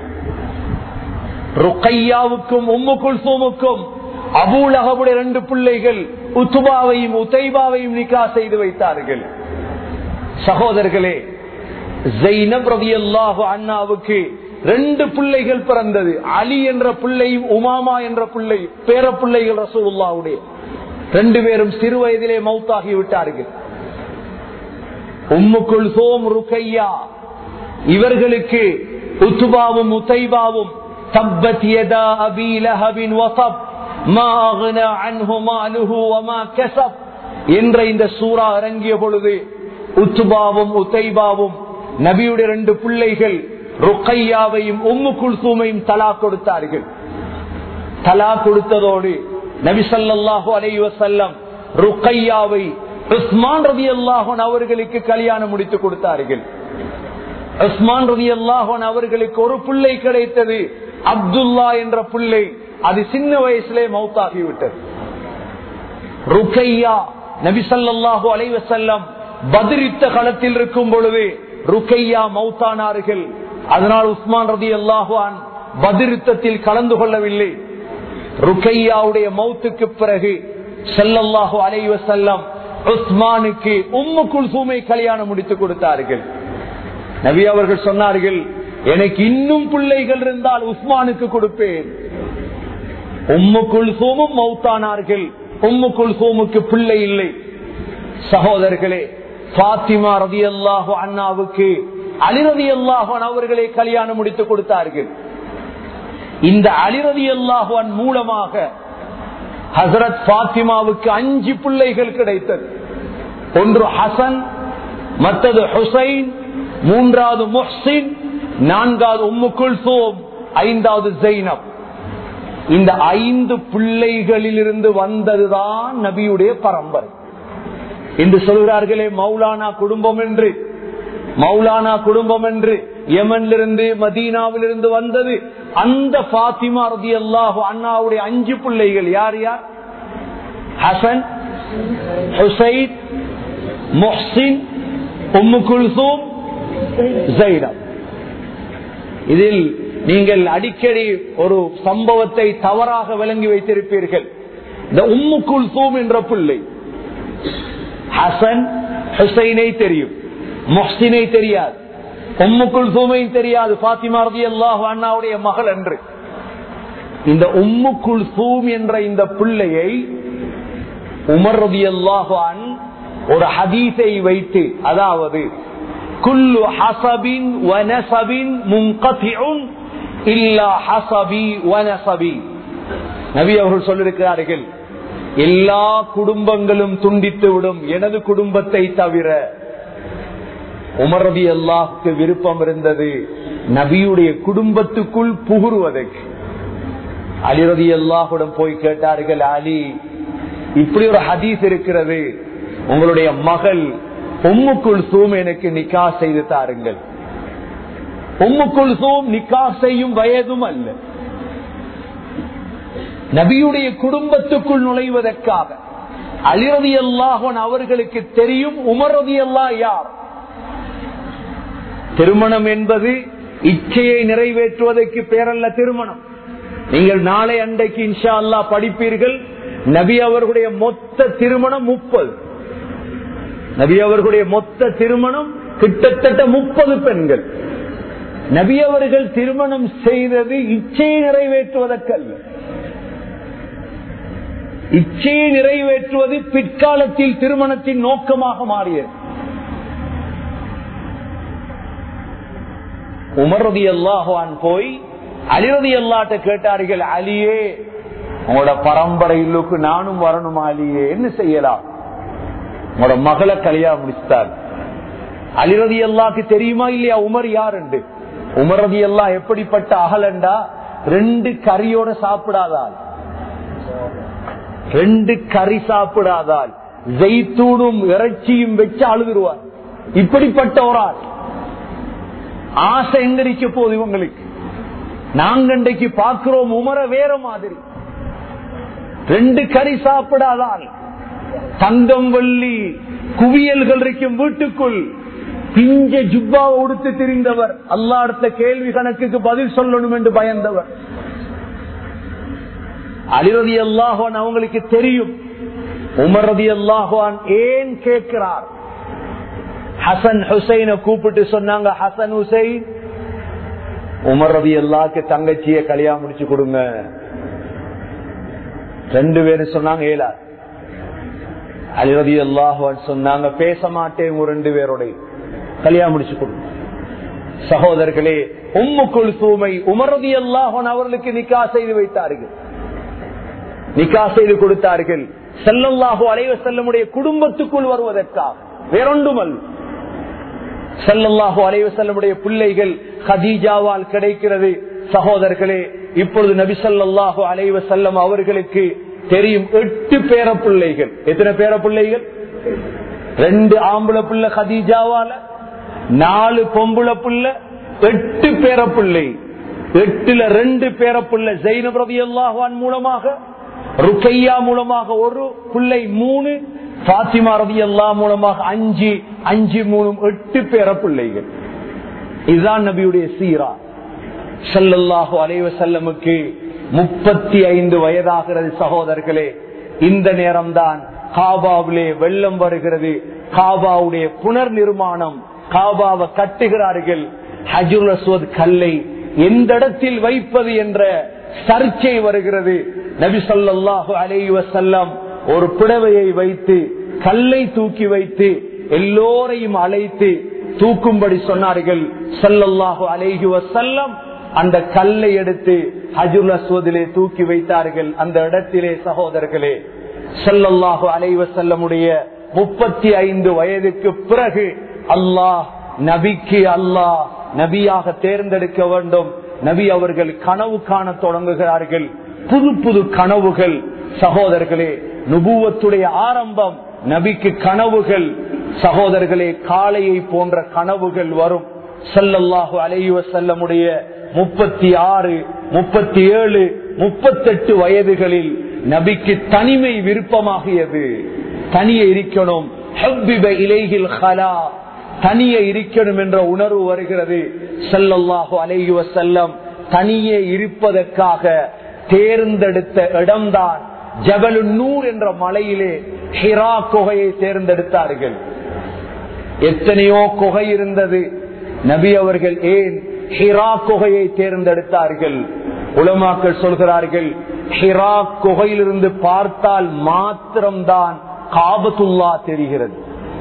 Speaker 2: ருக்கையாவுக்கும் உம்மு குல்சோமுக்கும் அபூல் அகபுடைய ரெண்டு பிள்ளைகள் உத்துபாவையும் உத்தைபாவையும் நிக்கா செய்து வைத்தார்கள் சகோதரர்களே ஜெயினப் ரவி அல்லாஹு அண்ணாவுக்கு ரெண்டு பிள்ளைகள் பிறந்தது அலி என்ற பிள்ளையும் உமாமா என்ற பிள்ளை பேர பிள்ளைகள் ரசூல்லாவுடைய ரெண்டு பேரும் சிறு வயதிலே மௌத்தாகி விட்டார்கள் உம்முக்குள் சோம் ருக்கையா இவர்களுக்கு உத்துபாவும் உத்தைபாவும் தப்பத் யதா அபி லஹபின் வசப் மா அக்னா அன்ஹு மாலுஹு வமா கஸப் என்ற இந்த சூரா இறங்கிய பொழுது உத்துபாவும் உத்தைபாவும் நபியுடைய ரெண்டு பிள்ளைகள் ருக்கையாவையும் உம்மு குல்சூமையும் தலா கொடுத்தார்கள் தலா கொடுத்ததோடு நபி சல்லாஹு அலைஹி வஸல்லம் ருக்கையாவை உஸ்மான் ரதி அல்லாஹன் அவர்களுக்கு கல்யாணம் முடித்து கொடுத்தார்கள் உஸ்மான் ரதி அல்லாஹன் அவர்களுக்கு ஒரு பிள்ளை கிடைத்தது அப்துல்லா என்ற பிள்ளை அது சின்ன வயசுலே மௌத்தாகிவிட்டது ருக்கையா நபி சல்லாஹூ அலைவசல்லம் பதிரித்த களத்தில் இருக்கும் பொழுது ருக்கையா மௌத்தானார்கள் அதனால் உஸ்மான் ரதி அல்லாஹான் பதிருத்தத்தில் கலந்து கொள்ளவில்லை ருக்கையாவுடைய மௌத்துக்கு பிறகு செல்லல்லாஹு அலைவசல்லம் உஸ்மானுக்கு உம்மு குல்சூமை கல்யாணம் முடித்து கொடுத்தார்கள் நபி அவர்கள் சொன்னார்கள் எனக்கு இன்னும் பிள்ளைகள் இருந்தால் உஸ்மானுக்கு கொடுப்பேன் உம்மு குல்சூமும் மௌத்தானார்கள் உம்மு குல்சூமுக்கு பிள்ளை இல்லை சகோதரர்களே பாத்திமா ரதி அல்லாஹு அண்ணாவுக்கு அலிரதி அல்லாஹன் அவர்களை கல்யாணம் முடித்து கொடுத்தார்கள் இந்த அலிரதி அல்லாஹன் மூலமாக ஹசரத் பாத்திமாவுக்கு அஞ்சு பிள்ளைகள் கிடைத்தது ஒன்று ஹசன் மற்றது ஹுசைன் மூன்றாவது முஹ்சின் நான்காவது உம்மு குல்சோம் ஐந்தாவது ஜெய்னப் இந்த ஐந்து பிள்ளைகளில் இருந்து வந்ததுதான் நபியுடைய பரம்பரை என்று சொல்கிறார்களே மௌலானா குடும்பம் என்று மௌலானா குடும்பம் என்று யமனிலிருந்து மதீனாவிலிருந்து வந்தது அந்த பாத்திமா ரதி அல்லாஹு அண்ணாவுடைய அஞ்சு பிள்ளைகள் யார் யார் ஹசன் ஹுசைன் முஹ்சின் உம்மு குல்சூம் ஜைனப் இதில் நீங்கள் அடிக்கடி ஒரு சம்பவத்தை தவறாக விளங்கி வைத்திருப்பீர்கள் இந்த உம்மு குல்சூம் என்ற பிள்ளை ஹசன் ஹுசைனை தெரியும் முஹ்சினை தெரியாது உம்மு குல்சூமை தெரியாது பாத்திமா ரதி அல்லாஹ் அண்ணாவுடைய மகள் என்று இந்த உம்மு குல்சூம் என்ற இந்த பிள்ளையை உமர் ரதி அல்லாஹான் ஒரு ஹதீஸை வைத்து அதாவது குல்லு ஹசபின் வனசபின் முன்கதிஉன் இல்லா ஹசபி வனசபி நபி அவர்கள் சொல்லிருக்கிறார்கள் எல்லா குடும்பங்களும் துண்டித்து விடும் எனது குடும்பத்தை தவிர உமரதி அல்லாஹுக்கு விருப்பம் இருந்தது நபியுடைய குடும்பத்துக்குள் புகுருவதற்கு அலிரதி அல்லாஹுடன் போய் கேட்டார்கள் அலி இப்படி ஒரு ஹதீஸ் இருக்கிறது உங்களுடைய மகள் உம்முக்குள் சூம் எனக்கு நிக்கா செய்து தாருங்கள் உம்முக்குள் சூம் நிக்கா செய்யும் வயதும் அல்ல நபியுடைய குடும்பத்துக்குள் நுழைவதற்காக அலிரதி அல்லாஹன் அவர்களுக்கு தெரியும் உமரதி அல்லா யார் திருமணம் என்பது இச்சையை நிறைவேற்றுவதற்கு பேரல்ல திருமணம் நீங்கள் நாளை அண்டைக்கு இன்ஷா அல்லா படிப்பீர்கள் நபி அவர்களுடைய மொத்த திருமணம் முப்பது நபி அவர்களுடைய மொத்த திருமணம் கிட்டத்தட்ட முப்பது பெண்கள் நபி அவர்கள் திருமணம் செய்தது இச்சையை நிறைவேற்றுவதற்கல்ல இச்சையை நிறைவேற்றுவது பிற்காலத்தில் திருமணத்தின் நோக்கமாக மாறியது உமரதி அல்லாஹான் போய் அலிரதி அல்லாட்ட கேட்டார்கள் அலியே உங்களோட பரம்பரையிலுக்கு நானும் வரணுமா அலியே என்ன செய்யலாம் உங்களோட மகளை கல்யாணம் முடிச்சுட்டார் அலிரதி அல்லாக்கு தெரியுமா இல்லையா உமர் யார் என்று உமரதி அல்லா எப்படிப்பட்ட அகலண்டா ரெண்டு கறியோட சாப்பிடாதால் ரெண்டு கறி சாப்பிடாதால் ஜெய்தூனும் இறைச்சியும் வச்சு அழுதுருவார் இப்படிப்பட்ட ஒரு ஆள் ஆசை எங்கடிக்க போகுது இவங்களுக்கு நாங்க இன்றைக்கு பார்க்கிறோம் உமர வேற மாதிரி ரெண்டு கறி சாப்பிடாதால் தங்கம் வள்ளி குவியல்கள் இருக்கும் வீட்டுக்குள் பிஞ்ச ஜுப்பாவை உடுத்து திரிந்தவர் அல்லா அடுத்த கேள்வி கணக்குக்கு பதில் சொல்லணும் என்று பயந்தவர் அலிரதி அல்லாஹான் அவங்களுக்கு தெரியும் உமரதி அல்லாஹான் ஏன் கேட்கிறார் ஹசன் ஹுசைனை கூப்பிட்டு சொன்னாங்க ஹசன் ஹுசைன் உமர் ரவி எல்லாக்கு தங்கச்சிய கல்யாணம் முடிச்சு கொடுங்க ரெண்டு பேரும் சொன்னாங்க ஏலா அலிரதி அல்லாஹான் சொன்னாங்க பேச மாட்டேன் உங்க ரெண்டு பேரோட கல்யாணம் முடிச்சு கொடுங்க சகோதரர்களே உம்முக்குள் சூமை உமரதி அல்லாஹன் அவர்களுக்கு நிக்கா செய்து வைத்தார்கள் நிக்கா செய்து கொடுத்தார்கள் செல்லல்லாஹு அலைவ செல்லமுடைய குடும்பத்துக்குள் வருவதற்காக வேறொன்றுமல்ல செல்லல்லாஹு அலைவ செல்லமுடைய பிள்ளைகள் ஹதீஜாவால் கிடைக்கிறது சகோதரர்களே இப்பொழுது நபி சல்லாஹு அலைவ செல்லம் அவர்களுக்கு தெரியும் எட்டு பேர பிள்ளைகள் எத்தனை பேர பிள்ளைகள் ரெண்டு ஆம்பளை பிள்ளை ஹதீஜாவால நாலு பொம்புளை பிள்ளை எட்டு பேர பிள்ளை எட்டுல ரெண்டு பேர பிள்ளை ஜெயினப் ரவி அல்லாஹான் மூலமாக ருக்கையா மூலமாக ஒரு பிள்ளை மூணு பாத்திமா ரவி அல்லா மூலமாக அஞ்சு அஞ்சு மூணு எட்டு பேர பிள்ளைகள் இதுதான் நபியுடைய சீரா சல்லல்லாஹு அலைவ செல்லமுக்கு முப்பத்தி ஐந்து வயதாகிறது சகோதரர்களே இந்த நேரம்தான் காபாவிலே வெள்ளம் வருகிறது காபாவுடைய புனர் நிர்மாணம் காபாவை கட்டுகிறார்கள் ஹஜுல் அஸ்வத் கல்லை எந்த இடத்தில் வைப்பது என்ற சர்ச்சை வருகிறது நபி சொல்லாஹு அலைஹி வசல்லம் ஒரு புடவையை வைத்து கல்லை தூக்கி வைத்து எல்லோரையும் அழைத்து தூக்கும்படி சொன்னார்கள் சல்லல்லாஹு அலைஹி வசல்லம் அந்த கல்லை எடுத்து ஹஜுல் அஸ்வதிலே தூக்கி வைத்தார்கள் அந்த இடத்திலே சகோதரர்களே சல்லல்லாஹு அலைஹி வசல்லமுடைய முப்பத்தி ஐந்து வயதுக்கு பிறகு அல்லாஹ் நபிக்கு அல்லாஹ் நபியாக தேர்ந்தெடுக்க வேண்டும் நபி அவர்கள் கனவு காண தொடங்குகிறார்கள் புது புது கனவுகள் சகோதரர்களே நுபுவத்துடைய ஆரம்பம் நபிக்கு கனவுகள் சகோதரர்களே காளையை போன்ற கனவுகள் வரும் சல்லல்லாஹு அலையுவ செல்லமுடைய முப்பத்தி ஆறு முப்பத்தி ஏழு முப்பத்தெட்டு வயதுகளில் நபிக்கு தனிமை விருப்பமாகியது தனிய இருக்கணும் இலைகில் ஹலா தனியே இருக்கணும் என்ற உணர்வு வருகிறது செல்லல்லாஹு அலையுவ செல்லம் தனியே இருப்பதற்காக தேர்ந்தெடுத்த இடம்தான் ஜபலு நூர் என்ற மலையிலே ஹிரா குகையை தேர்ந்தெடுத்தார்கள் எத்தனையோ குகை இருந்தது நபி அவர்கள் ஏன் ஹிரா குகையை தேர்ந்தெடுத்தார்கள் உலமாக்கள் சொல்கிறார்கள் ஹிரா குகையிலிருந்து பார்த்தால் மாத்திரம்தான் காபத்துல்லா தெரிகிறது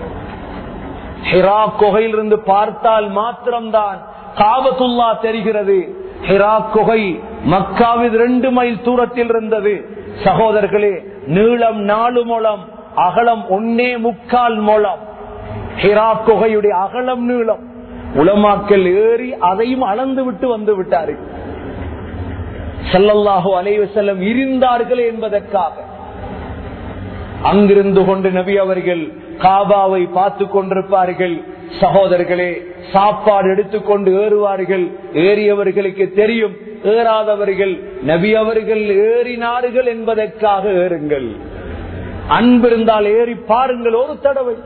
Speaker 2: ஹிரா குகையிலிருந்து பார்த்தால் மாத்திரம்தான் காபத்துல்லா தெரிகிறது ஹிரா குகை மக்காவில் ரெண்டு மைல் தூரத்தில் இருந்தது சகோதரர்களே நீளம் நாலு மூலம் அகலம் ஒன்னே முக்கால் மூலம் ஹிரா குகையுடைய அகலம் நீளம் உலமாக்கள் ஏறி அதையும் அளந்து விட்டு வந்து விட்டார்கள் செல்லல்லாஹோ அலைவ செல்லம் இருந்தார்கள் என்பதற்காக அங்கிருந்து கொண்டு நபி அவர்கள் காபாவை பார்த்து கொண்டிருப்பார்கள் சகோதரர்களே சாப்பாடு எடுத்துக்கொண்டு ஏறுவார்கள் ஏறியவர்களுக்கு தெரியும் ஏறாதவர்கள் நபி அவர்கள் ஏறினார்கள் என்பதற்காக ஏறுங்கள் அன்பிருந்தால் ஏறி பாருங்கள் ஒரு தடவை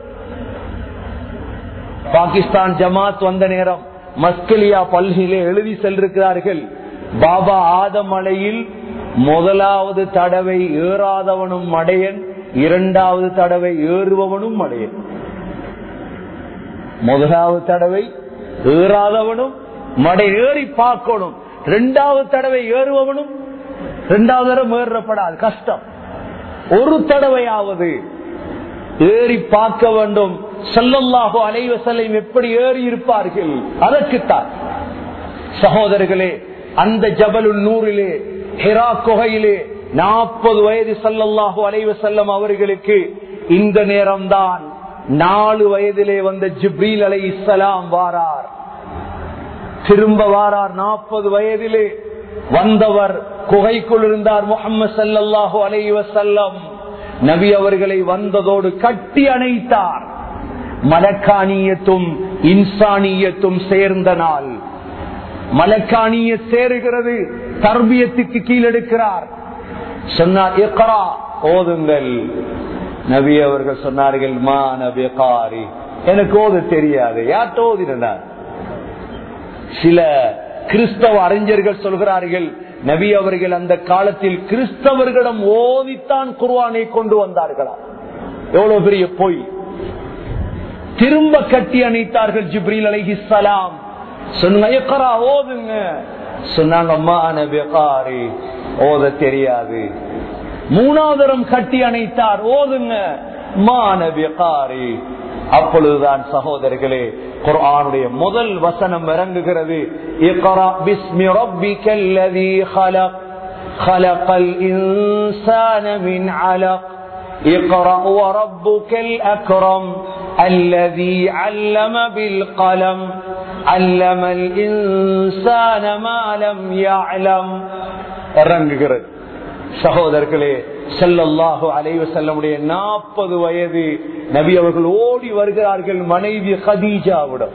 Speaker 2: பாகிஸ்தான் ஜமாத் வந்த நேரம் மஸ்கலியா பல்கிலே எழுதி சென்றிருக்கிறார்கள் பாபா ஆதமலையில் முதலாவது தடவை ஏறாதவனும் மடையன் இரண்டாவது தடவை ஏறுபவனும் மடையன் முதலாவது தடவை ஏறாதவனும் மடை ஏறி பார்க்கணும் இரண்டாவது தடவை ஏறுபவனும் இரண்டாவது தடவை ஏறப்படாது கஷ்டம் ஒரு தடவையாவது ஏறி பார்க்க வேண்டும் செல்லல்லாகோ அலைவசல்லையும் எப்படி ஏறி இருப்பார்கள் அதற்குத்தான் சகோதரர்களே அந்த ஜபலுல் நூறிலே ஹெரா குகையிலே நாற்பது வயது சல்லல்லாஹு அலைவ செல்லம் அவர்களுக்கு இந்த நேரம்தான் நாலு வயதிலே வந்த ஜிப்ரீல் அலை இஸ்லாம் வாரார் திரும்ப வாரார் நாற்பது வயதிலே வந்தவர் குகைக்குள் இருந்தார் முகமது சல்லாஹூ அலைவ செல்லம் நபி அவர்களை வந்ததோடு கட்டி அணைத்தார் மலக்கானியத்தும் இன்சானியத்தும் சேர்ந்த நாள் மலக்கானிய சேருகிறது தர்பியத்துக்கு கீழெடுக்கிறார் சொன்னார் எக்கரா ஓதுங்கள் நபி அவர்கள் சொன்னார்கள் மா நபி காரி எனக்கு ஓத தெரியாது யார்கிட்ட ஓதினார் சில கிறிஸ்தவ அறிஞர்கள் சொல்கிறார்கள் நபி அவர்கள் அந்த காலத்தில் கிறிஸ்தவர்களிடம் ஓதித்தான் குர்வானை கொண்டு வந்தார்களா எவ்வளவு பெரிய பொய் திரும்ப கட்டி அணைத்தார்கள் ஜிப்ரீல் அலைஹிஸ்ஸலாம் சொன்ன ஓதுங்க சொன்னாங்க அம்மா நபி காரி ஓத தெரியாது மூணாவதரம் கட்டி அணைத்தார் ஓதுங்க மானபிகாரி அப்பொழுதுதான் சகோதரர்களே குர்ஆனுடைய முதல் வசனம் இறங்குகிறது இக்ரா பிஸ்மி ரப்பிக்கல் லதீ خلق خلق الإنسان من علق اقرأ وربك الأكرم الذي علم بالقلم علم الإنسان ما لم يعلم இறங்குகிறது சகோதரர்களே செல்லல்லாஹு அலைவ செல்லமுடைய நாற்பது வயது நபி அவர்கள் ஓடி வருகிறார்கள் மனைவி ஹதீஜாவிடம்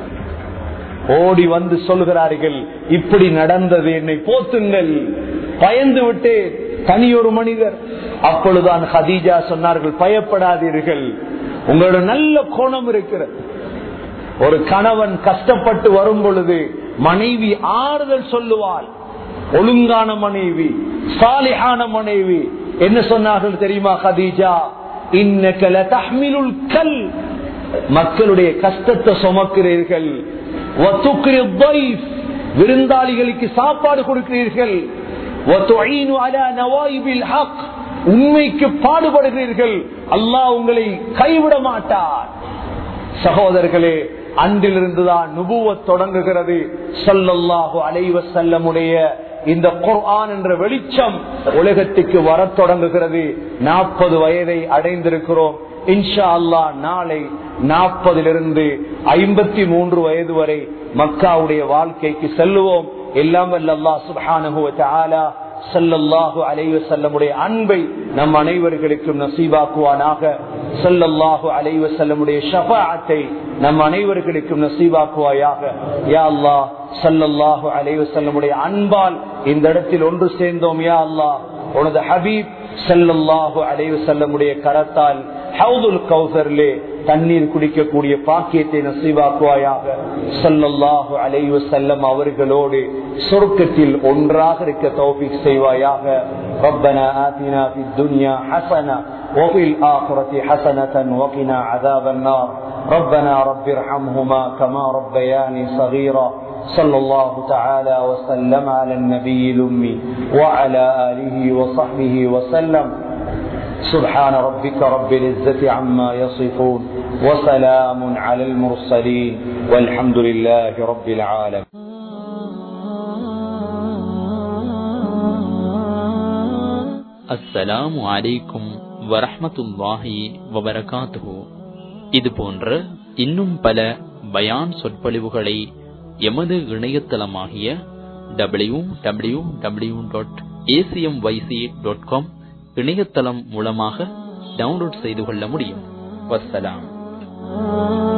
Speaker 2: ஓடி வந்து சொல்கிறார்கள் இப்படி நடந்தது என்னை போத்துங்கள் பயந்து விட்டு தனியொரு மனிதர் அப்பொழுதுதான் ஹதீஜா சொன்னார்கள் பயப்படாதீர்கள் உங்களோட நல்ல கோணம் இருக்கிறது ஒரு கணவன் கஷ்டப்பட்டு வரும் பொழுது மனைவி ஆறுதல் சொல்லுவாள் ஒழுங்கான மனைவி சாலிஹான மனைவி என்ன சொன்னார்கள் தெரியுமா ஹதீஜா இன்னக்கல தஹ்மிலுல் கல் மக்களுடைய கஷ்டத்தை சுமக்கிறீர்கள் விருந்தாளிகளுக்கு சாப்பாடு கொடுக்கிறீர்கள் உண்மைக்கு பாடுபடுகிறீர்கள் அல்லாஹ் உங்களை கைவிட மாட்டார் சகோதரர்களே அன்றிலிருந்துதான் நுபுவத் தொடங்குகிறது சொல்லல்லாஹு அலைவ செல்லமுடைய இந்த குர்ஆன் என்ற வெளிச்சம் உலகத்துக்கு வர தொடங்குகிறது நாற்பது வயதை அடைந்திருக்கிறோம் இன்ஷா அல்லா நாளை நாற்பதிலிருந்து ஐம்பத்தி மூன்று வயது வரை மக்காவுடைய வாழ்க்கைக்கு செல்லுவோம் எல்லாம் வல்லல்லா சுபானுவ சல்லல்லாஹு அலைவ செல்லமுடைய அன்பை நம் அனைவர்களுக்கும் நசீபாக்குவானாக சல்லல்லாஹு அலைவ செல்லமுடைய ஷபாத்தை நம் அனைவர்களுக்கும் நசீபாக்குவாயாக யா அல்லா சல்லல்லாஹு அலைவ செல்லமுடைய அன்பால் இந்த இடத்தில் ஒன்று சேர்ந்தோம் யா அல்லா உனது ஹபீப் சல்லல்லாஹு அலைவ செல்லமுடைய கரத்தால் ஹவுதுல் கௌசர்லே தண்ணீர் குடிக்கக்கூடிய பாக்கியத்தை நசீவாக்குவாயாக சல்லல்லாஹு அலைவ செல்லம் அவர்களோடு சொர்க்கத்தில் ஒன்றாக இருக்க தௌபிக் செய்வாயாக ربنا آتنا في الدنيا حسنة وفي الآخرة حسنة وقنا عذاب النار ربنا رب ارحمهما كما ربياني صغيرا صلى الله تعالى وسلم على النبي الأمي وعلى آله وصحبه وسلم سبحان ربك رب العزة عما يصفون وسلام على المرسلين والحمد لله رب العالمين
Speaker 3: அஸ்ஸலாமு அலைக்கும் வரஹமத்துல்லாஹி வபரகாத்துஹு இது போன்ற இன்னும் பல பயான் சொற்பொழிவுகளை எமது இணையதளமாகிய W W W dot ACM YC dot com இணையதளம் மூலமாக டவுன்லோட் செய்து கொள்ள முடியும் வசலாம்